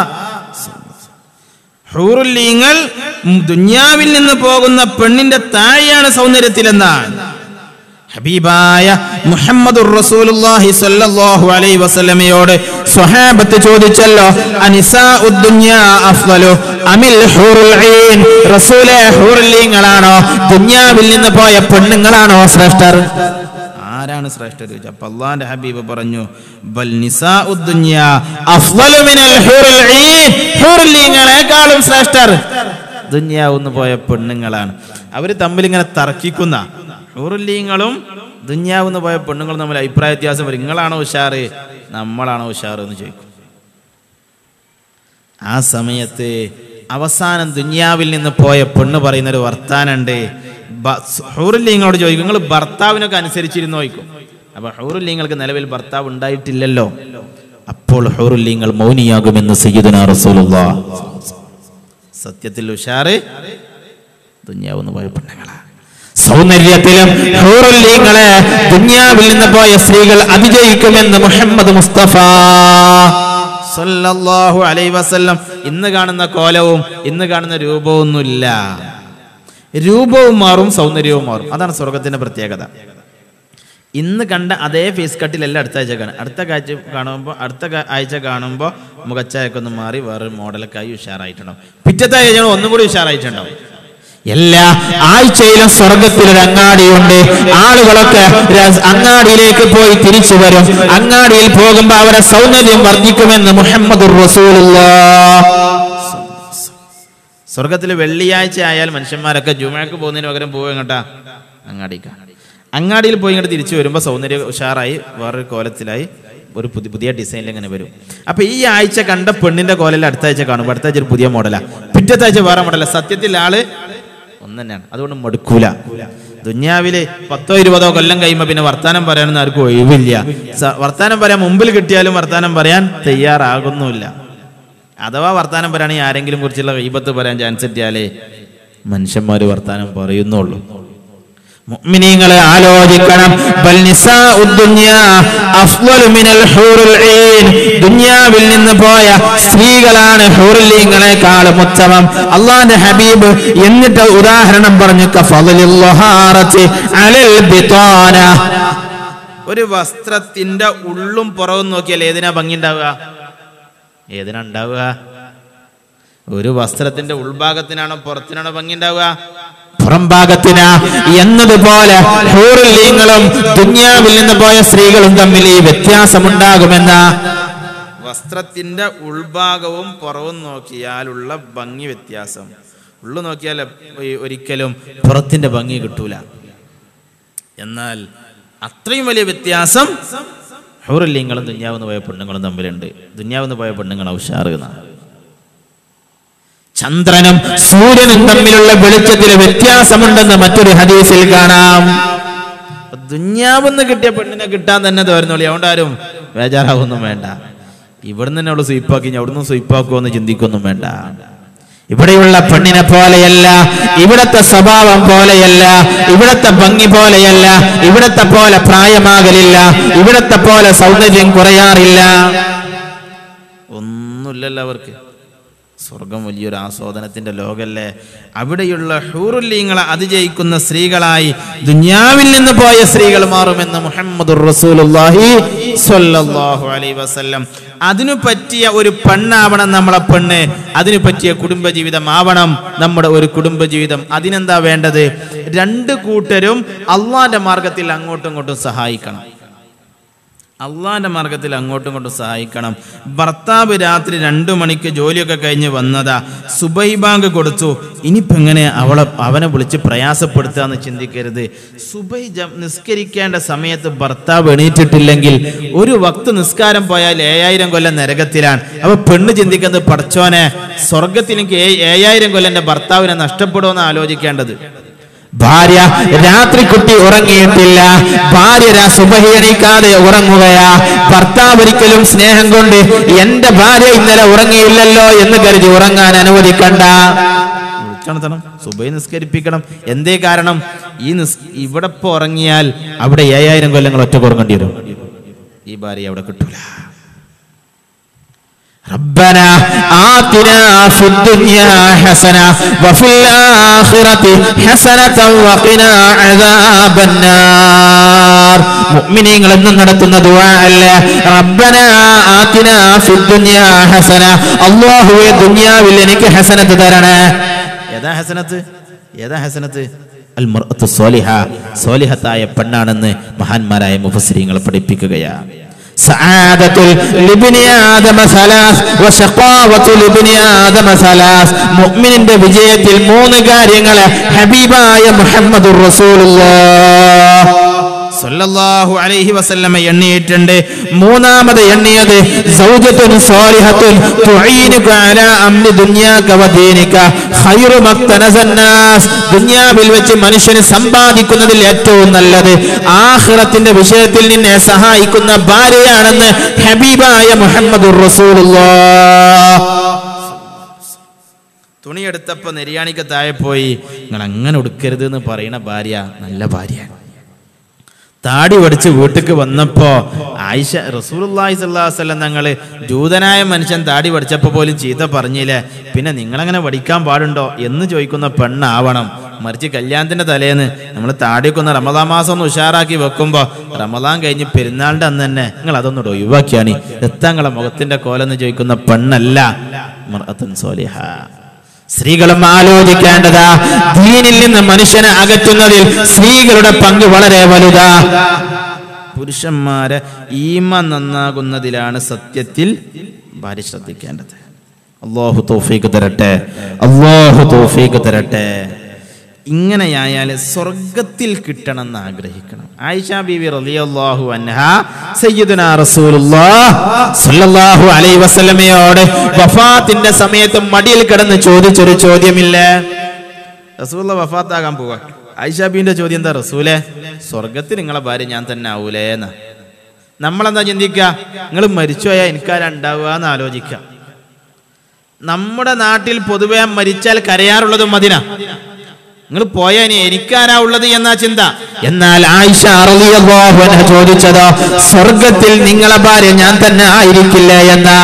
ഹൂറുല്ലീങ്ങൾ ദുന്യാവിൽ നിന്ന് പോകുന്ന പെണ്ണിന്റെ തായാണ് സൗന്ദര്യത്തിലെന്നാണ് ഹബീബായ മുഹമ്മദ് റസൂലുള്ളാഹി സ്വല്ലല്ലാഹു അലൈഹി വസല്ലമയോട് സ്വഹാബത്ത് ചോദിച്ചല്ലോ അനിസാഉദ് ദുനിയാ അഫ്ളലു അമിൽ ഹൂറുൽ ഐൻ റസൂലേ ഹൂറുല്ലീങ്ങളാണോ ദുനിയാവിൽ നിന്ന് പോയ പെണ്ണുങ്ങളാണോ ശ്രേഷ്ഠർ ആരാണ് ശ്രേഷ്ഠർ ചോദിച്ചു അപ്പൊ അള്ളാന്റെ ഹബീബ് പറഞ്ഞു ബൽ നിസാഉദ് ദുനിയാ അഫ്ളലു മിനൽ ഹൂറുൽ ഐൻ ഹൂറുല്ലീങ്ങളെക്കാളും ശ്രേഷ്ഠർ ദുന്യാവുന്ന് പോയ പെണ്ണുങ്ങളാണ് അവര് തമ്മിൽ ഇങ്ങനെ തർക്കിക്കുന്ന ഹൂറുല്ലീങ്ങളും ദുന്യാവുന്ന് പോയ പെണ്ണുങ്ങളും തമ്മിൽ അഭിപ്രായ വ്യത്യാസം വരും നിങ്ങളാണോ ഉഷാറ് നമ്മളാണോ ഉഷാറ് എന്ന് ചോദിക്കും ആ സമയത്ത് അവസാനം ദുന്യാവിൽ നിന്ന് പോയ പെണ്ണ് പറയുന്ന ഒരു വർത്താനുണ്ട് ഹൂറുല്ലീങ്ങളോട് ചോദിക്കും നിങ്ങൾ ഭർത്താവിനൊക്കെ അനുസരിച്ചിരുന്നു ചോദിക്കും അപ്പൊ ഹൂറുല്ലീങ്ങൾക്ക് നിലവിൽ ഭർത്താവ് ഉണ്ടായിട്ടില്ലല്ലോ അപ്പോൾ ഹൂറുല്ലീങ്ങൾ മൗനിയാകുമെന്ന് സയ്യിദുന റസൂലുള്ള സത്യത്തിൽ ഉഷാറ് ദുന്യാവെന്ന് പോയ പെണ്ണുങ്ങളാ സൗന്ദര്യത്തിലും ഹൂറുല്ലീങ്ങളെ ദുന്യാവിൽ നിന്ന് പോയ സ്ത്രീകൾ അതിജയിക്കുമെന്ന് മുഹമ്മദ് മുസ്തഫ സല്ലല്ലാഹു അലൈഹി വസല്ലം ഇന്ന് കാണുന്ന കോലവും ഇന്ന് കാണുന്ന രൂപമൊന്നുമില്ല രൂപവും മാറും സൗന്ദര്യവും മാറും അതാണ് സ്വർഗത്തിന്റെ പ്രത്യേകത ഇന്ന് കണ്ട അതേ ഫേസ് കട്ടിലല്ല അടുത്ത ആഴ്ച കാണും അടുത്ത കാഴ്ച കാണുമ്പോൾ അടുത്ത കാ- ആഴ്ച കാണുമ്പോൾ മുഖച്ചായൊക്കെ ഒന്ന് മാറി വേറൊരു മോഡലൊക്കെ ആയി ഉഷാറായിട്ടുണ്ടാവും പിറ്റത്തെ ആഴ്ച ഒന്നും കൂടി ഉഷാറായിട്ടുണ്ടാവും എല്ലാ ആഴ്ചയിലും സ്വർഗത്തിൽ ഒരു അങ്ങാടിയുണ്ട് ആളുകളൊക്കെ ര- അങ്ങാടിയിലേക്ക് പോയി തിരിച്ചു വരും അങ്ങാടിയിൽ പോകുമ്പോൾ അവരെ സൗന്ദര്യം വർദ്ധിക്കുമെന്ന് മുഹമ്മദ് സ്വർഗത്തിൽ വെള്ളിയാഴ്ച ആയാൽ മനുഷ്യന്മാരൊക്കെ ജുമഴക്ക് പോകുന്നതിന് പകരം പോകുക എങ്ങോട്ടാ അങ്ങാടിക്ക അങ്ങാടിയിൽ പോയി ഇങ്ങോട്ട് തിരിച്ചു വരുമ്പോൾ സൗന്ദര്യം ഉഷാറായി വേറൊരു കോലത്തിലായി ഒരു പുതിയ പുതിയ ഡിസൈനിൽ ഇങ്ങനെ വരും അപ്പൊ ഈ ആഴ്ച കണ്ട പെണ്ണിന്റെ കോലയിൽ അടുത്ത ആഴ്ച കാണുമ്പോൾ അടുത്ത ആഴ്ച ഒരു പുതിയ മോഡലാ പിറ്റത്തെ ആഴ്ച വേറെ മോഡലാ സത്യത്തിൽ ആള് ഒന്ന് തന്നെയാണ് അതുകൊണ്ട് മടുക്കൂല ദുന്യാവില് പത്തോ ഇരുപതോ കൊല്ലം കഴിയുമ്പോൾ പിന്നെ വർത്താനം പറയാനൊന്നും ആർക്കും ഒഴിവില്ല സ- വർത്താനം പറയാൻ മുമ്പിൽ കിട്ടിയാലും വർത്താനം പറയാൻ തയ്യാറാകുന്നുമില്ല അഥവാ വർത്താനം പറയുകയാണെങ്കിൽ ആരെങ്കിലും കുറിച്ചുള്ള കൈബത്ത് പറയാൻ ചാൻസ് കിട്ടിയാലേ മനുഷ്യന്മാര് വർത്താനം പറയുന്നുള്ളൂ മുഅ്മിനീങ്ങളെ ആലോചിക്കണം ബൽ നിസാഉദ് ദുനിയാ അഫ്ളലു മിനൽ ഹൂറുൽ ഐൻ ദുനിയാവിൽ നിന്ന് പോയ സ്ത്രീകളാണ് ഹൂറുല്ലീങ്ങളെക്കാളും ഉത്തമം അള്ളാന്റെ ഹബീബ് എന്നിട്ട് ഉദാഹരണം പറഞ്ഞു കഫളിൽ ലഹാറത്തി അലൽ ബിതാന ഒരു വസ്ത്രത്തിന്റെ ഉള്ളും പുറവും നോക്കിയാൽ ഏതിനാ ഭംഗി ഉണ്ടാവുക ഏതിനാ ഉണ്ടാവുക ഒരു വസ്ത്രത്തിന്റെ ഉൾഭാഗത്തിനാണോ പുറത്തിനാണോ ഭംഗി ഉണ്ടാവുക പുറംഭാഗത്തിന് എന്നതുപോലെ ഹൂറുല്ലീങ്ങളും ദുന്യാവിൽ നിന്ന് പോയ സ്ത്രീകളും തമ്മിൽ ഈ വ്യത്യാസമുണ്ടാകുമെന്ന വസ്ത്രത്തിന്റെ ഉൾഭാഗവും പുറവും നോക്കിയാലുള്ള ഭംഗി വ്യത്യാസം ഉള്ളു നോക്കിയാൽ എപ്പ- ഈ ഒരിക്കലും പുറത്തിന്റെ ഭംഗി കിട്ടൂല എന്നാൽ അത്രയും വലിയ വ്യത്യാസം ഹൗറല്യങ്ങളും ദുന്യാവെന്ന് പോയ പെണ്ണുങ്ങളും തമ്മിലുണ്ട് ദുന്യാവെന്ന് പോയ പെണ്ണുങ്ങൾ ഉഷാറ് എന്നാണ് ചന്ദ്രനും സൂര്യനും തമ്മിലുള്ള വെളിച്ചത്തിൽ വ്യത്യാസമുണ്ടെന്ന് മറ്റൊരു ഹദീസിൽ കാണാം ദുന്യാവെന്ന് കിട്ടിയ പെണ്ണിനെ കിട്ടാൻ തന്നെ തോരുന്നുള്ളൂ അതുകൊണ്ട് ആരും ബേജാറാവൊന്നും വേണ്ട ഇവിടുന്ന് തന്നെ അവള് സ്വീപ്പാക്കി ഇനി അവിടുന്ന് സ്വീപ്പാക്കുമോ എന്ന് ചിന്തിക്കൊന്നും വേണ്ട ഇവിടെയുള്ള പെണ്ണിനെ പോലെയല്ല ഇവിടത്തെ സ്വഭാവം പോലെയല്ല ഇവിടത്തെ ഭംഗി പോലെയല്ല ഇവിടത്തെ പോലെ പ്രായമാകലില്ല ഇവിടത്തെ പോലെ സൗന്ദര്യം കുറയാറില്ല ഒന്നുമില്ലല്ലോ അവർക്ക് സ്വർഗം വലിയൊരു ആസ്വാദനത്തിന്റെ ലോകല്ലേ അവിടെയുള്ള ഹൂറുല്ലീങ്ങളെ അതിജയിക്കുന്ന സ്ത്രീകളായി ദുന്യാവിൽ നിന്ന് പോയ സ്ത്രീകൾ മാറുമെന്ന് മുഹമ്മദ് റസൂലുള്ളാഹി സ്വല്ലല്ലാഹു അലൈഹി വസല്ലം അതിനു പറ്റിയ ഒരു പെണ്ണാവണം നമ്മളെ പെണ്ണ് അതിനു പറ്റിയ കുടുംബജീവിതം ആവണം നമ്മുടെ ഒരു കുടുംബജീവിതം അതിനെന്താ വേണ്ടത് രണ്ട് കൂട്ടരും അള്ളാന്റെ മാർഗത്തിൽ അങ്ങോട്ടും ഇങ്ങോട്ടും സഹായിക്കണം അള്ളാന്റെ മാർഗത്തിൽ അങ്ങോട്ടും ഇങ്ങോട്ടും സഹായിക്കണം ഭർത്താവ് രാത്രി രണ്ടു മണിക്ക് ജോലിയൊക്കെ കഴിഞ്ഞ് വന്നതാ സുബൈ ബാങ്ക് കൊടുത്തു ഇനിയിപ്പോ എങ്ങനെ അവളെ അവനെ വിളിച്ച് പ്രയാസപ്പെടുത്തുക ചിന്തിക്കരുത് സുബൈ ജ നിസ്കരിക്കേണ്ട സമയത്ത് ഭർത്താവ് എണീറ്റിട്ടില്ലെങ്കിൽ ഒരു വക്ത് നിസ്കാരം പോയാൽ ഏഴായിരം കൊല്ലം നരകത്തിലാണ് അപ്പൊ പെണ്ണ് ചിന്തിക്കുന്നത് പഠിച്ചോനെ സ്വർഗത്തിൽ എനിക്ക് ഏ- ഏഴായിരം കൊല്ലം എൻ്റെ ഭർത്താവിനെ നഷ്ടപ്പെടുമെന്ന് ആലോചിക്കേണ്ടത് ഭാര്യ രാത്രി കുട്ടി ഉറങ്ങിയിട്ടില്ല ഭാര്യ രാ- സുബഹി എണീക്കാതെ ഉറങ്ങുകയാ ഭർത്താവ് ഒരിക്കലും സ്നേഹം കൊണ്ട് എന്റെ ഭാര്യ ഇന്നലെ ഉറങ്ങിയില്ലല്ലോ എന്ന് കരുതി ഉറങ്ങാൻ അനുവദിക്കണ്ട വിളിച്ചുണർത്തണം സുബൈ നിസ്കരിപ്പിക്കണം എന്തേ കാരണം ഈ നിസ് ഇവിടെ ഇപ്പൊ ഉറങ്ങിയാൽ അവിടെ ഏഴായിരം കൊല്ലങ്ങൾ ഒറ്റ ഉറങ്ങേണ്ടി വരും ഈ ഭാര്യ അവിടെ കിട്ടൂല ربنا آتنا في الدنيا حسنة وفي الآخرة حسنة وقنا عذاب النار മുഅ്മിനീങ്ങൾ എന്നും നടത്തുന്ന ദുആ അല്ല റബ്ബന ആതിന ഫിദ്ദുനിയ ഹസന അല്ലാഹുവേ ദുനിയാവിൽ എനിക്ക് ഹസനത്ത് തരണേ ഏതാ ഹസനത്ത് ഏതാ ഹസനത്ത് അൽ മർഅത്തു സ്വാലിഹ സ്വാലിഹത്തായ പെണ്ണാണെന്ന് മഹാന്മാരായ മുഫസ്സിരീങ്ങൾ പഠിപ്പിക്കുകയാണ് سعادة لابن آدم ثلاث وشقاوة لابن آدم ثلاث മുഅ്മിനിന്റെ വിജയത്തിൽ മൂന്ന് കാര്യങ്ങൾ ഹബീബായ മുഹമ്മദുർ റസൂലുള്ളാഹ് സല്ലല്ലാഹു അലൈഹി വസല്ലമ എണ്ണിയിട്ടുണ്ട് മൂന്നാമത് എണ്ണിയത് സൗജത്തുൻ സാലിഹത്തുൻ തുഈനുക അലാ അംരി ദുനിയാക വ ദീനിക ഖൈറു മക്തനസന്നാസ് ദുനിയാവിൽ വെച്ച് മനുഷ്യന് സമ്പാദിക്കുന്നതിൽ ഏറ്റവും നല്ലത് ആഖിറത്തിന്റെ വിഷയത്തിൽ നിന്നെ സഹായിക്കുന്ന ഭാര്യയാണെന്ന് ഹബീബായ മുഹമ്മദുർ റസൂലുള്ളാഹ് തുണിയെടുത്തപ്പോ നെരിയാണിക്ക് താഴെ പോയി നിങ്ങൾ അങ്ങനെ ഉടുക്കരുത് എന്ന് പറയുന്ന ഭാര്യ നല്ല ഭാര്യയാണ് താടി വടിച്ച് വീട്ടിക്ക് വന്നപ്പോ ആയിഷ റസൂലുള്ളാഹി സ്വല്ലല്ലാഹു അലൈഹി വസല്ലം ഞങ്ങള് ജൂതനായ മനുഷ്യൻ താടി വടിച്ചപ്പോ പോലും ചീത്ത പറഞ്ഞില്ലേ പിന്നെ നിങ്ങളങ്ങനെ വടിക്കാൻ പാടുണ്ടോ എന്ന് ചോദിക്കുന്ന പെണ്ണാവണം മറിച്ച് കല്യാണത്തിന്റെ തലേന്ന് നമ്മൾ താടിയൊക്കെ ഒന്ന് റമദാൻ മാസം ഒന്ന് ഉഷാറാക്കി വെക്കുമ്പോ റമദാൻ കഴിഞ്ഞ് പെരുന്നാളിന്റെ അന്ന് തന്നെ നിങ്ങൾ അതൊന്നും ഒഴിവാക്കിയാണ് എത്താങ്ങളെ മുഖത്തിന്റെ കോലെന്ന് ചോദിക്കുന്ന പെണ്ണല്ല മർഅത്തുൻ സ്വാലിഹ സ്ത്രീകളും ആലോചിക്കേണ്ടതാ ദീനിൽ നിന്ന് മനുഷ്യനെ അകറ്റുന്നതിൽ സ്ത്രീകളുടെ പങ്ക് വളരെ വലുതാ പുരുഷന്മാരെ ഈമ നന്നാകുന്നതിലാണ് സത്യത്തിൽ ഭാര്യ ശ്രദ്ധിക്കേണ്ടത് അള്ളാഹു തോഫീക്ക് തരട്ടെ അള്ളാഹു തോഫീക്ക് തരട്ടെ ഇങ്ങനെയായാൽ സ്വർഗത്തിൽ കിട്ടണം എന്ന് ആഗ്രഹിക്കണം ആയിഷ ബീവി റളിയല്ലാഹു അൻഹ സയ്യിദുനാ റസൂലുള്ളാഹ് സ്വല്ലല്ലാഹു അലൈഹി വസല്ലമയോട് വഫാത്തിന്റെ സമയത്ത് മടിയിൽ കിടന്ന് ചോദിച്ചൊരു ചോദ്യമില്ലേ റസൂലുള്ള വഫാത്താകാൻ പോവാ ആയിഷ ബീവിന്റെ ചോദ്യം എന്താ റസൂലെ സ്വർഗത്തിൽ നിങ്ങളെ ഭാര്യ ഞാൻ തന്നെ ആവൂലേ എന്ന് നമ്മളെന്താ ചിന്തിക്കുക നിങ്ങൾ മരിച്ചുപോയാൽ എനിക്കാരാ ഉണ്ടാവുക എന്ന് ആലോചിക്കുക നമ്മുടെ നാട്ടിൽ പൊതുവെ മരിച്ചാൽ കരയാറുള്ളതും മതിന നിങ്ങൾ പോയാ ഇനി എനിക്കാരാ ഉള്ളത് എന്നാ ചിന്ത എന്നാൽ ആയിഷ റളിയല്ലാഹു അൻഹ ചോദിച്ചതോ സ്വർഗത്തിൽ നിങ്ങളെ ഭാര്യ ഞാൻ തന്നെ ആയിരിക്കില്ല എന്നാ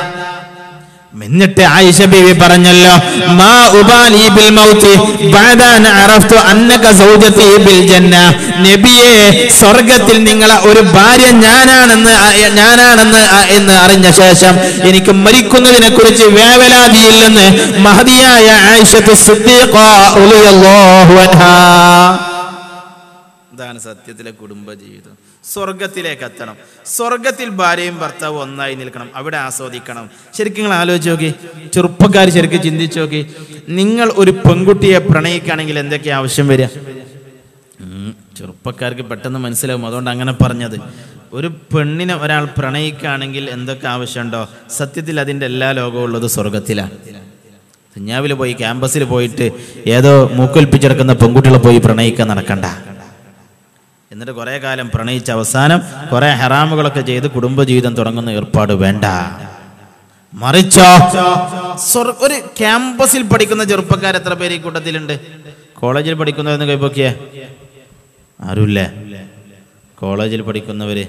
എന്നിട്ട് ആയിഷ ബീവി പറഞ്ഞല്ലോ മാ ഉബാലി ബിൽ മൗതി ബഅദ അൻ അറഫ്തു അന്നക സൗജതി ബിൽ ജന്ന നബിയെ സ്വർഗ്ഗത്തിൽ നിങ്ങളെ ഒരു ഭാര്യ ഞാനാണെന്ന് അ- ഞാനാണെന്ന് അ- എന്ന് അറിഞ്ഞ ശേഷം എനിക്ക് മരിക്കുന്നതിനെ കുറിച്ച് വേവലാതിയില്ലെന്ന് മഹദിയായ ആയിഷത്തു സിദ്ദീഖ റളിയല്ലാഹു അൻഹാ ഇതാണ് സത്യത്തിലെ കുടുംബജീവിതം സ്വർഗത്തിലേക്ക് എത്തണം സ്വർഗത്തിൽ ഭാര്യയും ഭർത്താവും ഒന്നായി നിൽക്കണം അവിടെ ആസ്വദിക്കണം ശരിക്കും നിങ്ങൾ ആലോചിച്ച് നോക്കി ചെറുപ്പക്കാർ ശരിക്കും ചിന്തിച്ചു നോക്കി നിങ്ങൾ ഒരു പെൺകുട്ടിയെ പ്രണയിക്കുകയാണെങ്കിൽ എന്തൊക്കെ ആവശ്യം വരിക ഉം, ചെറുപ്പക്കാർക്ക് പെട്ടെന്ന് മനസ്സിലാവും അതുകൊണ്ട് അങ്ങനെ പറഞ്ഞത് ഒരു പെണ്ണിനെ ഒരാൾ പ്രണയിക്കുകയാണെങ്കിൽ എന്തൊക്കെ ആവശ്യമുണ്ടോ സത്യത്തിൽ അതിൻ്റെ എല്ലാ ലോകവും ഉള്ളത് സ്വർഗത്തിലാണ് ദുഞ്ഞാവിൽ പോയി ക്യാമ്പസിൽ പോയിട്ട് ഏതോ മൂക്കൊൽപ്പിച്ചെടുക്കുന്ന പെൺകുട്ടികളെ പോയി പ്രണയിക്കാൻ നടക്കണ്ട എന്നിട്ട് കുറേ കാലം പ്രണയിച്ച അവസാനം കുറേ ഹറാമുകളൊക്കെ ചെയ്ത് കുടുംബജീവിതം തുടങ്ങുന്ന ഏർപ്പാട് വേണ്ട മറിച്ചോ സ്വർ- ഒരു ക്യാമ്പസിൽ പഠിക്കുന്ന ചെറുപ്പക്കാർ എത്ര പേര് ഈ കൂട്ടത്തിലുണ്ട് കോളേജിൽ പഠിക്കുന്നവരെന്ന് കൈപ്പൊക്കിയേ ആരുമില്ലേ കോളേജിൽ പഠിക്കുന്നവര്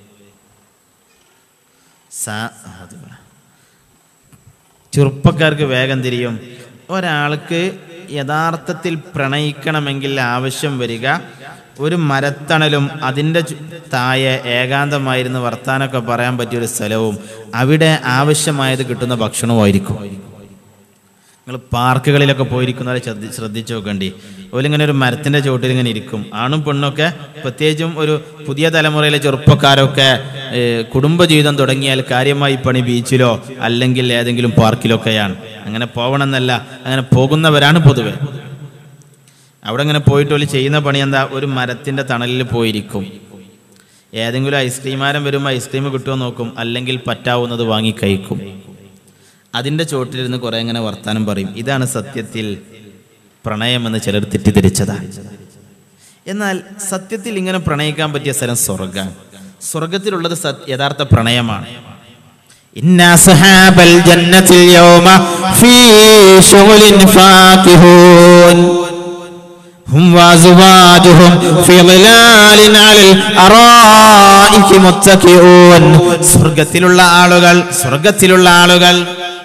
സാ- അത് പറ. ചെറുപ്പക്കാർക്ക് വേഗം തിരിയും ഒരാൾക്ക് യഥാർത്ഥത്തിൽ പ്രണയിക്കണമെങ്കിൽ ആവശ്യം വരിക ഒരു മരത്തണലും അതിൻ്റെ ചു- താഴെ ഏകാന്തമായിരുന്ന് വർത്താനൊക്കെ പറയാൻ പറ്റിയ ഒരു സ്ഥലവും അവിടെ ആവശ്യമായത് കിട്ടുന്ന ഭക്ഷണവുമായിരിക്കും നിങ്ങൾ പാർക്കുകളിലൊക്കെ പോയിരിക്കുന്നവരെ ശ്രദ്ധി ശ്രദ്ധിച്ചു നോക്കണ്ടി ഓലിങ്ങനെ ഒരു മരത്തിന്റെ ചുവട്ടിൽ ഇങ്ങനെ ഇരിക്കും ആണും പെണ്ണൊക്കെ പ്രത്യേകിച്ചും ഒരു പുതിയ തലമുറയിലെ ചെറുപ്പക്കാരൊക്കെ ഏഹ്, കുടുംബജീവിതം തുടങ്ങിയാൽ കാര്യമായി പണി ബീച്ചിലോ അല്ലെങ്കിൽ ഏതെങ്കിലും പാർക്കിലൊക്കെയാണ് അങ്ങനെ പോകണമെന്നല്ല അങ്ങനെ പോകുന്നവരാണ് പൊതുവെ അവിടെ അങ്ങനെ പോയിട്ട് ഓല് ചെയ്യുന്ന പണി എന്താ ഒരു മരത്തിന്റെ തണലിൽ പോയിരിക്കും ഏതെങ്കിലും ഐസ്ക്രീമാരം വരുമ്പോൾ ഐസ്ക്രീം കിട്ടുമോ നോക്കും അല്ലെങ്കിൽ പറ്റാവുന്നത് വാങ്ങി കഴിക്കും അതിൻ്റെ ചോട്ടിലിരുന്ന് കുറെ ഇങ്ങനെ വർത്താനം പറയും ഇതാണ് സത്യത്തിൽ പ്രണയമെന്ന് ചിലർ തെറ്റിദ്ധരിച്ചതാണ് എന്നാൽ സത്യത്തിൽ ഇങ്ങനെ പ്രണയിക്കാൻ പറ്റിയ സ്ഥലം സ്വർഗം സ്വർഗത്തിലുള്ളത് സത്- യഥാർത്ഥ പ്രണയമാണ് ഇന്ന അസ്ഹാബൽ ജന്നത്തിൽ യൗമ ഫീ ശുഗ്ലിൻ ഫാകിഹൂൻ هم وازواجهم في ظلال على الارائك متكئون സ്വർഗത്തിലുള്ള ആളുകൾ സ്വർഗത്തിലുള്ള ആളുകൾ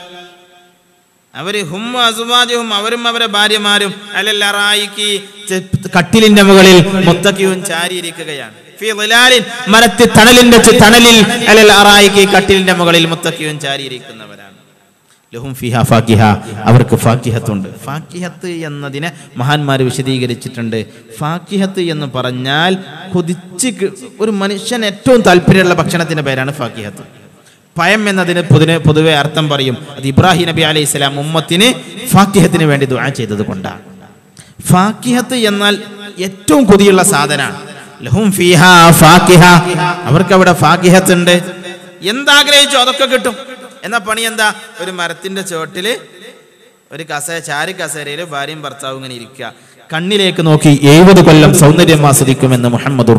അവര് ഹും അസുവാജും അവരും അവരെ ഭാര്യമാരും അലല്ലറായിക്ക് കട്ടിലിന്റെ മുകളിൽ മുത്തക്കിയും ചാരിയിരിക്കുകയാണ് ഫി ളിലാലിൻ, മരത്തി തണലിന്റെ ചു- തണലിൽ അലൽ അറായിക്ക് കട്ടിലിന്റെ മുകളിൽ മുത്തക്കിയും ചാരിയിരിക്കുന്നവരാണ് ലഹും ഫിഹ ഫാക്കിഹ അവർക്ക് ഫാക്കിഹത്തുണ്ട് ഫാക്കിഹത്ത് എന്നതിനെ മഹാന്മാർ വിശദീകരിച്ചിട്ടുണ്ട് ഫാക്കിഹത്ത് എന്ന് പറഞ്ഞാൽ കൊതിച്ച് കി- ഒരു മനുഷ്യൻ ഏറ്റവും താല്പര്യമുള്ള ഭക്ഷണത്തിന്റെ പേരാണ് ഫാക്കിഹത്ത് പയം എന്നതിന് പൊതുവെ പൊതുവെ അർത്ഥം പറയും അത് ഇബ്രാഹിം നബി അലൈഹി സ്വലാം ഉമ്മത്തിന് ഫാക്കിഹത്തിന് വേണ്ടി ദുആ ചെയ്തത് കൊണ്ടാണ് ഫാക്കിഹത്ത് എന്നാൽ ഏറ്റവും കൊതിയുള്ള സാധനമാണ് ലഹും ഫീഹ ഫാക്കിഹ അവർക്ക് അവിടെ ഫാക്കിഹത്ത് ഉണ്ട് എന്താഗ്രഹിച്ചോ അതൊക്കെ കിട്ടും എന്നാ പണി എന്താ ഒരു മരത്തിന്റെ ചോട്ടില് ഒരു കസേ ചാരി കസേരയിൽ ഭാര്യയും ഭർത്താവും ഇങ്ങനെ ഇരിക്കുക കണ്ണിലേക്ക് നോക്കി എഴുപത് കൊല്ലം സൗന്ദര്യം ആസ്വദിക്കുമെന്ന് മുഹമ്മദ്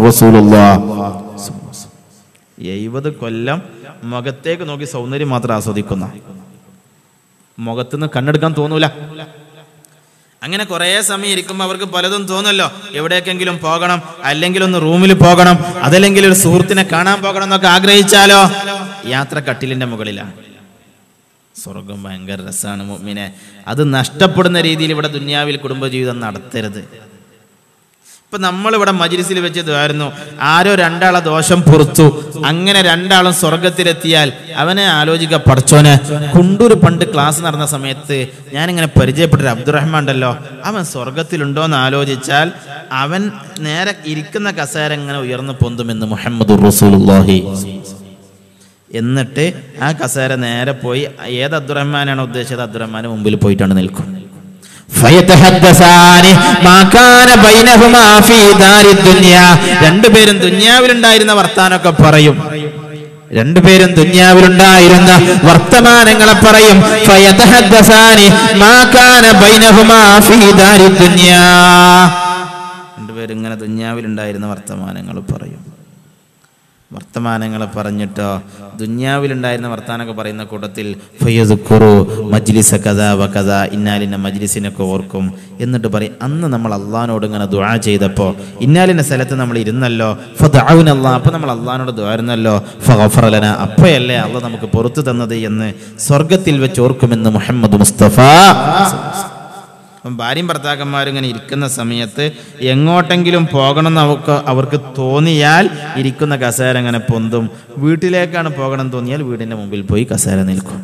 എഴുപത് കൊല്ലം മുഖത്തേക്ക് നോക്കി സൗന്ദര്യം മാത്രം ആസ്വദിക്കുന്ന മുഖത്തുനിന്ന് കണ്ണെടുക്കാൻ തോന്നൂല അങ്ങനെ കുറേ സമയം ഇരിക്കുമ്പോൾ അവർക്ക് പലതും തോന്നല്ലോ എവിടേക്കെങ്കിലും പോകണം അല്ലെങ്കിൽ ഒന്ന് റൂമിൽ പോകണം അതല്ലെങ്കിൽ ഒരു സുഹൃത്തിനെ കാണാൻ പോകണം എന്നൊക്കെ ആഗ്രഹിച്ചാലോ യാത്ര കട്ടിലിന്റെ മുകളിലാണ് സ്വർഗം ഭയങ്കര രസമാണ് മുഅ്മിനെ അത് നഷ്ടപ്പെടുന്ന രീതിയിൽ ഇവിടെ ദുന്യാവിൽ കുടുംബജീവിതം നടത്തരുത് ഇപ്പൊ നമ്മളിവിടെ മജിലിസിൽ വെച്ച് ഇതായിരുന്നു ആരോ രണ്ടാളെ ദോഷം പുറത്തു അങ്ങനെ രണ്ടാളും സ്വർഗത്തിലെത്തിയാൽ അവനെ ആലോചിക്ക പഠിച്ചോന് കുണ്ടൂർ പണ്ട് ക്ലാസ് നടന്ന സമയത്ത് ഞാനിങ്ങനെ പരിചയപ്പെട്ടൊരു അബ്ദുറഹ്മാൻ ഉണ്ടല്ലോ അവൻ സ്വർഗത്തിലുണ്ടോ എന്ന് ആലോചിച്ചാൽ അവൻ നേരെ ഇരിക്കുന്ന കസേര ഇങ്ങനെ ഉയർന്നു പൊന്തുമെന്ന് മുഹമ്മദ് റസൂലുള്ളാഹി എന്നിട്ട് ആ കസേര നേരെ പോയി ഏത് അബ്ദുറഹ്മാനാണ് ഉദ്ദേശിച്ചത് അബ്ദുറഹ്മാന് മുമ്പിൽ പോയിട്ടാണ് നിൽക്കും ഫയതഹദ്ദസാനി മാ കാന ബൈനഹുമാ ഫീ ദാരി ദുനിയ രണ്ടുപേരും ദുനിയാവിലുണ്ടായിരുന്ന വർത്താനൊക്കെ പറയും രണ്ടുപേരും ദുനിയാവിലുണ്ടായിരുന്ന വർത്തമാനങ്ങളെ പറയും ഫയതഹദ്ദസാനി മാ കാന ബൈനഹുമാ ഫീ ദാരി ദുനിയ രണ്ടുപേരും ഇങ്ങനെ ദുനിയാവിലുണ്ടായിരുന്ന വർത്തമാനങ്ങൾ പറയും വർത്തമാനങ്ങൾ പറഞ്ഞിട്ടോ ദുന്യാവിലുണ്ടായിരുന്ന വർത്താനൊക്കെ പറയുന്ന കൂട്ടത്തിൽ ഫയ്യദുക്കുറു മജ്ലിസ കഥ വ കഥ ഇന്നാലിൻ്റെ മജ്ലിസിനൊക്കെ ഓർക്കും എന്നിട്ട് പറയും അന്ന് നമ്മൾ അള്ളഹാനോട് ഇങ്ങനെ ദുആ ചെയ്തപ്പോൾ ഇന്നാലിൻ്റെ സ്ഥലത്ത് നമ്മൾ ഇരുന്നല്ലോ ഫദഅൗനല്ലാ അപ്പോൾ നമ്മൾ അള്ളഹാനോട് ദ്വാരുന്നല്ലോ ഫഗഫറലന അപ്പോഴല്ലേ അള്ളാഹ് നമുക്ക് പുറത്തു തന്നത് എന്ന് സ്വർഗത്തിൽ വെച്ച് ഓർക്കുമെന്ന് മുഹമ്മദ് മുസ്തഫ അപ്പം ഭാര്യയും ഭർത്താക്കന്മാരും ഇങ്ങനെ ഇരിക്കുന്ന സമയത്ത് എങ്ങോട്ടെങ്കിലും പോകണം എന്ന് അവർക്ക് അവർക്ക് തോന്നിയാൽ ഇരിക്കുന്ന കസേര ഇങ്ങനെ പൊന്തും വീട്ടിലേക്കാണ് പോകണം എന്ന് തോന്നിയാൽ വീടിൻ്റെ മുമ്പിൽ പോയി കസേര നിൽക്കും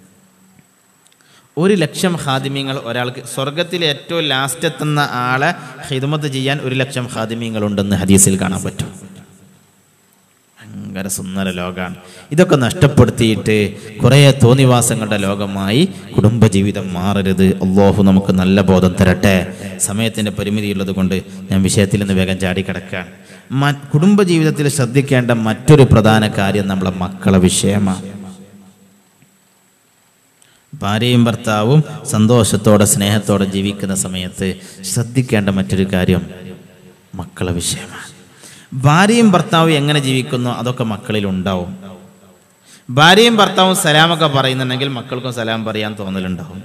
ഒരു ലക്ഷം ഹാദിമ്യങ്ങൾ ഒരാൾക്ക് സ്വർഗത്തിൽ ഏറ്റവും ലാസ്റ്റ് എത്തുന്ന ആളെ ഹിദമത്ത് ചെയ്യാൻ ഒരു ലക്ഷം ഹാദിമ്യങ്ങൾ ഉണ്ടെന്ന് ഹദീസിൽ കാണാൻ പറ്റും ഭയങ്കര സുന്ദര ലോകമാണ് ഇതൊക്കെ നഷ്ടപ്പെടുത്തിയിട്ട് കുറേ തോന്നിവാസങ്ങളുടെ ലോകമായി കുടുംബജീവിതം മാറരുത് അള്ളാഹു നമുക്ക് നല്ല ബോധം തരട്ടെ സമയത്തിൻ്റെ പരിമിതിയുള്ളത് കൊണ്ട് ഞാൻ വിഷയത്തിൽ നിന്ന് വേഗം ചാടിക്കിടക്കാൻ മ കുടുംബജീവിതത്തിൽ ശ്രദ്ധിക്കേണ്ട മറ്റൊരു പ്രധാന കാര്യം നമ്മളെ മക്കളെ വിഷയമാണ് ഭാര്യയും ഭർത്താവും സന്തോഷത്തോടെ സ്നേഹത്തോടെ ജീവിക്കുന്ന സമയത്ത് ശ്രദ്ധിക്കേണ്ട മറ്റൊരു കാര്യം മക്കളെ വിഷയമാണ് ഭാര്യയും ഭർത്താവും എങ്ങനെ ജീവിക്കുന്നു അതൊക്കെ മക്കളിൽ ഉണ്ടാവും ഭാര്യയും ഭർത്താവും സലാമൊക്കെ പറയുന്നുണ്ടെങ്കിൽ മക്കൾക്കും സലാം പറയാൻ തോന്നലുണ്ടാവും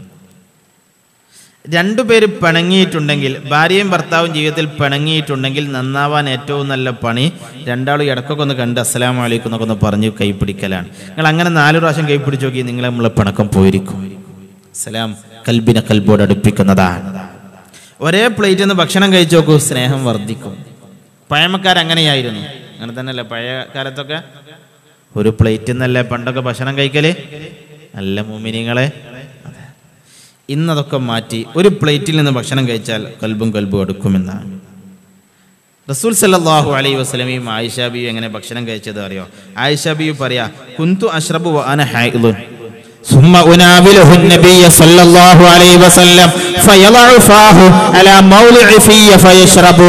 രണ്ടുപേര് പിണങ്ങിയിട്ടുണ്ടെങ്കിൽ ഭാര്യയും ഭർത്താവും ജീവിതത്തിൽ പിണങ്ങിയിട്ടുണ്ടെങ്കിൽ നന്നാവാൻ ഏറ്റവും നല്ല പണി രണ്ടാളും ഇടക്കൊക്കെ ഒന്ന് കണ്ട് അസ്സലാം വലൈക്കും എന്നൊക്കെ ഒന്ന് പറഞ്ഞ് കൈപ്പിടിക്കലാണ് നിങ്ങൾ അങ്ങനെ നാല് പ്രാവശ്യം കൈപ്പിടിച്ച് നോക്കി നിങ്ങളെ നമ്മളെ പിണക്കം പോയിരിക്കും സലാം കൽബിനെ കൽബോട് അടുപ്പിക്കുന്നതാണ് ഒരേ പ്ലേറ്റിൽ നിന്ന് ഭക്ഷണം കഴിച്ചു നോക്കൂ സ്നേഹം വർദ്ധിക്കും പഴമക്കാരങ്ങനെയായിരുന്നു അങ്ങനെ തന്നെയല്ലേ പഴയ കാലത്തൊക്കെ ഒരു പ്ലേറ്റിൽ നിന്നല്ലേ പണ്ടൊക്കെ ഭക്ഷണം കഴിക്കല് നല്ല മുമിനിങ്ങളെ അതെ ഇന്നതൊക്കെ മാറ്റി ഒരു പ്ലേറ്റിൽ നിന്ന് ഭക്ഷണം കഴിച്ചാൽ കൽബും കൽബും അടുക്കുമെന്നാണ് റസൂൽ സല്ലല്ലാഹു അലൈഹി വസല്ലമയും ആയിഷ ബിയും എങ്ങനെ ഭക്ഷണം കഴിച്ചത് അറിയോ ആയിഷ ബിയു പറയാ കുന്തു അഷ്റബു വ അന ഹൈദുൻ ثم أناوله النبي صلى الله عليه وسلم فيضع فاه على مولع في فيشربه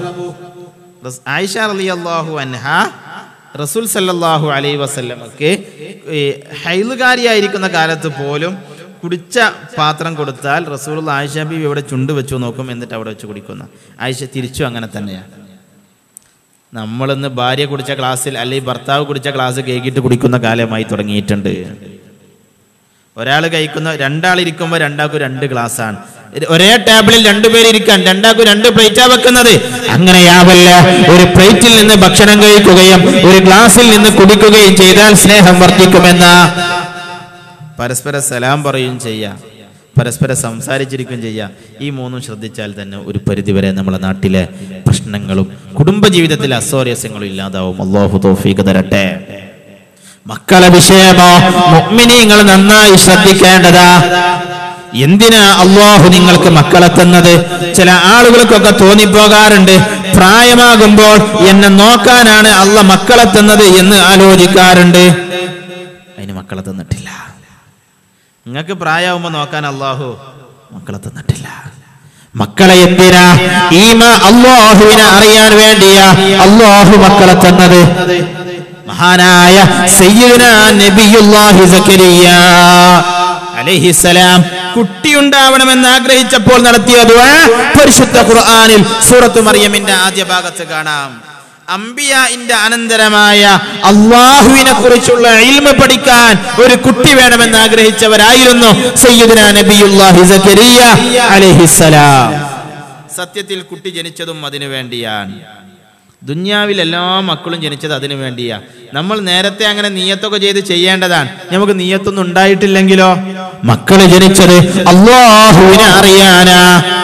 റസ്- ആയിഷ റളിയല്ലാഹു അൻഹ റസൂൽ സല്ലല്ലാഹു അലൈഹി വസല്ലമക്ക് ഈ ഹൈലുകാരിയായിരിക്കുന്ന കാലത്ത് പോലും കുടിച്ച പാത്രം കൊടുത്താൽ റസൂൽ ആയിഷ ബീവി ഇവിടെ ചുണ്ട് വെച്ചു നോക്കും എന്നിട്ട് അവിടെ വെച്ച് കുടിക്കുന്ന ആയിഷ തിരിച്ചു അങ്ങനെ തന്നെയാണ് നമ്മളിന്ന് ഭാര്യ കുടിച്ച ക്ലാസ്സിൽ അല്ലെങ്കിൽ ഭർത്താവ് കുടിച്ച ക്ലാസ് കേക്കിട്ട് കുടിക്കുന്ന കാലമായി തുടങ്ങിയിട്ടുണ്ട് ഒരാൾ കഴിക്കുന്ന രണ്ടാളിരിക്കുമ്പോൾ രണ്ടാൾക്കും രണ്ട് ഗ്ലാസ്സാണ് ഒരേ ടേബിളിൽ രണ്ടുപേര് ഇരിക്കാൻ രണ്ടാൾക്കും രണ്ട് പ്ലേറ്റാ വെക്കുന്നത് അങ്ങനെയാവല്ല ഒരു പ്ലേറ്റിൽ നിന്ന് ഭക്ഷണം കഴിക്കുകയും ഒരു ഗ്ലാസ്സിൽ നിന്ന് കുടിക്കുകയും ചെയ്താൽ സ്നേഹം വർദ്ധിക്കുമെന്ന പരസ്പരം സലാം പറയുകയും ചെയ്യാം പരസ്പരം സംസാരിച്ചിരിക്കുകയും ചെയ്യാം ഈ മൂന്നും ശ്രദ്ധിച്ചാൽ തന്നെ ഒരു പരിധിവരെ നമ്മുടെ നാട്ടിലെ പ്രശ്നങ്ങളും കുടുംബജീവിതത്തിലെ അസ്വാരസ്യങ്ങളും ഇല്ലാതാവും അള്ളാഹു തോഫീക്ക് തരട്ടെ മക്കളെ വിഷയമോ മുഅ്മിനീങ്ങൾ നന്നായി ശ്രദ്ധിക്കേണ്ടതാ എന്തിനാ അള്ളാഹു നിങ്ങൾക്ക് മക്കളെ തന്നത് ചില ആളുകൾക്കൊക്കെ തോന്നിപ്പോകാറുണ്ട് പ്രായമാകുമ്പോൾ എന്നെ നോക്കാനാണ് അള്ള മക്കളെ തന്നത് എന്ന് ആലോചിക്കാറുണ്ട് അതിന് മക്കളെ തന്നിട്ടില്ല നിങ്ങൾക്ക് പ്രായമാകുമ്പോൾ നോക്കാൻ അള്ളാഹു മക്കളെ തന്നിട്ടില്ല മക്കളെ എന്തിനാ ഈമ അള്ളാഹുവിനെ അറിയാൻ വേണ്ടിയാ അള്ളാഹു മക്കളെ തന്നത് മഹാനായ സയ്യിദുന നബിയുല്ലാഹി സക്കരിയ അലൈഹിസ്സലാം കുട്ടിയുണ്ടാവണമെന്ന് ആഗ്രഹിച്ചപ്പോൾ നടത്തിയ ദുആ പരിശുദ്ധ ഖുർആനിൽ സൂറത്തു മറിയമിന്റെ ആദ്യ ഭാഗത്ത് കാണാം അംബിയാന്റെ അനന്തരമായ അള്ളാഹുവിനെ കുറിച്ചുള്ള ഇൽമ പഠിക്കാൻ ഒരു കുട്ടി വേണമെന്ന് ആഗ്രഹിച്ചവരായിരുന്നു സയ്യിദുന നബിയുല്ലാഹി സക്കരിയ അലൈഹിസ്സലാം സത്യത്തിൽ കുട്ടി ജനിച്ചതും അതിനു വേണ്ടിയാണ് ദുന്യാവിൽ എല്ലാ മക്കളും ജനിച്ചത് അതിനു വേണ്ടിയാ നമ്മൾ നേരത്തെ അങ്ങനെ നീയത്തൊക്കെ ചെയ്ത് ചെയ്യേണ്ടതാണ് നമുക്ക് നീയത്തൊന്നും ഉണ്ടായിട്ടില്ലെങ്കിലോ മക്കള് ജനിച്ചത് അള്ളാഹുവിനെ അറിയാനാ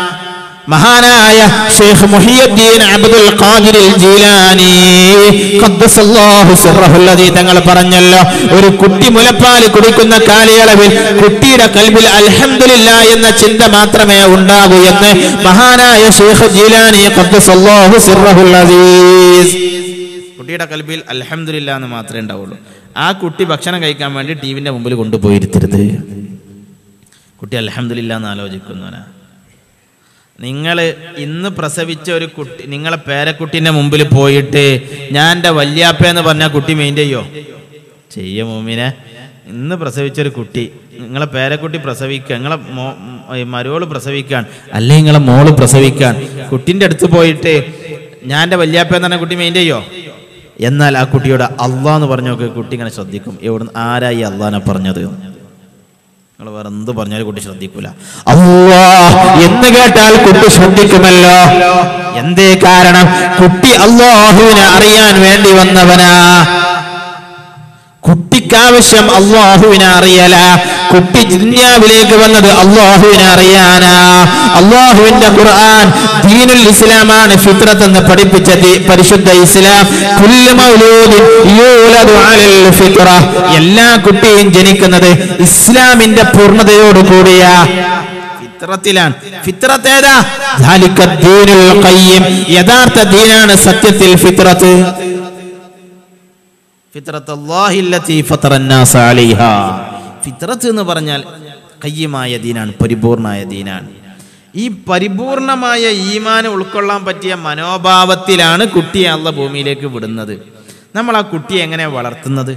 മഹാനായ ഷെയ്ഖ് മുഹിയുദ്ദീൻ അബ്ദുൽ ഖാദിർ ജീലാനി ഖദ്ദസല്ലാഹു സിർറഹുൽ ലദീ തങ്ങൾ പറഞ്ഞല്ലോ ഒരു കുട്ടി മുലപ്പാൽ കുടിക്കുന്ന കാലയളവിൽ കുട്ടിയുടെ കൽബിൽ അൽഹംദുലില്ല എന്ന ചിന്ത മാത്രമേ ഉണ്ടാകൂ എന്ന് മഹാനായ ഷെയ്ഖ് ജീലാനി ഖദ്ദസല്ലാഹു സിർറഹുൽ അസീസ് കുട്ടിയുടെ കൽബിൽ അൽഹംദുലില്ല എന്ന് മാത്രമേ ഉണ്ടാവുള്ളൂ ആ കുട്ടി ഭക്ഷണം കഴിക്കാൻ വേണ്ടി ടിവിന്റെ മുമ്പിൽ കൊണ്ടുപോയിരുത്തരുത് കുട്ടി അൽഹംദുലില്ല എന്ന് ആലോചിക്കുന്നവനാ നിങ്ങൾ ഇന്ന് പ്രസവിച്ച ഒരു കുട്ടി നിങ്ങളെ പേരക്കുട്ടീൻ്റെ മുമ്പിൽ പോയിട്ട് ഞാൻ എൻ്റെ വല്യാപ്പ എന്ന് പറഞ്ഞ കുട്ടി മെയിൻ ചെയ്യോ ചെയ്യ മോമിനെ ഇന്ന് പ്രസവിച്ച ഒരു കുട്ടി നിങ്ങളെ പേരക്കുട്ടി പ്രസവിക്കുക നിങ്ങളെ മോ ഈ മരോള് പ്രസവിക്കാൻ അല്ലെങ്കിൽ നിങ്ങളെ മോള് പ്രസവിക്കാൻ കുട്ടിൻ്റെ അടുത്ത് പോയിട്ട് ഞാൻ എൻ്റെ വല്യാപ്പ എന്ന് പറഞ്ഞ കുട്ടി മെയിൻ ചെയ്യോ എന്നാൽ ആ കുട്ടിയോട് അള്ളാന്ന് എന്ന് പറഞ്ഞൊക്കെ കുട്ടി ഇങ്ങനെ ശ്രദ്ധിക്കും എവിടെ ആരായി അള്ളാനെ പറഞ്ഞത് നിങ്ങൾ വേറെ എന്ത് പറഞ്ഞാലും കുട്ടി ശ്രദ്ധിക്കൂല അള്ളാ എന്ന് കേട്ടാൽ കുട്ടി ശ്രദ്ധിക്കുമല്ലോ എന്തേ കാരണം കുട്ടി അള്ളാഹുവിനെ അറിയാൻ വേണ്ടി വന്നവനാ കുട്ടിക്കാവശ്യം അള്ളാഹുവിനെ അറിയല കുട്ടി ദുന്യാവിലേക്ക് വന്നത് അള്ളാഹുവിനെ അറിയാനാ അള്ളാഹുവിന്റെ ഖുർആൻ ദീനുൽ ഇസ്ലാമാണ് ഫിത്രത്ത് എന്ന് പഠിപ്പിച്ച ദീ- പരിശുദ്ധ ഇസ്ലാം കുല്ലു മൗലൂദിൻ യൂലദു അലൽ ഫിത്ര എല്ലാ കുട്ടിയും ജനിക്കുന്നത് ഇസ്ലാമിന്റെ പൂർണ്ണതയോട് കൂടിയ ഫിത്രത്തിലാണ് ഫിത്രത്ത് ഏതാ ذَلِكَ الدِّينُ الْقَيِّمُ. യഥാർത്ഥ ദീനാണ് സത്യത്തിൽ ഫിത്രത്ത് ഫിത്രത്തല്ലാഹി അല്ലത്തി ഫത്തറന്നാസ അലൈഹാ. ഫിത്രത്ത് എന്ന് പറഞ്ഞാൽ കയ്യമായ ദീനാണ് പരിപൂർണമായ ദീനാണ് ഈ പരിപൂർണമായ ഈമാൻ ഉൾക്കൊള്ളാൻ പറ്റിയ മനോഭാവത്തിലാണ് കുട്ടിയെ അള്ള ഭൂമിയിലേക്ക് വിടുന്നത് നമ്മൾ ആ കുട്ടിയെ എങ്ങനെ വളർത്തുന്നത്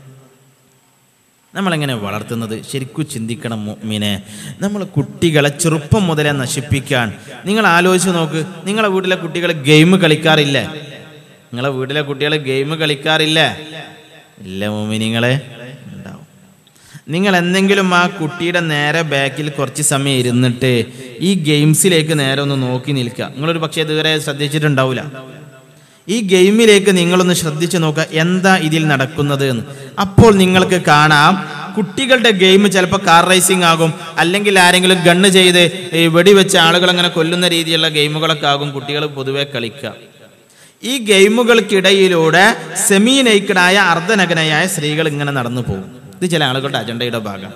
നമ്മളെങ്ങനെ വളർത്തുന്നത് ശരിക്കും ചിന്തിക്കണം മുഅ്മിനെ നമ്മൾ കുട്ടികളെ ചെറുപ്പം മുതലേ നശിപ്പിക്കാൻ നിങ്ങൾ ആലോചിച്ച് നോക്ക് നിങ്ങളെ വീട്ടിലെ കുട്ടികൾ ഗെയിം കളിക്കാറില്ലേ നിങ്ങളെ വീട്ടിലെ കുട്ടികൾ ഗെയിം കളിക്കാറില്ലേ ഇല്ല മോമിനിങ്ങളെ ഉണ്ടാവും നിങ്ങൾ എന്തെങ്കിലും ആ കുട്ടിയുടെ നേരെ ബാക്കിൽ കുറച്ച് സമയം ഇരുന്നിട്ട് ഈ ഗെയിംസിലേക്ക് നേരെ ഒന്ന് നോക്കി നിൽക്കുക നിങ്ങളൊരു പക്ഷേ ഇതുവരെ ശ്രദ്ധിച്ചിട്ടുണ്ടാവില്ല ഈ ഗെയിമിലേക്ക് നിങ്ങളൊന്ന് ശ്രദ്ധിച്ചു നോക്കുക എന്താ ഇതിൽ നടക്കുന്നത് എന്ന് അപ്പോൾ നിങ്ങൾക്ക് കാണാം കുട്ടികളുടെ ഗെയിം ചിലപ്പോൾ കാർ റേസിംഗ് ആകും അല്ലെങ്കിൽ ആരെങ്കിലും ഗണ്ണ് ചെയ്ത് ഈ വെടിവെച്ച ആളുകൾ അങ്ങനെ കൊല്ലുന്ന രീതിയിലുള്ള ഗെയിമുകളൊക്കെ ആകും കുട്ടികൾ പൊതുവെ കളിക്കുക ഈ ഗെയിമുകൾക്കിടയിലൂടെ സെമി നൈക്കഡായ അർദ്ധനഗ്നയായ സ്ത്രീകൾ ഇങ്ങനെ നടന്നു പോകും ഇത് ചില ആളുകളുടെ അജണ്ടയുടെ ഭാഗം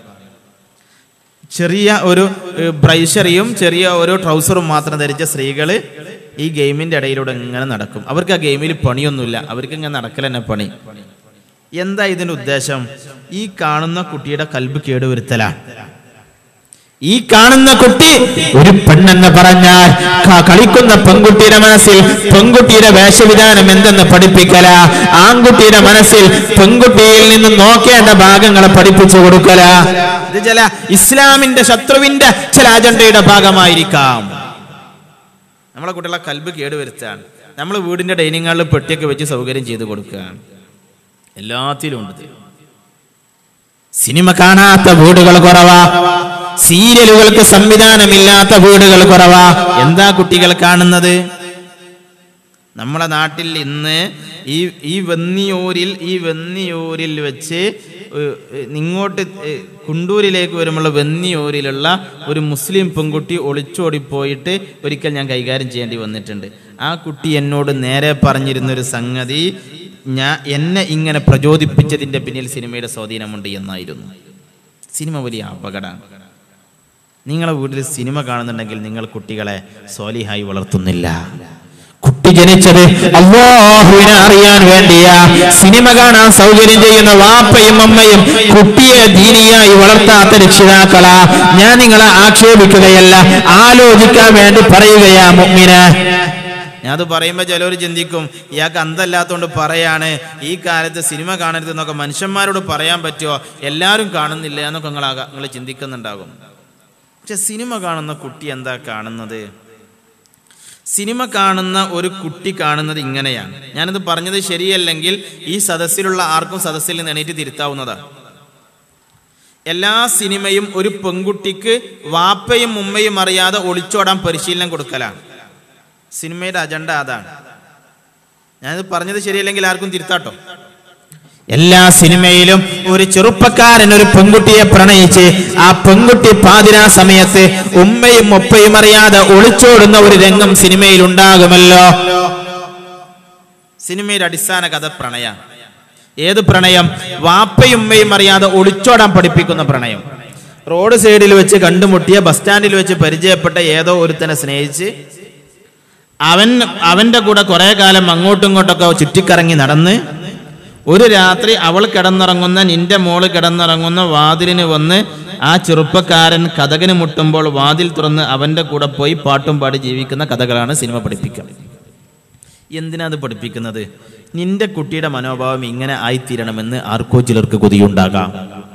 ചെറിയ ഒരു ഏഹ്, ബ്രൈഷറിയും ചെറിയ ഒരു ട്രൗസറും മാത്രം ധരിച്ച സ്ത്രീകൾ ഈ ഗെയിമിന്റെ ഇടയിലൂടെ ഇങ്ങനെ നടക്കും അവർക്ക് ആ ഗെയിമിൽ പണിയൊന്നുമില്ല അവർക്ക് ഇങ്ങനെ നടക്കൽ തന്നെ പണി എന്താ ഇതിന്റെ ഉദ്ദേശം ഈ കാണുന്ന കുട്ടിയുടെ കൽബ് കേടുവരുത്തലാണ് ഈ കാണുന്ന കുട്ടി ഒരു പെണ്ണെന്ന് പറഞ്ഞാൽ ക- കളിക്കുന്ന പെൺകുട്ടിയുടെ മനസ്സിൽ പെൺകുട്ടിയുടെ വേഷവിധാനം എന്തെന്ന് പഠിപ്പിക്കല ആൺകുട്ടിയുടെ മനസ്സിൽ പെൺകുട്ടിയിൽ നിന്ന് നോക്കേണ്ട ഭാഗങ്ങളെ പഠിപ്പിച്ചു കൊടുക്കല ഇത് ചില ഇസ്ലാമിന്റെ ശത്രുവിന്റെ ചില അജണ്ടയുടെ ഭാഗമായിരിക്കാം നമ്മളെ കുട്ടികളെ കൽബ് കേടുവരുത്താണ് നമ്മൾ വീടിന്റെ ഡൈനിങ് ഹാളിൽ പെട്ടിയൊക്കെ വെച്ച് സൗകര്യം ചെയ്തു കൊടുക്കുകയാണ് എല്ലാത്തിലും ഉണ്ട് ഇത്. സിനിമ കാണാത്ത വീടുകൾ കുറവാ സീരിയലുകൾക്ക് സംവിധാനമില്ലാത്ത വീടുകൾ കുറവാ എന്താ കുട്ടികൾ കാണുന്നത് നമ്മളെ നാട്ടിൽ ഇന്ന് ഈ ഈ വെന്നിയൂരിൽ ഈ വെന്നിയൂരിൽ വെച്ച് ഏഹ്, ഏഹ്, ഇങ്ങോട്ട് ഏഹ്, കുണ്ടൂരിലേക്ക് വരുമ്പോൾ വെന്നിയൂരിലുള്ള ഒരു മുസ്ലിം പെൺകുട്ടി ഒളിച്ചോടിപ്പോയിട്ട് ഒരിക്കൽ ഞാൻ കൈകാര്യം ചെയ്യേണ്ടി വന്നിട്ടുണ്ട് ആ കുട്ടി എന്നോട് നേരെ പറഞ്ഞിരുന്നൊരു സംഗതി ഞാൻ എന്നെ ഇങ്ങനെ പ്രചോദിപ്പിച്ചതിൻ്റെ പിന്നിൽ സിനിമയുടെ സ്വാധീനമുണ്ട് എന്നായിരുന്നു സിനിമ വലിയ അപകടമാണ് നിങ്ങളെ വീട്ടിൽ സിനിമ കാണുന്നുണ്ടെങ്കിൽ നിങ്ങൾ കുട്ടികളെ സോലിഹായി വളർത്തുന്നില്ല കുട്ടി ജനിച്ചത് അള്ളാഹുവിനെ അറിയാൻ വേണ്ടിയാ സിനിമ കാണാൻ സൗകര്യം ചെയ്യുന്ന വാപ്പയും അമ്മയും കുട്ടിയെ ദീനിയായി വളർത്താത്ത രക്ഷിതാക്കളാ ഞാൻ നിങ്ങളെ ആക്ഷേപിക്കുകയല്ല ആലോചിക്കാൻ വേണ്ടി പറയുകയാ മുമ്മിന് ഞാൻ അത് പറയുമ്പോൾ ചിലവർ ചിന്തിക്കും ഇയാൾക്ക് അന്തല്ലാത്തതുകൊണ്ട് പറയാണ് ഈ കാലത്ത് സിനിമ കാണരുത് എന്നൊക്കെ മനുഷ്യന്മാരോട് പറയാൻ പറ്റുമോ എല്ലാവരും കാണുന്നില്ല എന്നൊക്കെ നിങ്ങൾ നിങ്ങൾ ചിന്തിക്കുന്നുണ്ടാകും പക്ഷെ സിനിമ കാണുന്ന കുട്ടി എന്താ കാണുന്നത് സിനിമ കാണുന്ന ഒരു കുട്ടി കാണുന്നത് ഇങ്ങനെയാണ് ഞാനിത് പറഞ്ഞത് ശരിയല്ലെങ്കിൽ ഈ സദസ്സിലുള്ള ആർക്കും സദസ്സിൽ നിന്ന് എണീറ്റ് തിരുത്താവുന്നതാണ് എല്ലാ സിനിമയും ഒരു പെൺകുട്ടിക്ക് വാപ്പയും ഉമ്മയും അറിയാതെ ഒളിച്ചോടാൻ പരിശീലനം കൊടുക്കലാണ് സിനിമയുടെ അജണ്ട അതാണ് ഞാനിത് പറഞ്ഞത് ശരിയല്ലെങ്കിൽ ആർക്കും തിരുത്താട്ടോ എല്ലാ സിനിമയിലും ഒരു ചെറുപ്പക്കാരൻ ഒരു പെൺകുട്ടിയെ പ്രണയിച്ച് ആ പെൺകുട്ടി പാതിരാ സമയത്ത് ഉമ്മയും ഒപ്പയും അറിയാതെ ഒളിച്ചോടുന്ന ഒരു രംഗം സിനിമയിൽ ഉണ്ടാകുമല്ലോ സിനിമയുടെ അടിസ്ഥാന കഥ പ്രണയമാണ് ഏത് പ്രണയം വാപ്പയും ഉമ്മയും അറിയാതെ ഒളിച്ചോടാൻ പഠിപ്പിക്കുന്ന പ്രണയം റോഡ് സൈഡിൽ വെച്ച് കണ്ടുമുട്ടിയ ബസ് സ്റ്റാൻഡിൽ വെച്ച് പരിചയപ്പെട്ട ഏതോ ഒരുത്തനെ സ്നേഹിച്ച് അവൻ അവന്റെ കൂടെ കുറെ കാലം അങ്ങോട്ടും ഇങ്ങോട്ടൊക്കെ ചുറ്റിക്കറങ്ങി നടന്ന് ഒരു രാത്രി അവൾ കിടന്നിറങ്ങുന്ന നിന്റെ മോള് കിടന്നിറങ്ങുന്ന വാതിലിന് വന്ന് ആ ചെറുപ്പക്കാരൻ കഥകിന് മുട്ടുമ്പോൾ വാതിൽ തുറന്ന് അവന്റെ കൂടെ പോയി പാട്ടും പാടി ജീവിക്കുന്ന കഥകളാണ് സിനിമ പഠിപ്പിക്കുക എന്തിനാ അത് പഠിപ്പിക്കുന്നത് നിന്റെ കുട്ടിയുടെ മനോഭാവം ഇങ്ങനെ ആയിത്തീരണമെന്ന് ആർക്കോ ചിലർക്ക് കൊതിയുണ്ടാകാം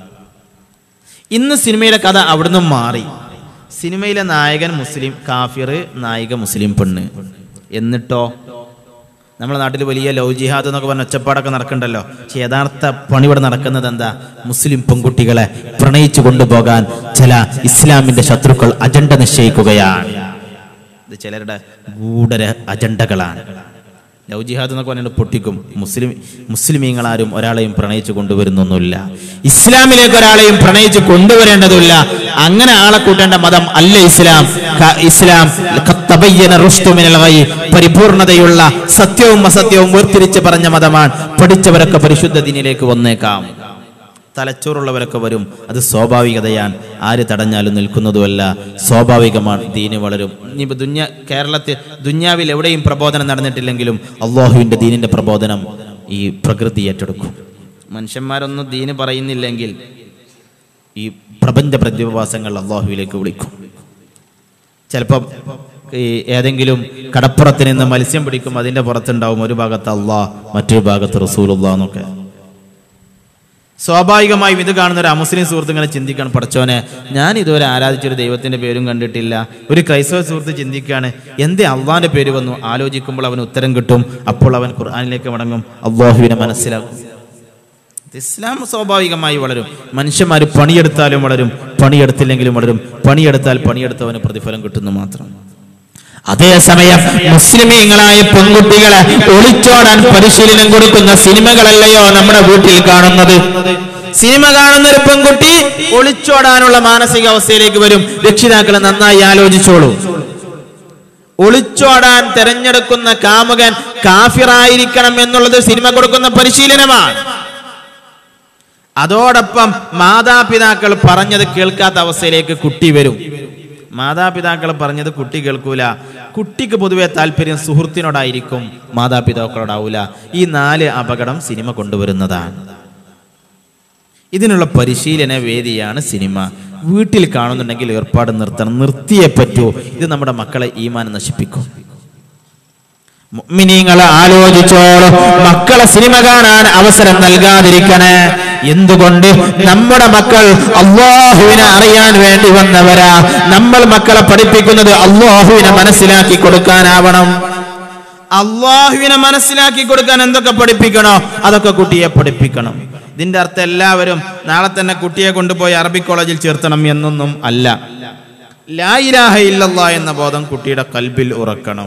ഇന്ന് സിനിമയുടെ കഥ അവിടുന്ന് മാറി സിനിമയിലെ നായകൻ മുസ്ലിം കാഫിർ നായിക മുസ്ലിം പെണ്ണ് എന്നിട്ടോ നമ്മുടെ നാട്ടിൽ വലിയ ലവ് ജിഹാദ് എന്നൊക്കെ പറഞ്ഞ ഒച്ചപ്പാടൊക്കെ നടക്കണ്ടല്ലോ പക്ഷെ യഥാർത്ഥ പണി ഇവിടെ നടക്കുന്നത് എന്താ മുസ്ലിം പെൺകുട്ടികളെ പ്രണയിച്ചു കൊണ്ടുപോകാൻ ചില ഇസ്ലാമിന്റെ ശത്രുക്കൾ അജണ്ട നിശ്ചയിക്കുകയാണ് ഇത് ചിലരുടെ ഗൂഢര അജണ്ടകളാണ് ലവ് ജിഹാദ് എന്നൊക്കെ പറഞ്ഞിട്ട് പൊട്ടിക്കും മുസ്ലിം മുസ്ലിമീങ്ങളാരും ഒരാളെയും പ്രണയിച്ചു കൊണ്ടുവരുന്നൊന്നുമില്ല ഇസ്ലാമിലേക്ക് ഒരാളെയും പ്രണയിച്ച് കൊണ്ടുവരേണ്ടതില്ല അങ്ങനെ ആളെ കൂട്ടേണ്ട മതം അല്ല ഇസ്ലാം ക- ഇസ്ലാം തബയ്യന റുഷ്ദു മിനൽ ഗയ്. പരിപൂർണതയുള്ള സത്യവും അസത്യവും വേർതിരിച്ച് പറഞ്ഞ മതമാണ് പഠിച്ചവരൊക്കെ പരിശുദ്ധ ദിനിലേക്ക് വന്നേക്കാം തലച്ചോറുള്ളവരൊക്കെ വരും അത് സ്വാഭാവികതയാണ് ആര് തടഞ്ഞാലും നിൽക്കുന്നതുമല്ല സ്വാഭാവികമാണ് ദീന് വളരും ഇനിയിപ്പോൾ ദുന്യ കേരളത്തിൽ ദുന്യാവിൽ എവിടെയും പ്രബോധനം നടന്നിട്ടില്ലെങ്കിലും അള്ളാഹുവിൻ്റെ ദീനിൻ്റെ പ്രബോധനം ഈ പ്രകൃതി ഏറ്റെടുക്കും മനുഷ്യന്മാരൊന്നും ദീന് പറയുന്നില്ലെങ്കിൽ ഈ പ്രപഞ്ച പ്രതിഭാസങ്ങൾ അള്ളാഹുവിലേക്ക് വിളിക്കും ചിലപ്പം ഈ ഏതെങ്കിലും കടപ്പുറത്ത് നിന്ന് മത്സ്യം പിടിക്കും അതിന്റെ പുറത്തുണ്ടാവും ഒരു ഭാഗത്ത് അള്ളാഹ് മറ്റൊരു ഭാഗത്ത് റസൂലുള്ള എന്നൊക്കെ സ്വാഭാവികമായും ഇത് കാണുന്ന ഒരു അമുസ്ലിം സുഹൃത്ത് ഇങ്ങനെ ചിന്തിക്കണം പഠിച്ചോനെ ഞാൻ ഇതുവരെ ആരാധിച്ചൊരു ദൈവത്തിന്റെ പേരും കണ്ടിട്ടില്ല ഒരു ക്രൈസ്തവ സുഹൃത്ത് ചിന്തിക്കുകയാണ് എന്തേ അള്ളാന്റെ പേര് വന്നു ആലോചിക്കുമ്പോൾ അവന് ഉത്തരം കിട്ടും അപ്പോൾ അവൻ ഖുർആാനിലേക്ക് മടങ്ങും അള്ളാഹുവിനെ മനസ്സിലാക്കും ഇത് ഇസ്ലാം സ്വാഭാവികമായി വളരും മനുഷ്യന്മാർ പണിയെടുത്താലും വളരും പണിയെടുത്തില്ലെങ്കിലും വളരും പണിയെടുത്താൽ പണിയെടുത്തവന് പ്രതിഫലം കിട്ടുന്നു മാത്രം അതേസമയം മുസ്ലിമീങ്ങളായ പെൺകുട്ടികളെ ഒളിച്ചോടാൻ പരിശീലനം കൊടുക്കുന്ന സിനിമകളല്ലയോ നമ്മുടെ വീട്ടിൽ കാണുന്നത് സിനിമ കാണുന്ന ഒരു പെൺകുട്ടി ഒളിച്ചോടാനുള്ള മാനസികാവസ്ഥയിലേക്ക് വരും രക്ഷിതാക്കളെ നന്നായി ആലോചിച്ചോളൂ ഒളിച്ചോടാൻ തെരഞ്ഞെടുക്കുന്ന കാമുകൻ കാഫിറായിരിക്കണം എന്നുള്ളത് സിനിമ കൊടുക്കുന്ന പരിശീലനമാണ് അതോടൊപ്പം മാതാപിതാക്കൾ പറഞ്ഞത് കേൾക്കാത്ത അവസ്ഥയിലേക്ക് കുട്ടി വരും മാതാപിതാക്കൾ പറഞ്ഞത് കുട്ടി കേൾക്കൂല കുട്ടിക്ക് പൊതുവെ താല്പര്യം സുഹൃത്തിനോടായിരിക്കും മാതാപിതാക്കളോടാവൂല ഈ നാല് അപകടം സിനിമ കൊണ്ടുവരുന്നതാണ് ഇതിനുള്ള പരിശീലന വേദിയാണ് സിനിമ വീട്ടിൽ കാണുന്നുണ്ടെങ്കിൽ ഏർപ്പാട് നിർത്തണം നിർത്തിയേ പറ്റൂ ഇത് നമ്മുടെ മക്കളെ ഈമാൻ നശിപ്പിക്കും മുഅ്മിനീങ്ങളെ ആലോചിച്ചോളും മക്കളെ സിനിമ കാണാൻ അവസരം നൽകാതിരിക്കണേ എന്തുകൊണ്ട് നമ്മുടെ മക്കൾ അള്ളാഹുവിനെ അറിയാൻ വേണ്ടി വന്നവരാ നമ്മൾ മക്കളെ പഠിപ്പിക്കുന്നത് അള്ളാഹുവിനെ മനസ്സിലാക്കി കൊടുക്കാനാവണം അള്ളാഹുവിനെ മനസ്സിലാക്കി കൊടുക്കാൻ എന്തൊക്കെ പഠിപ്പിക്കണോ അതൊക്കെ കുട്ടിയെ പഠിപ്പിക്കണം ഇതിന്റെ അർത്ഥം എല്ലാവരും നാളെ തന്നെ കുട്ടിയെ കൊണ്ടുപോയി അറബി കോളേജിൽ ചേർത്തണം എന്നൊന്നും അല്ല ലായിരാഹ ഇല്ലല്ലാ എന്ന ബോധം കുട്ടിയുടെ കൽബിൽ ഉറക്കണം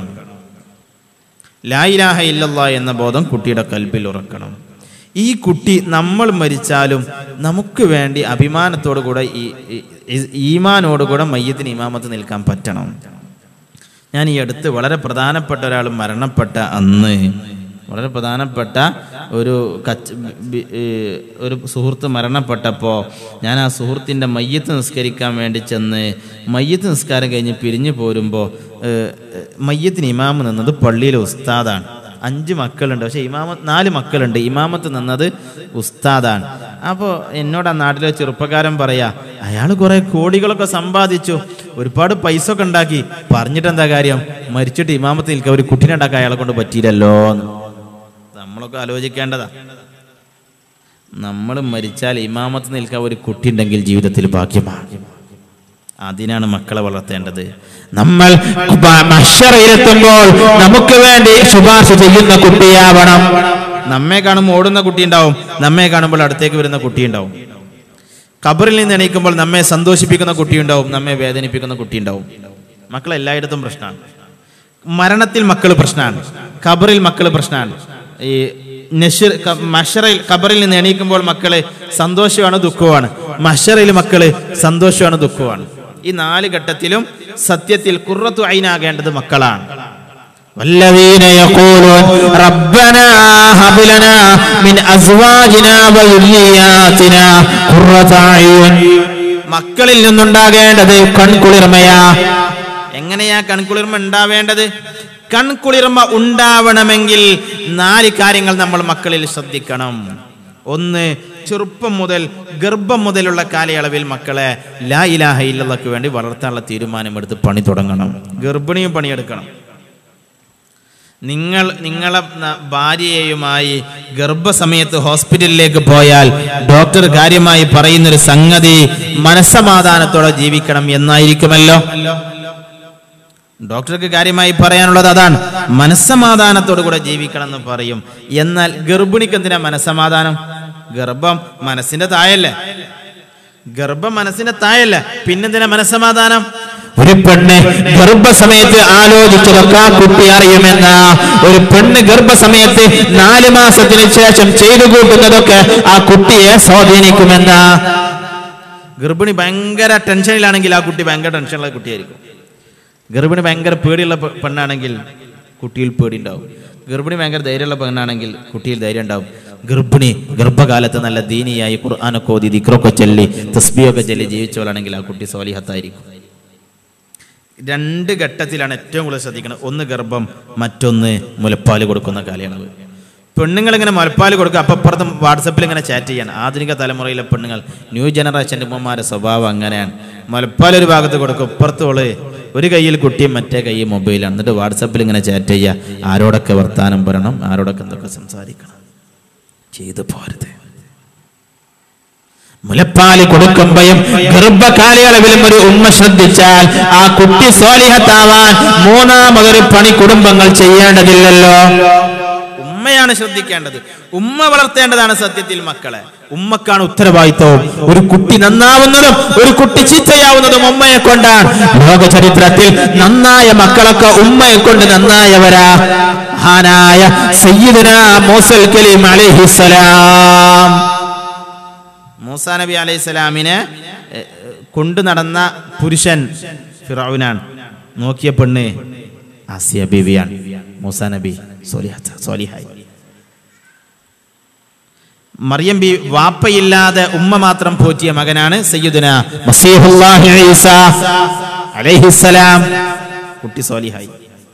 ലായിലാഹ ഇല്ലല്ല എന്ന ബോധം കുട്ടിയുടെ കൽബിൽ ഉറക്കണം ഈ കുട്ടി നമ്മൾ മരിച്ചാലും നമുക്ക് വേണ്ടി അഭിമാനത്തോടു കൂടെ ഈ ഈ- ഈമാനോടുകൂടെ മയ്യത്തിന് ഇമാമത്ത് നിൽക്കാൻ പറ്റണം ഞാൻ ഈ അടുത്ത് വളരെ പ്രധാനപ്പെട്ട ഒരാൾ മരണപ്പെട്ട അന്ന് വളരെ പ്രധാനപ്പെട്ട ഒരു കച്ച് ബി- ഏ, ഒരു സുഹൃത്ത് മരണപ്പെട്ടപ്പോൾ ഞാൻ ആ സുഹൃത്തിൻ്റെ മയ്യത്ത് നിസ്കരിക്കാൻ വേണ്ടി ചെന്ന് മയ്യത്ത് നിസ്കാരം കഴിഞ്ഞ് പിരിഞ്ഞു പോരുമ്പോൾ മയ്യത്തിന് ഇമാമ് നിന്നത് പള്ളിയിലെ ഉസ്താദാണ് അഞ്ച് മക്കളുണ്ട് പക്ഷേ ഇമാമ നാല് മക്കളുണ്ട് ഇമാമത്ത് നിന്നത് ഉസ്താദാണ് അപ്പോൾ എന്നോട് ആ നാട്ടിലെ ചെറുപ്പക്കാരൻ പറയാ അയാൾ കുറെ കോടികളൊക്കെ സമ്പാദിച്ചു ഒരുപാട് പൈസ ഒക്കെ ഉണ്ടാക്കി പറഞ്ഞിട്ട് എന്താ കാര്യം മരിച്ചിട്ട് ഇമാമത്ത് നിൽക്കാൻ ഒരു കുട്ടീനെ ഉണ്ടാക്കാൻ അയാളെ കൊണ്ട് പറ്റിയില്ലല്ലോ എന്ന്. നമ്മളൊക്കെ ആലോചിക്കേണ്ടതാ നമ്മൾ മരിച്ചാൽ ഇമാമത്ത് നിൽക്കാൻ ഒരു കുട്ടി ഉണ്ടെങ്കിൽ ജീവിതത്തിൽ ഭാഗ്യമാണ് അതിനാണ് മക്കളെ വളർത്തേണ്ടത് നമ്മൾ മഷറയിലെത്തുമ്പോൾ നമുക്ക് വേണ്ടി ശുപാർശ ചെയ്യുന്ന കുട്ടിയാവണം നമ്മെ കാണുമ്പോൾ ഓടുന്ന കുട്ടി ഉണ്ടാവും നമ്മെ കാണുമ്പോൾ അടുത്തേക്ക് വരുന്ന കുട്ടി ഉണ്ടാവും കബറിൽ നിന്ന് എണീക്കുമ്പോൾ നമ്മെ സന്തോഷിപ്പിക്കുന്ന കുട്ടിയുണ്ടാവും നമ്മെ വേദനിപ്പിക്കുന്ന കുട്ടിയുണ്ടാവും മക്കൾ എല്ലായിടത്തും പ്രശ്നമാണ് മരണത്തിൽ മക്കൾ പ്രശ്നമാണ് ഖബറിൽ മക്കൾ പ്രശ്നമാണ് ഈ നഷിർ ക- മഷറയിൽ ഖബറിൽ നിന്ന് എണീക്കുമ്പോൾ മക്കള് സന്തോഷമാണ് ദുഃഖവുമാണ് മഷറയിൽ മക്കള് സന്തോഷമാണ് ദുഃഖവുമാണ് ഈ നാല് ഘട്ടത്തിലും സത്യത്തിൽ കുറത്തു അയിനാകേണ്ടത് മക്കളാണ് والذين يقولون ربنا هب لنا من ازواجنا وذرياتنا قرة اعين മക്കളിൽ നിന്നുണ്ടാകേണ്ടത് കൺകുളിർമയാ എങ്ങനെയാ കൺകുളിർമ ഉണ്ടാവേണ്ടത് കൺകുളിർമ ഉണ്ടാവണമെങ്കിൽ നാല് കാര്യങ്ങൾ നമ്മൾ മക്കളിൽ ശ്രദ്ധിക്കണം ഒന്ന് ചെറുപ്പം മുതൽ ഗർഭം മുതലുള്ള കാലയളവിൽ മക്കളെ ലാ ഇലാഹ ഇല്ലല്ലക്ക് വേണ്ടി വളർത്താനുള്ള തീരുമാനമെടുത്ത് പണി തുടങ്ങണം ഗർഭിണിയും പണിയെടുക്കണം നിങ്ങൾ നിങ്ങളെ ന- ഭാര്യയുമായി ഗർഭസമയത്ത് ഹോസ്പിറ്റലിലേക്ക് പോയാൽ ഡോക്ടർ കാര്യമായി പറയുന്നൊരു സംഗതി മനസ്സമാധാനത്തോടെ ജീവിക്കണം എന്നായിരിക്കുമല്ലോ ഡോക്ടർക്ക് കാര്യമായി പറയാനുള്ളത് അതാണ് മനസ്സമാധാനത്തോടു കൂടെ ജീവിക്കണം എന്ന് പറയും എന്നാൽ ഗർഭിണിക്ക് എന്തിനാ മനസ്സമാധാനം ഗർഭം മനസ്സിന്റെ തായല്ലേ ഗർഭം മനസ്സിന്റെ തായല്ലേ പിന്നെന്തിനാ മനസ്സമാധാനം ഒരു പെണ്ണ് ഗർഭസമയത്ത് ആലോചിച്ചതൊക്കെ ആ കുട്ടി അറിയുമെന്ന ഒരു പെണ്ണ് ഗർഭസമയത്ത് നാല് മാസത്തിന് ശേഷം ചെയ്തു കൂട്ടുന്നതൊക്കെ ആ കുട്ടിയെ സ്വാധീനിക്കുമെന്ന ഗർഭിണി ഭയങ്കര ടെൻഷനിലാണെങ്കിൽ ആ കുട്ടി ഭയങ്കര ടെൻഷനുള്ള കുട്ടിയായിരിക്കും ഗർഭിണി ഭയങ്കര പേടിയുള്ള പെ- പെണ്ണാണെങ്കിൽ കുട്ടിയിൽ പേടി ഉണ്ടാവും ഗർഭിണി ഭയങ്കര ധൈര്യമുള്ള പെണ്ണാണെങ്കിൽ കുട്ടിയിൽ ധൈര്യം ഉണ്ടാവും ഗർഭിണി ഗർഭകാലത്ത് നല്ല ദീനിയായി ഖുർആാനൊക്കെ ഓതി ദിക്റൊക്കെ ചൊല്ലി തസ്ബിയൊക്കെ ചൊല്ലി ജീവിച്ചവളാണെങ്കിൽ ആ കുട്ടി സ്വാലിഹത്തായിരിക്കും രണ്ട് ഘട്ടത്തിലാണ് ഏറ്റവും കൂടുതൽ ശ്രദ്ധിക്കുന്നത് ഒന്ന് ഗർഭം മറ്റൊന്ന് മുലപ്പാൽ കൊടുക്കുന്ന കാലയളവ് പെണ്ണുങ്ങൾ ഇങ്ങനെ മുലപ്പാൽ കൊടുക്കുക അപ്പം അപ്പുറത്ത് വാട്സപ്പിൽ ഇങ്ങനെ ചാറ്റ് ചെയ്യാണ് ആധുനിക തലമുറയിലെ പെണ്ണുങ്ങൾ ന്യൂ ജനറേഷൻ്റെ ഉമ്മമാരുടെ സ്വഭാവം അങ്ങനെയാണ് മുലപ്പാൽ ഒരു ഭാഗത്ത് കൊടുക്കും ഇപ്പുറത്തോള് ഒരു കയ്യിൽ കുട്ടിയും മറ്റേ കൈ മൊബൈലാണ് എന്നിട്ട് വാട്സപ്പിൽ ഇങ്ങനെ ചാറ്റ് ചെയ്യുക ആരോടൊക്കെ വർത്താനം പറയണം ആരോടൊക്കെ എന്തൊക്കെ സംസാരിക്കണം ചെയ്തു പോരുത് മുലപ്പാല് കൊടുക്കുമ്പോഴും ഗർഭകാലയളവിലും ഒരു ഉമ്മ ശ്രദ്ധിച്ചാൽ ആ കുട്ടി സ്വാലിഹത്താവാൻ മൂന്നാമതൊരു പണി കുടുംബങ്ങൾ ചെയ്യേണ്ടതില്ലല്ലോ ഉമ്മയാണ് ശ്രദ്ധിക്കേണ്ടത് ഉമ്മ വളർത്തേണ്ടതാണ് സത്യത്തിൽ മക്കളെ ഉമ്മക്കാണ് ഉത്തരവാദിത്വവും ഒരു കുട്ടി നന്നാവുന്നതും ഒരു കുട്ടി ചീത്തയാവുന്നതും ഉമ്മയെ കൊണ്ടാണ് ലോക ചരിത്രത്തിൽ നന്നായ മക്കളൊക്കെ ഉമ്മയെ കൊണ്ട് നന്നായവരാ മഹാനായ സയ്യിദുന മൂസൽ കലീം അലൈഹിസ്സലാം മൂസാ നബി അലൈഹി സ്വലാമിനെ കൊണ്ടു നടന്ന പുരുഷൻ ഫിറൌനാണ് നോക്കിയ പെണ്ണ് ആസിയ ബീവിയാണ് മൂസാ നബി സോലിഹ- സോലിഹായി മറിയം ബി വാപ്പയില്ലാതെ ഉമ്മ മാത്രം പോറ്റിയ മകനാണ് സയ്യിദുന മസീഹുല്ലാഹി ഈസ അലൈഹിസ്സലാം കുട്ടി സോലിഹായി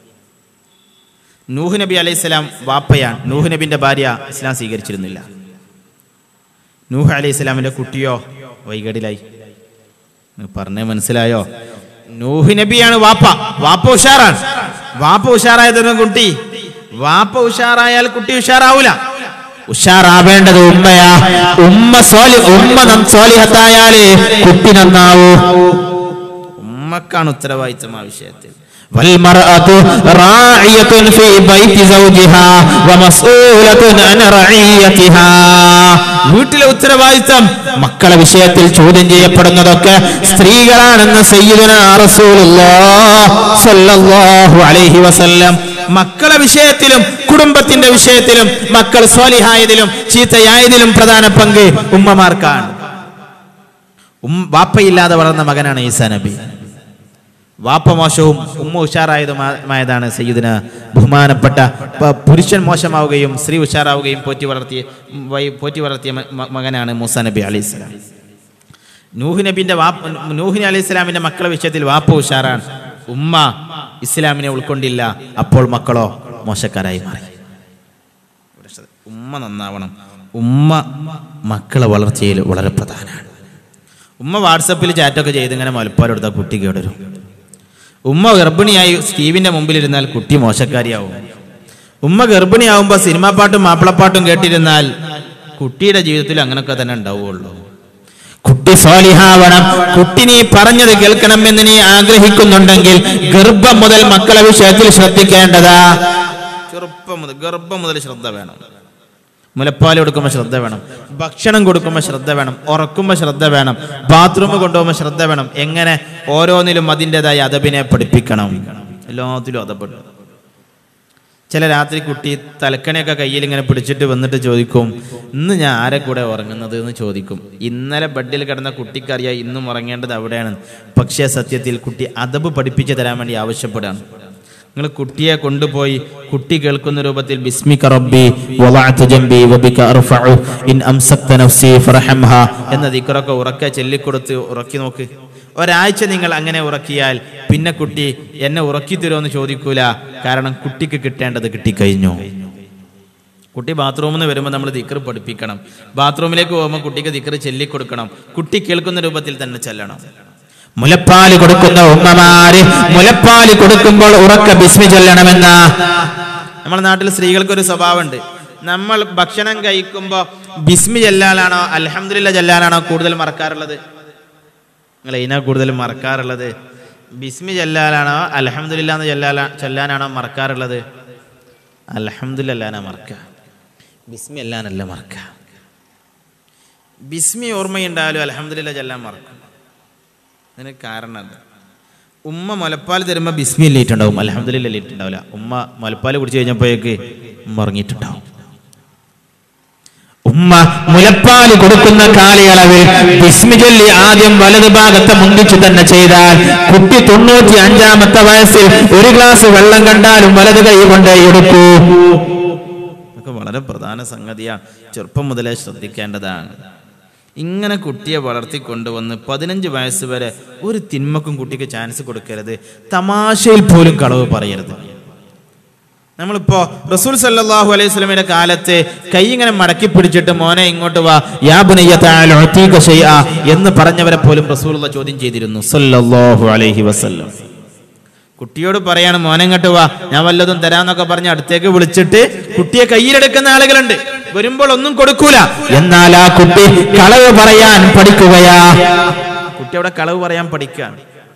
നൂഹ് നബി അലൈഹിസ്സലാം വാപ്പയാണ് നൂഹ് നബിന്റെ ഭാര്യ ഇസ്ലാം സ്വീകരിച്ചിരുന്നില്ല നൂഹ് അലൈഹി സ്വലാമിന്റെ കുട്ടിയോ വൈകടിലായി പറഞ്ഞേ മനസ്സിലായോ നൂഹ് നബിയാണ് വാപ്പ വാപ്പ ഉഷാറാണ് വാപ്പ ഉഷാറായതൊന്നും കുട്ടി വാപ്പ ഉഷാറായാൽ കുട്ടി ഉഷാറാവൂല ഉഷാറാവേണ്ടത് ഉമ്മയാ ഉമ്മ സോലി ഉമ്മ നം- സോലിഹത്തായാലേ കുട്ടി നന്നാവൂ ഉമ്മക്കാണ് ഉത്തരവാദിത്തം ആ വിഷയത്തിൽ والمرأة راعية في بيت زوجها ومسؤولة عن رعيتها വീട്ടിലെ ഉത്തരവാദിത്തം മക്കളെ വിഷയത്തിൽ ചോദ്യം ചെയ്യപ്പെടുന്നതൊക്കെ സ്ത്രീകളാണെന്ന് സയ്യിദുന റസൂലുള്ളാഹ് സ്വല്ലല്ലാഹു അലൈഹി വസല്ലം മക്കളെ വിഷയത്തിലും കുടുംബത്തിന്റെ വിഷയത്തിലും മക്കൾ സ്വാലിഹായതിലും ചീത്തയായതിലും പ്രധാന പങ്ക് ഉമ്മമാർക്കാണ് ഉം വാപ്പയില്ലാതെ വളർന്ന മകനാണ് ഈസാ നബി വാപ്പ മോശവും ഉമ്മ ഉഷാറായതുമായതാണ് സയ്യിദിന് ബഹുമാനപ്പെട്ട പ- പുരുഷൻ മോശമാവുകയും സ്ത്രീ ഉഷാറാവുകയും പോറ്റി വളർത്തിയ വൈ- പോറ്റി വളർത്തിയ മ- മ- മകനാണ് മൂസ നബി അലൈഹി സ്വലാം നൂഹ് നബിന്റെ വാപ്പ നൂഹിന് അലൈഹി സ്വലാമിന്റെ മക്കളെ വിഷയത്തിൽ വാപ്പ ഉഷാറാണ് ഉമ്മ ഇസ്ലാമിനെ ഉൾക്കൊണ്ടില്ല അപ്പോൾ മക്കളോ മോശക്കാരായി മാറി ഉമ്മ നന്നാവണം ഉമ്മ മക്കളെ വളർച്ചയിൽ വളരെ പ്രധാനമാണ് ഉമ്മ വാട്സപ്പിൽ ചാറ്റൊക്കെ ചെയ്ത് ഇങ്ങനെ മുലപ്പാലെടുത്താൽ കുട്ടി കേടരും ഉമ്മ ഗർഭിണിയായി സ്റ്റീവിന്റെ മുമ്പിലിരുന്നാൽ കുട്ടി മോശക്കാരിയാവും ഉമ്മ ഗർഭിണിയാവുമ്പോൾ സിനിമാ പാട്ടും മാപ്പിളപ്പാട്ടും കേട്ടിരുന്നാൽ കുട്ടിയുടെ ജീവിതത്തിൽ അങ്ങനെയൊക്കെ തന്നെ ഉണ്ടാവുകയുള്ളൂ കുട്ടി സ്വാലിഹാവണം കുട്ടി നീ പറഞ്ഞത് കേൾക്കണം എന്ന് നീ ആഗ്രഹിക്കുന്നുണ്ടെങ്കിൽ ഗർഭം മുതൽ മക്കളെ വിഷയത്തിൽ ശ്രദ്ധിക്കേണ്ടതാ ചെറുപ്പം മുതൽ ഗർഭം മുതൽ ശ്രദ്ധ വേണം മുലപ്പാൽ കൊടുക്കുമ്പോൾ ശ്രദ്ധ വേണം ഭക്ഷണം കൊടുക്കുമ്പോൾ ശ്രദ്ധ വേണം ഉറക്കുമ്പോൾ ശ്രദ്ധ വേണം ബാത്റൂം കൊണ്ടുപോകുമ്പോൾ ശ്രദ്ധ വേണം എങ്ങനെ ഓരോന്നിലും അതിൻ്റെതായ അതബിനെ പഠിപ്പിക്കണം എല്ലാത്തിലും അതപ്പെടും ചില രാത്രി കുട്ടി തലക്കണിയൊക്കെ കയ്യിൽ ഇങ്ങനെ പിടിച്ചിട്ട് വന്നിട്ട് ചോദിക്കും ഇന്ന് ഞാൻ ആരെ കൂടെ ഉറങ്ങുന്നത് എന്ന് ചോദിക്കും ഇന്നലെ ബെഡിൽ കിടന്ന കുട്ടിക്കറിയാം ഇന്നും ഉറങ്ങേണ്ടത് അവിടെയാണ് പക്ഷേ സത്യത്തിൽ കുട്ടി അതബ് പഠിപ്പിച്ചു തരാൻ വേണ്ടി ആവശ്യപ്പെടുകയാണ് നിങ്ങൾ കുട്ടിയെ കൊണ്ടുപോയി കുട്ടി കേൾക്കുന്ന രൂപത്തിൽ ബിസ്മിക റബ്ബി വദഅതു ജംബി വബിക അർഫഉ ഇൻ അംസക്ത നഫ്സി ഫർഹംഹ എന്ന ദിക്റൊക്കെ ഉറക്കെ ചൊല്ലിക്കൊടുത്ത് ഉറക്കി നോക്ക് ഒരാഴ്ച നിങ്ങൾ അങ്ങനെ ഉറക്കിയാൽ പിന്നെ കുട്ടി എന്നെ ഉറക്കി തരുമോ എന്ന് ചോദിക്കൂല കാരണം കുട്ടിക്ക് കിട്ടേണ്ടത് കിട്ടിക്കഴിഞ്ഞു കുട്ടി ബാത്റൂമിൽ നിന്ന് വരുമ്പോൾ നമ്മൾ ദിക്കർ പഠിപ്പിക്കണം ബാത്റൂമിലേക്ക് പോകുമ്പോൾ കുട്ടിക്ക് ദിക്കർ ചൊല്ലിക്കൊടുക്കണം കുട്ടി കേൾക്കുന്ന രൂപത്തിൽ തന്നെ ചെല്ലണം മുലപ്പാല് കൊടുക്കുന്ന ഉമ്മമാര് മുലപ്പാല് കൊടുക്കുമ്പോൾ ഉറക്ക ബിസ്മി ചൊല്ലണമെന്ന നമ്മുടെ നാട്ടിൽ സ്ത്രീകൾക്ക് ഒരു സ്വഭാവമുണ്ട് നമ്മൾ ഭക്ഷണം കഴിക്കുമ്പോൾ ബിസ്മി ചെല്ലാനാണോ അലഹമില്ല ചെല്ലാനാണോ കൂടുതൽ മറക്കാറുള്ളത് നിങ്ങൾ ഇതിനാ കൂടുതൽ മറക്കാറുള്ളത് ബിസ്മി ചെല്ലാനാണോ അലഹമില്ല എന്ന് ചെല്ലാ ചെല്ലാനാണോ മറക്കാറുള്ളത് അലഹമില്ലാനാ മറക്കുക ബിസ്മി അല്ലാനല്ല മറക്കുക ബിസ്മി ഓർമ്മയുണ്ടായാലും അലഹമില്ല ചെല്ലാൻ മറക്കും അതിന് കാരണം അത് ഉമ്മ മുലപ്പാൽ തരുമ്പോൾ ബിസ്മി ഇല്ലിട്ടുണ്ടാവും അലഹമില്ല ഇല്ലിട്ടുണ്ടാവില്ല ഉമ്മ മുലപ്പാൽ കുടിച്ചു കഴിഞ്ഞപ്പോഴേക്ക് ഉമ്മ ഉറങ്ങിയിട്ടുണ്ടാവും ഉമ്മ മുലപ്പാല് കൊടുക്കുന്ന കാലയളവിൽ ബിസ്മി ചൊല്ലി ആദ്യം വലതു ഭാഗത്തെ മുന്തിച്ചു തന്നെ ചെയ്താൽ കുട്ടി തൊണ്ണൂറ്റി അഞ്ചാമത്തെ വയസ്സിൽ ഒരു ഗ്ലാസ് വെള്ളം കണ്ടാലും വലത് കൈ കൊണ്ട് എടുക്കൂ ഇതൊക്കെ വളരെ പ്രധാന സംഗതിയാണ് ചെറുപ്പം മുതലേ ശ്രദ്ധിക്കേണ്ടതാണ് ഇങ്ങനെ കുട്ടിയെ വളർത്തിക്കൊണ്ടുവന്ന് പതിനഞ്ച് വയസ്സ് വരെ ഒരു തിന്മക്കും കുട്ടിക്ക് ചാൻസ് കൊടുക്കരുത് തമാശയിൽ പോലും കളവ് പറയരുത് നമ്മളിപ്പോ റസൂൽ സല്ലല്ലാഹു അലൈഹി സ്വലമിയുടെ കാലത്ത് കൈ ഇങ്ങനെ മടക്കി പിടിച്ചിട്ട് മോനെ ഇങ്ങോട്ട് വാ യാ ബുനയ്യ തആല ഉഅതീക ശൈആ എന്ന് പറഞ്ഞവരെ പോലും റസൂലുള്ള ചോദ്യം ചെയ്തിരുന്നു സല്ലല്ലാഹു അലൈഹി വസല്ലം കുട്ടിയോട് പറയാണ് മോനെ ഇങ്ങോട്ട് വാ ഞാൻ വല്ലതും തരാന്നൊക്കെ പറഞ്ഞ് അടുത്തേക്ക് വിളിച്ചിട്ട് കുട്ടിയെ കയ്യിലെടുക്കുന്ന ആളുകളുണ്ട് വരുമ്പോൾ ഒന്നും കൊടുക്കൂല എന്നാൽ ആ കുട്ടി കളവ് പറയാൻ പഠിക്കുകയാ കുട്ടി അവിടെ കളവ് പറയാൻ പഠിക്കാണ്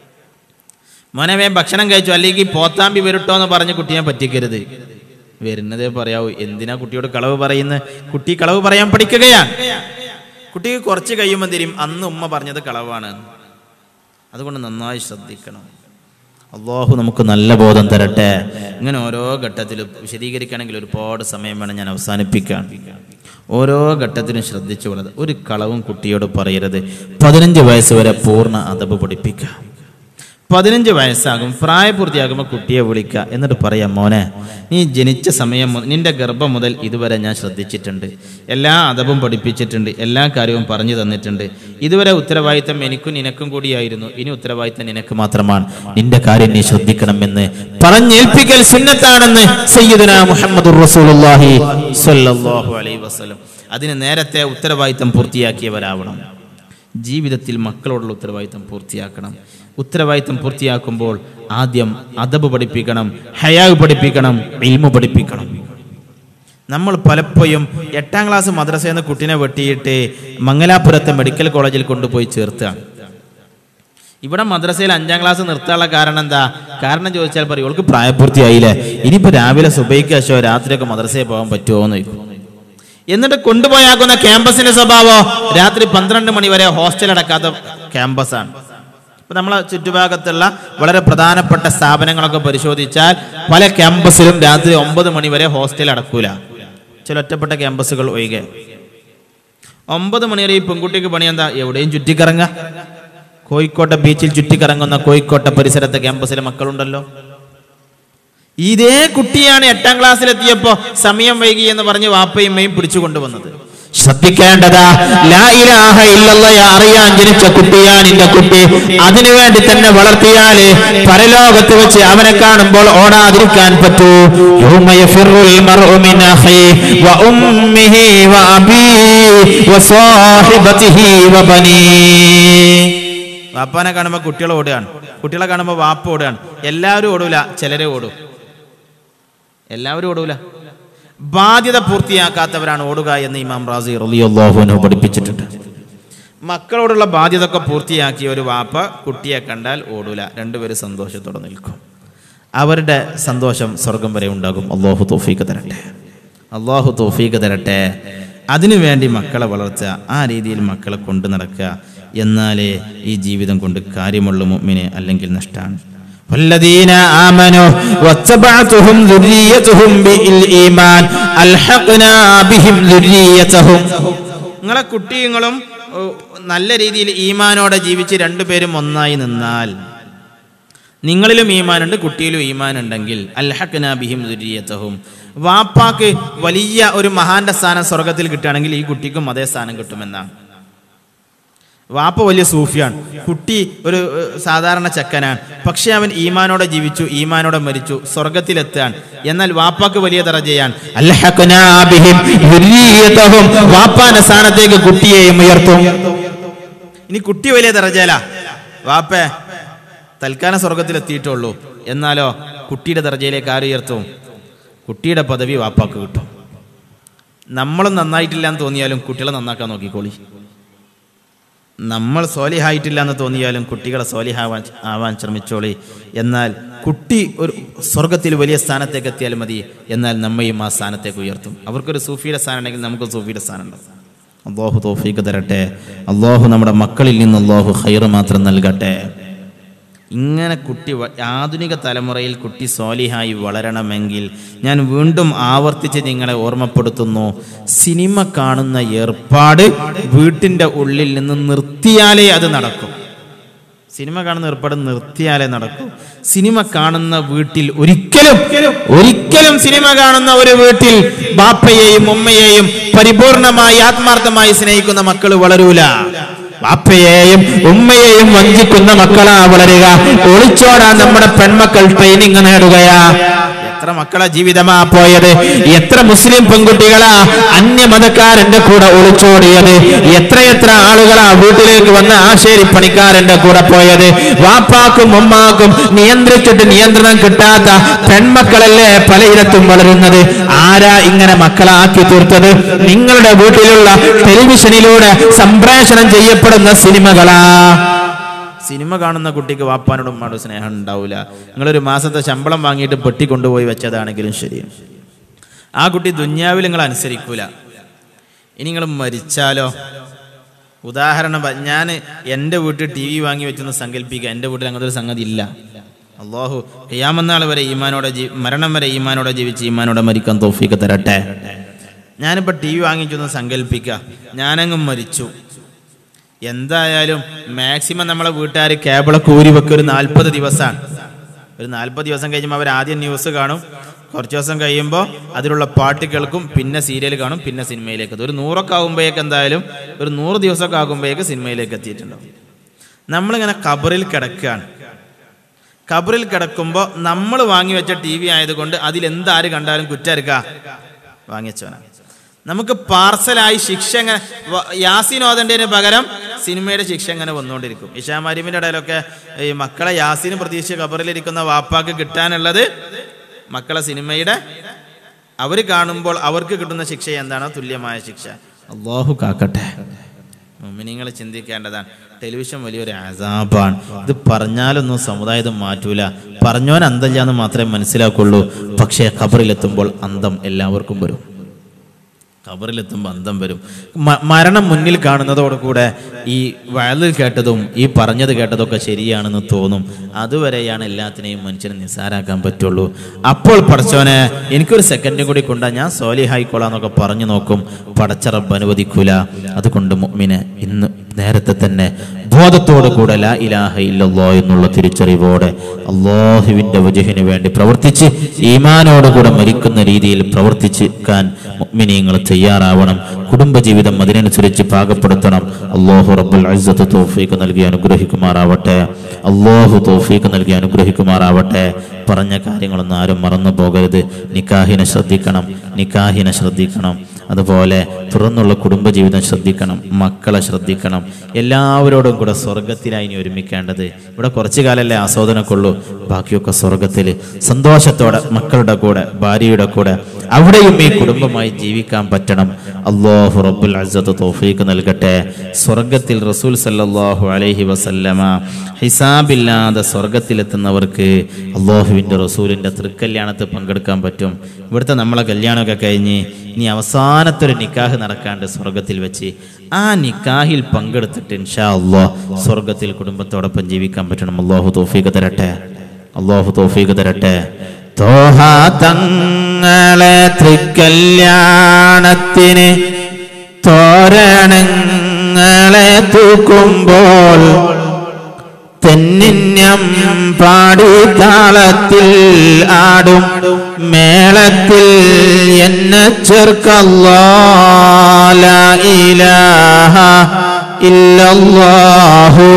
മോനെ വേം ഭക്ഷണം കഴിച്ചു അല്ലെങ്കിൽ പോത്താമ്പി വരട്ടോ എന്ന് പറഞ്ഞ് കുട്ടിയെ പറ്റിക്കരുത് വരുന്നതേ പറയാവൂ എന്തിനാ കുട്ടിയോട് കളവ് പറയുന്നത് കുട്ടി കളവ് പറയാൻ പഠിക്കുകയാണ് കുട്ടിക്ക് കുറച്ച് കഴിയുമ്പോൾ തരും അന്ന് ഉമ്മ പറഞ്ഞത് കളവാണ് അതുകൊണ്ട് നന്നായി ശ്രദ്ധിക്കണം അള്ളാഹു നമുക്ക് നല്ല ബോധം തരട്ടെ ഇങ്ങനെ ഓരോ ഘട്ടത്തിലും വിശദീകരിക്കുകയാണെങ്കിൽ ഒരുപാട് സമയം വേണം ഞാൻ അവസാനിപ്പിക്കാൻ ഓരോ ഘട്ടത്തിലും ശ്രദ്ധിച്ചു വളർത് ഒരു കളവും കുട്ടിയോട് പറയരുത് പതിനഞ്ച് വയസ്സ് വരെ പൂർണ്ണ അതബ് പഠിപ്പിക്കുക പതിനഞ്ച് വയസ്സാകും പ്രായപൂർത്തിയാകുമ്പോൾ കുട്ടിയെ വിളിക്കുക എന്നിട്ട് പറയാം മോനെ നീ ജനിച്ച സമയം മുതൽ നിന്റെ ഗർഭം മുതൽ ഇതുവരെ ഞാൻ ശ്രദ്ധിച്ചിട്ടുണ്ട് എല്ലാ അതവും പഠിപ്പിച്ചിട്ടുണ്ട് എല്ലാ കാര്യവും പറഞ്ഞു തന്നിട്ടുണ്ട് ഇതുവരെ ഉത്തരവാദിത്തം എനിക്കും നിനക്കും കൂടിയായിരുന്നു ഇനി ഉത്തരവാദിത്തം നിനക്ക് മാത്രമാണ് നിന്റെ കാര്യം നീ ശ്രദ്ധിക്കണമെന്ന് പറഞ്ഞേൽപ്പിക്കൽ സുന്നത്താണെന്ന് സയ്യിദുന മുഹമ്മദ് റസൂലുള്ളാഹി സ്വല്ലല്ലാഹു അലൈഹി വസല്ലം അതിന് നേരത്തെ ഉത്തരവാദിത്തം പൂർത്തിയാക്കിയവരാവണം ജീവിതത്തിൽ മക്കളോടുള്ള ഉത്തരവാദിത്തം പൂർത്തിയാക്കണം ഉത്തരവാദിത്തം പൂർത്തിയാക്കുമ്പോൾ ആദ്യം അദബ് പഠിപ്പിക്കണം ഹയാവ് പഠിപ്പിക്കണം ഇൽമു പഠിപ്പിക്കണം നമ്മൾ പലപ്പോഴും എട്ടാം ക്ലാസ് മദ്രസയിൽ നിന്ന് കുട്ടീനെ വെട്ടിയിട്ട് മംഗലാപുരത്തെ മെഡിക്കൽ കോളേജിൽ കൊണ്ടുപോയി ചേർത്തുകയാണ് ഇവിടെ മദ്രസയിൽ അഞ്ചാം ക്ലാസ് നിർത്താനുള്ള കാരണം എന്താ കാരണം ചോദിച്ചാൽ പറയും ഇവൾക്ക് പ്രായപൂർത്തിയായില്ലേ ഇനിയിപ്പോ രാവിലെ സുബൈക്ക് ശേഷം രാത്രിയൊക്കെ മദ്രസയിൽ പോകാൻ പറ്റുമോ എന്ന് ചോദിക്കും എന്നിട്ട് കൊണ്ടുപോയാക്കുന്ന ക്യാമ്പസിന്റെ സ്വഭാവം രാത്രി പന്ത്രണ്ട് മണി വരെ ഹോസ്റ്റൽ അടക്കാത്ത ക്യാമ്പസാണ് ഇപ്പൊ നമ്മളെ ചുറ്റുഭാഗത്തുള്ള വളരെ പ്രധാനപ്പെട്ട സ്ഥാപനങ്ങളൊക്കെ പരിശോധിച്ചാൽ പല ക്യാമ്പസിലും രാത്രി ഒമ്പത് മണി വരെ ഹോസ്റ്റൽ അടക്കൂല ചില ഒറ്റപ്പെട്ട ക്യാമ്പസുകൾ ഒഴികെ ഒമ്പത് മണി വരെ ഈ പെൺകുട്ടിക്ക് പണി എന്താ എവിടെയും ചുറ്റിക്കറങ്ങ കോഴിക്കോട്ടെ ബീച്ചിൽ ചുറ്റിക്കറങ്ങുന്ന കോഴിക്കോട്ടെ പരിസരത്തെ ക്യാമ്പസിലെ മക്കളുണ്ടല്ലോ ഇതേ കുട്ടിയാണ് എട്ടാം ക്ലാസ്സിലെത്തിയപ്പോ സമയം വൈകി എന്ന് പറഞ്ഞ് വാപ്പയും അമ്മയും പിടിച്ചു കൊണ്ടുവന്നത് ശ്രദ്ധിക്കേണ്ടതാ ലാ ഇലാഹ ഇല്ലല്ലയെ അറിയാൻ ജനിച്ച കുട്ടിയാ നിന്റെ കുട്ടി അതിനു വേണ്ടി തന്നെ വളർത്തിയാല് പരലോകത്ത് വെച്ച് അവനെ കാണുമ്പോൾ ഓടാതിരിക്കാൻ പറ്റൂ യൗമ യഫിറുൽ മർഉ മിൻ അഖി വ ഉമ്മിഹി വ അബീഹി വ സാഹിബതിഹി വ ബനീ വാപ്പാനെ കാണുമ്പോൾ കുട്ടികൾ ഓടുകയാണ് കുട്ടികളെ കാണുമ്പോൾ വാപ്പ ഓടുകയാണ് എല്ലാവരും ഓടൂല ചിലരെ ഓടും എല്ലാവരും ഓടൂല ബാധ്യത പൂർത്തിയാക്കാത്തവരാണ് ഓടുക എന്ന് ഇമാം റാസി റളിയല്ലാഹു പഠിപ്പിച്ചിട്ടുണ്ട് മക്കളോടുള്ള ബാധ്യത ഒക്കെ പൂർത്തിയാക്കിയ ഒരു വാപ്പ കുട്ടിയെ കണ്ടാൽ ഓടൂല രണ്ടുപേരും സന്തോഷത്തോടെ നിൽക്കും അവരുടെ സന്തോഷം സ്വർഗം വരെ ഉണ്ടാകും അള്ളാഹു തോഫീക്ക് തരട്ടെ അള്ളാഹു തോഫീക്ക് തരട്ടെ അതിനു വേണ്ടി മക്കളെ വളർത്തുക ആ രീതിയിൽ മക്കളെ കൊണ്ടു നടക്കുക എന്നാലേ ഈ ജീവിതം കൊണ്ട് കാര്യമുള്ളൂ മുഅ്മിനെ അല്ലെങ്കിൽ നഷ്ടാണ് والذين آمنوا واتبعتهم ذريتهم بالإيمان ألحقنا بهم ذريتهم നിങ്ങളെ കുട്ടികളും ഓ, നല്ല രീതിയിൽ ഈമാനോടെ ജീവിച്ച് രണ്ടുപേരും ഒന്നായി നിന്നാൽ നിങ്ങളിലും ഈമാനുണ്ട് കുട്ടിയിലും ഈമാനുണ്ടെങ്കിൽ അൽഹഖ്ന ബിഹിം ദുരിയത്തഹും വാപ്പാക്ക് വലിയ ഒരു മഹാന്റെ സ്ഥാനം സ്വർഗത്തിൽ കിട്ടുകയാണെങ്കിൽ ഈ കുട്ടിക്കും അതേ സ്ഥാനം കിട്ടുമെന്നാണ് വാപ്പ വലിയ സൂഫിയാണ് കുട്ടി ഒരു ഏഹ്, സാധാരണ ചെക്കനാണ് പക്ഷെ അവൻ ഈമാനോടെ ജീവിച്ചു ഈമാനോടെ മരിച്ചു സ്വർഗത്തിലെത്താൻ എന്നാൽ വാപ്പാക്ക് വലിയ ദറജയാണ് അൽഹഖ്നാ ബിഹിം ദുരിയത്തഹും വാപ്പാന്റെ സ്ഥാനത്തേക്ക് കുട്ടിയെയും ഉയർത്തും ഇനി കുട്ടി വലിയ ദറജയില വാപ്പേ തൽക്കാലം സ്വർഗത്തിലെത്തിയിട്ടുള്ളൂ എന്നാലോ കുട്ടിയുടെ ദർജയിലേക്ക് ആര് ഉയർത്തും കുട്ടിയുടെ പദവി വാപ്പാക്ക് കിട്ടും നമ്മളും നന്നായിട്ടില്ല എന്ന് തോന്നിയാലും കുട്ടികളെ നന്നാക്കാൻ നോക്കിക്കോളി നമ്മൾ സോലിഹായിട്ടില്ല എന്ന് തോന്നിയാലും കുട്ടികളെ സോലിഹാവാൻ ആവാൻ ശ്രമിച്ചോളി എന്നാൽ കുട്ടി ഒരു സ്വർഗത്തിൽ വലിയ സ്ഥാനത്തേക്ക് എത്തിയാൽ മതി എന്നാൽ നമ്മയും ആ സ്ഥാനത്തേക്ക് ഉയർത്തും അവർക്കൊരു സൂഫിയുടെ സ്ഥാനം ഉണ്ടെങ്കിൽ നമുക്ക് സൂഫിയുടെ സ്ഥാനം ഉണ്ടാവും അള്ളാഹു തോഫീക്ക് തരട്ടെ അള്ളാഹു നമ്മുടെ മക്കളിൽ നിന്ന് അള്ളാഹു ഹൈറ് മാത്രം നൽകട്ടെ ഇങ്ങനെ കുട്ടി വ- ആധുനിക തലമുറയിൽ കുട്ടി സോലിഹായി വളരണമെങ്കിൽ ഞാൻ വീണ്ടും ആവർത്തിച്ച് നിങ്ങളെ ഓർമ്മപ്പെടുത്തുന്നു സിനിമ കാണുന്ന ഏർപ്പാട് വീട്ടിൻ്റെ ഉള്ളിൽ നിന്ന് നിർത്തിയാലേ അത് നടക്കും സിനിമ കാണുന്ന ഏർപ്പാട് നിർത്തിയാലേ നടക്കൂ സിനിമ കാണുന്ന വീട്ടിൽ ഒരിക്കലും ഒരിക്കലും സിനിമ കാണുന്ന ഒരു വീട്ടിൽ ബാപ്പയെയും ഉമ്മയെയും പരിപൂർണമായി ആത്മാർത്ഥമായി സ്നേഹിക്കുന്ന മക്കൾ വളരൂല ബാപ്പയെയും ഉമ്മയെയും വഞ്ചിക്കുന്ന മക്കളാ വളരുക ഒളിച്ചോടാൻ നമ്മുടെ പെൺമക്കൾ ട്രെയിനിങ് നേടുകയാ എത്ര എത്ര മക്കളെ ജീവിതമാ പോയത് എത്ര മുസ്ലിം പെൺകുട്ടികളാ അന്യമതക്കാരന്റെ കൂടെ ഒളിച്ചോടിയത് എത്രയെത്ര ആളുകളാ വീട്ടിലേക്ക് വന്ന ആശേരി പണിക്കാരന്റെ കൂടെ പോയത് വാപ്പാക്കും ഉമ്മാക്കും നിയന്ത്രിച്ചിട്ട് നിയന്ത്രണം കിട്ടാത്ത പെൺമക്കളല്ലേ പലയിടത്തും വളരുന്നത് ആരാ ഇങ്ങനെ മക്കളാക്കി തീർത്തത് നിങ്ങളുടെ വീട്ടിലുള്ള ടെലിവിഷനിലൂടെ സംപ്രേഷണം ചെയ്യപ്പെടുന്ന സിനിമകളാ സിനിമ കാണുന്ന കുട്ടിക്ക് വാപ്പാനോടും ഉമ്മാനോടും സ്നേഹം ഉണ്ടാവില്ല നിങ്ങളൊരു മാസത്തെ ശമ്പളം വാങ്ങിയിട്ട് പെട്ടി കൊണ്ടുപോയി വെച്ചതാണെങ്കിലും ശരി ആ കുട്ടി ദുന്യാവിൽ നിങ്ങൾ അനുസരിക്കൂല ഇനി നിങ്ങൾ മരിച്ചാലോ ഉദാഹരണം ഞാൻ എൻ്റെ വീട്ടിൽ ടി വി വാങ്ങി വെച്ചെന്ന് സങ്കല്പിക്കുക എൻ്റെ വീട്ടിൽ അങ്ങനത്തെ ഒരു സംഗതി ഇല്ല അള്ളാഹു ഖിയാമന്നാൾ വരെ ഈമാനോടെ ജീ മരണം വരെ ഈമാനോടെ ജീവിച്ച് ഈമാനോടെ മരിക്കാൻ തോഫീക്ക് തരട്ടെ ഞാനിപ്പോൾ ടി വി വാങ്ങിച്ചൊന്ന് സങ്കല്പിക്കുക ഞാനങ്ങ് മരിച്ചു എന്തായാലും മാക്സിമം നമ്മളെ വീട്ടുകാർ കേബിളൊക്കെ ഊരി വെക്കുക ഒരു നാൽപ്പത് ദിവസമാണ് ഒരു നാൽപ്പത് ദിവസം കഴിയുമ്പോൾ അവർ ആദ്യം ന്യൂസ് കാണും കുറച്ച് ദിവസം കഴിയുമ്പോൾ അതിലുള്ള പാട്ട് കേൾക്കും പിന്നെ സീരിയൽ കാണും പിന്നെ സിനിമയിലേക്ക് എത്തും. ഒരു നൂറൊക്കെ ആകുമ്പോഴേക്ക് എന്തായാലും ഒരു നൂറ് ദിവസമൊക്കെ ആകുമ്പോഴേക്ക് സിനിമയിലേക്ക് എത്തിയിട്ടുണ്ടാവും നമ്മളിങ്ങനെ കബറിൽ കിടക്കുകയാണ് കബറിൽ കിടക്കുമ്പോൾ നമ്മൾ വാങ്ങി വെച്ച ടി വി ആയതുകൊണ്ട് അതിൽ എന്താര് കണ്ടാലും കുറ്റരുക്ക വാങ്ങിച്ചവനാണ് നമുക്ക് പാർസലായി ശിക്ഷ എങ്ങനെ വ- യാസീൻ ഓതേണ്ടതിന് പകരം സിനിമയുടെ ശിക്ഷ എങ്ങനെ വന്നുകൊണ്ടിരിക്കും ഇഷാമാരിമിൻ്റെ ഇടയിലൊക്കെ ഈ മക്കളെ യാസീന് പ്രതീക്ഷിച്ച് കബറിലിരിക്കുന്ന വാപ്പാക്ക് കിട്ടാനുള്ളത് മക്കളെ സിനിമയുടെ അവർ കാണുമ്പോൾ അവർക്ക് കിട്ടുന്ന ശിക്ഷ എന്താണോ തുല്യമായ ശിക്ഷ അള്ളാഹു കാക്കട്ടെ നിങ്ങൾ ചിന്തിക്കേണ്ടതാണ് ടെലിവിഷൻ വലിയൊരു ആസാബാണ് ഇത് പറഞ്ഞാലൊന്നും സമുദായം മാറ്റൂല പറഞ്ഞോൻ അന്തല്ലാന്ന് മാത്രമേ മനസ്സിലാക്കുള്ളൂ പക്ഷേ ഖബറിലെത്തുമ്പോൾ അന്തം എല്ലാവർക്കും വരും ഖബറിലെത്തുമ്പോൾ അന്തം വരും മ- മരണം മുന്നിൽ കാണുന്നതോടുകൂടെ ഈ വയലിൽ കേട്ടതും ഈ പറഞ്ഞത് കേട്ടതൊക്കെ ശരിയാണെന്ന് തോന്നും അതുവരെയാണ് എല്ലാത്തിനെയും മനുഷ്യന് നിസ്സാരാക്കാൻ പറ്റുള്ളൂ അപ്പോൾ പടച്ചോനെ എനിക്കൊരു സെക്കൻഡും കൂടി കൊണ്ടാ ഞാൻ സോലിഹായിക്കോളാന്നൊക്കെ പറഞ്ഞു നോക്കും പടച്ചറബ് അനുവദിക്കൂല അതുകൊണ്ട് മുഅ്മിനെ ഇന്ന് നേരത്തെ തന്നെ ബോധത്തോടു കൂടെ ലാ ഇലാഹ ഇല്ലല്ലോ എന്നുള്ള തിരിച്ചറിവോടെ അള്ളാഹുവിന്റെ വജഹിന് വേണ്ടി പ്രവർത്തിച്ച് ഈമാനോടുകൂടെ മരിക്കുന്ന രീതിയിൽ പ്രവർത്തിക്കാൻ മുഅ്മിനീങ്ങൾ തയ്യാറാവണം കുടുംബജീവിതം അതിനനുസരിച്ച് പാകപ്പെടുത്തണം അള്ളാഹു റബ്ബുൽ അസ്സത്ത് തൗഫീഖ് നൽകി അനുഗ്രഹിക്കുമാറാവട്ടെ അള്ളാഹു തൗഫീഖ് നൽകി അനുഗ്രഹിക്കുമാറാവട്ടെ പറഞ്ഞ കാര്യങ്ങളൊന്നും ആരും മറന്നു പോകരുത് നിക്കാഹിനെ ശ്രദ്ധിക്കണം നിക്കാഹിനെ ശ്രദ്ധിക്കണം അതുപോലെ തുറന്നുള്ള കുടുംബജീവിതം ശ്രദ്ധിക്കണം മക്കളെ ശ്രദ്ധിക്കണം എല്ലാവരോടും കൂടെ സ്വർഗത്തിലായി ഇനി ഒരുമിക്കേണ്ടത് ഇവിടെ കുറച്ചു കാലല്ലേ ആസ്വാദനക്കുള്ളൂ ബാക്കിയൊക്കെ സ്വർഗത്തിൽ സന്തോഷത്തോടെ മക്കളുടെ കൂടെ ഭാര്യയുടെ കൂടെ അവിടെയും ഈ കുടുംബമായി ജീവിക്കാൻ പറ്റണം അള്ളാഹു റബ്ബുൽ അസത്ത് തോഫീക്ക് നൽകട്ടെ സ്വർഗത്തിൽ റസൂൽ സല്ലല്ലാഹു അലൈഹി വസല്ലമ ഹിസാബില്ലാതെ സ്വർഗത്തിലെത്തുന്നവർക്ക് അള്ളാഹുവിൻ്റെ റസൂലിൻ്റെ തൃക്കല്യാണത്തിൽ പങ്കെടുക്കാൻ പറ്റും ഇവിടുത്തെ നമ്മളെ കല്യാണമൊക്കെ കഴിഞ്ഞ് ഇനി അവസാനത്തെ ഒരു നിക്കാഹ് നടക്കാണ്ട് സ്വർഗത്തിൽ വെച്ച് ആ നിക്കാഹിൽ പങ്കെടുത്തിട്ട് ഇൻഷാ അള്ളാഹ് സ്വർഗത്തിൽ കുടുംബത്തോടൊപ്പം ജീവിക്കാൻ പറ്റണം അള്ളാഹു തോഫീക്ക് തരട്ടെ അള്ളാഹു തോഫീക്ക് തരട്ടെ തോഹ തങ്ങളെ തൃക്കല്യാണത്തിന് തോരണങ്ങളെ തൂക്കുമ്പോൾ തെന്നിന്യം പാടി താളത്തിൽ ആടും മേളത്തിൽ എന്നെ ചേർക്കല്ലാ ലാ ഇലാഹ ഇല്ലല്ലാഹു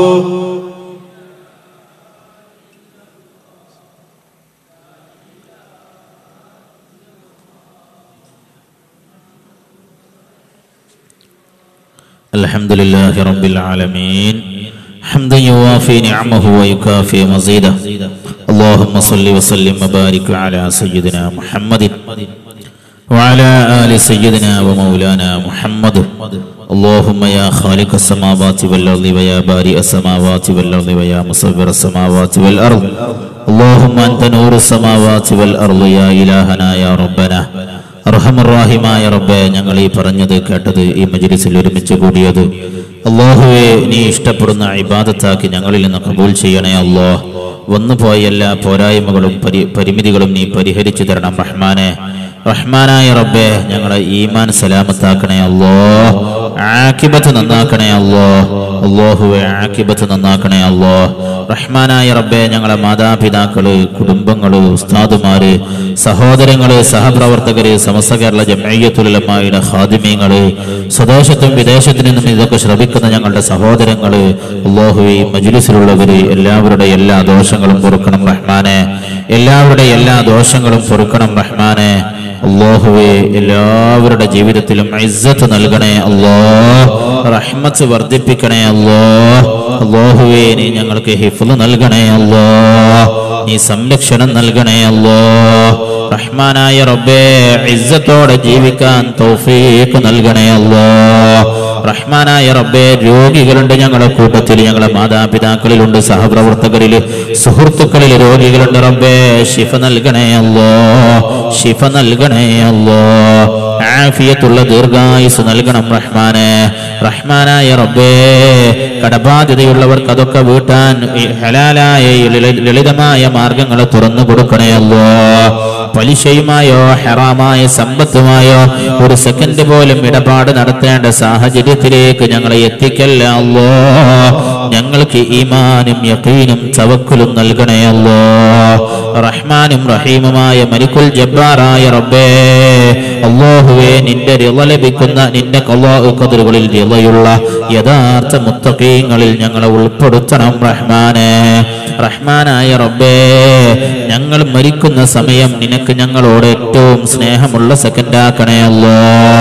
الحمد لله رب العالمين حمدا يوافي نعمه ويكافي مزيده اللهم صل وسلم وبارك على سيدنا محمد وعلى آل سيدنا ومولانا محمد اللهم يا خالق السماوات والأرض ويا بارئ السماوات والأرض ويا مصور السماوات والأرض اللهم أنت نور السماوات والأرض يا إلهنا يا ربنا അർഹമറാഹിമായ റബ്ബെ ഞങ്ങൾ ഈ പറഞ്ഞത് കേട്ടത് ഈ മജ്ലിസിൽ ഒരുമിച്ച് കൂടിയത് അള്ളാഹുവെ നീ ഇഷ്ടപ്പെടുന്ന ഇബാദത്താക്കി ഞങ്ങളിൽ നിന്ന് കബൂൽ ചെയ്യണേ അള്ളാഹ് വന്നുപോയ എല്ലാ പോരായ്മകളും പരി പരിമിതികളും നീ പരിഹരിച്ചു തരണം റഹ്മാനെ റഹ്മാനായ റബ്ബെ ഞങ്ങളെ ഈമാൻ സലാമത്താക്കണേ അല്ലോ ആക്കിബത്ത് നന്നാക്കണേ അല്ലോ അള്ളാഹുവെ ആക്കിബത്ത് നന്നാക്കണേ അല്ലോ റഹ്മാനായ റബ്ബെ ഞങ്ങളെ മാതാപിതാക്കള് കുടുംബങ്ങള് ഉസ്താദുമാര് സഹോദരങ്ങള് സഹപ്രവർത്തകര് സമസ്ത കേരള ജമയ്യത്തുലമായുടെ ഹാദിമ്യങ്ങള് സ്വദേശത്തും വിദേശത്തു നിന്നും ഇതൊക്കെ ശ്രമിക്കുന്ന ഞങ്ങളുടെ സഹോദരങ്ങള് അള്ളാഹുവെ മജുലിസിലുള്ളവര് എല്ലാവരുടെ എല്ലാ ദോഷങ്ങളും പൊറുക്കണം റഹ്മാനെ എല്ലാവരുടെ എല്ലാ ദോഷങ്ങളും പൊറുക്കണം റഹ്മാനെ അള്ളാഹുവെ എല്ലാവരുടെ ജീവിതത്തിലും ഇസ്സത്ത് നൽകണേ അല്ലോ റഹ്മത്ത് വർദ്ധിപ്പിക്കണേ അല്ലോ അള്ളാഹുവെ നീ ഞങ്ങൾക്ക് ഹിഫ്ല് നൽകണേ അല്ലോ നീ സംരക്ഷണം നൽകണേ അല്ലോ റഹ്മാനായ റബ്ബേ ഇസ്സത്തോടെ ജീവിക്കാൻ തൗഫീഖ് നൽകണേ അല്ലോ റഹ്മാനായ റബ്ബേ രോഗികളുണ്ട് ഞങ്ങളുടെ കൂട്ടത്തിൽ ഞങ്ങളുടെ മാതാപിതാക്കളിലുണ്ട് സഹപ്രവർത്തകരിൽ സുഹൃത്തുക്കളിൽ രോഗികളുണ്ട് റബ്ബേ ശിഫ നൽകണേ അല്ലോ ശിഫ നൽകണേ അല്ലോ ആഫിയത്തുള്ള ദീർഘായുസ് നൽകണം റഹ്മാനെ റഹ്മാനായ റബ്ബേ കടബാധ്യതയുള്ളവർക്ക് അതൊക്കെ വീട്ടാൻ ഈ ഹലാലായ ഈ ലളിത- ലളിതമായ മാർഗങ്ങൾ തുറന്നു കൊടുക്കണേ അല്ലോ പലിശയുമായോ ഹെറാമായ സമ്പത്തുമായോ ഒരു സെക്കൻഡ് പോലും ഇടപാട് നടത്തേണ്ട സാഹചര്യത്തിലേക്ക് ഞങ്ങളെ എത്തിക്കല്ല അല്ലോ ഞങ്ങൾക്ക് ഈമാനും യഖീനും തവക്കുലും നൽകണേ അല്ലോ റഹ്മാനും റഹീമുമായ മലിക്കുൽ ജബ്ബാറായ റബ്ബേ അല്ലാഹുവേ നിന്റെ റിള ലഭിക്കുന്ന നിന്റെ കള്ളാഹു കതിറുകളിൽ റിളയുള്ള യഥാർത്ഥ മുത്തഖീങ്ങളിൽ ഞങ്ങളെ ഉൾപ്പെടുത്തണം റഹ്മാനെ റഹ്മാനായ റബ്ബേ ഞങ്ങൾ മരിക്കുന്ന സമയം നിനക്ക് ഞങ്ങളോട് ഏറ്റവും സ്നേഹമുള്ള സെക്കൻഡാക്കണേ അല്ലോ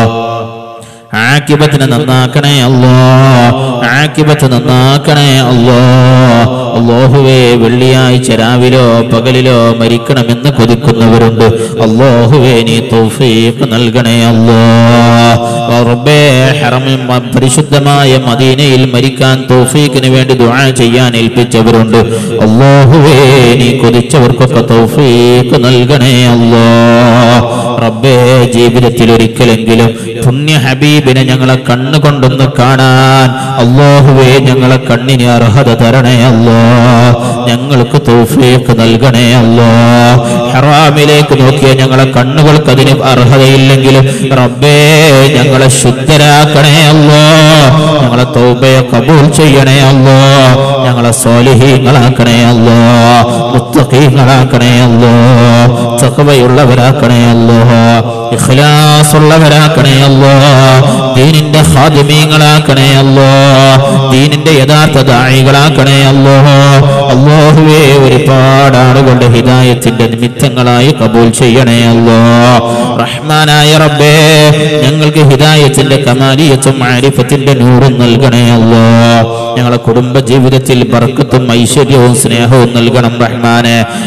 ആക്കിബത്തിനെ നന്നാക്കണേ അല്ലോ ആക്കിബത്ത് നന്നാക്കണേ അല്ലോ അള്ളാഹുവേ വെള്ളിയാഴ്ച രാവിലോ പകലിലോ മരിക്കണമെന്ന് കൊതിക്കുന്നവരുണ്ട് അള്ളാഹുവേ നീ തൗഫീഖ് നൽകണേ അല്ലോ റബ്ബേ ഹറമിൽ മ- പരിശുദ്ധമായ മദീനയിൽ മരിക്കാൻ തൗഫീഖിന് വേണ്ടി ദുആ ചെയ്യാൻ ഏൽപ്പിച്ചവരുണ്ട് അള്ളാഹുവേ നീ കൊതിച്ചവർക്കൊക്കെ തൗഫീഖ് നൽകണേ അല്ലോ റബ്ബേ ജീവിതത്തിൽ ഒരിക്കലെങ്കിലും പുണ്യ ഹബീബിനെ ഞങ്ങളെ കണ്ണുകൊണ്ടൊന്ന് കാണാൻ അള്ളാഹുവേ ഞങ്ങളെ കണ്ണിന് അർഹത തരണേ അല്ലോ ഞങ്ങൾക്ക് തൗഫീഖ് നൽകണേ അല്ലോ ഹറാമിലേക്ക് നോക്കിയ ഞങ്ങളെ കണ്ണുകൾക്ക് അതിന് അർഹതയില്ലെങ്കിലും റബ്ബേ ഞങ്ങളെ ശുദ്ധരാക്കണേ അല്ലോ ഞങ്ങളെ തൗബയെ കബൂൽ ചെയ്യണേ അല്ലോ ഞങ്ങളെ സ്വാലിഹീങ്ങളാക്കണേ അല്ലോ മുത്തഖീങ്ങളാക്കണേ അല്ലോ തഖവയുള്ളവരാക്കണേ അല്ലോ ഇഖ്ലാസുള്ളവരാക്കണേ അല്ലോ ദീനിന്റെ ഹാദിമീങ്ങളാക്കണേ അല്ലോ ദീനിന്റെ യഥാർത്ഥ ദായികളാക്കണേ അല്ലോ അല്ലാഹുവേ ഒരുപാട് ആളുകളുടെ ഹിദായത്തിന്റെ നിമിത്തങ്ങളായി കബൂൽ ചെയ്യണേ അല്ലോ റഹ്മാനായ റബ്ബേ ഞങ്ങൾക്ക് ഹിദായത്തിന്റെ കമാലിയത്തും ആരിഫത്തിന്റെ നൂറും നൽകണേ അല്ലോ ഞങ്ങളെ കുടുംബ ജീവിതത്തിൽ ബർക്കത്തും ഐശ്വര്യവും സ്നേഹവും നൽകണം റഹ്മാനെ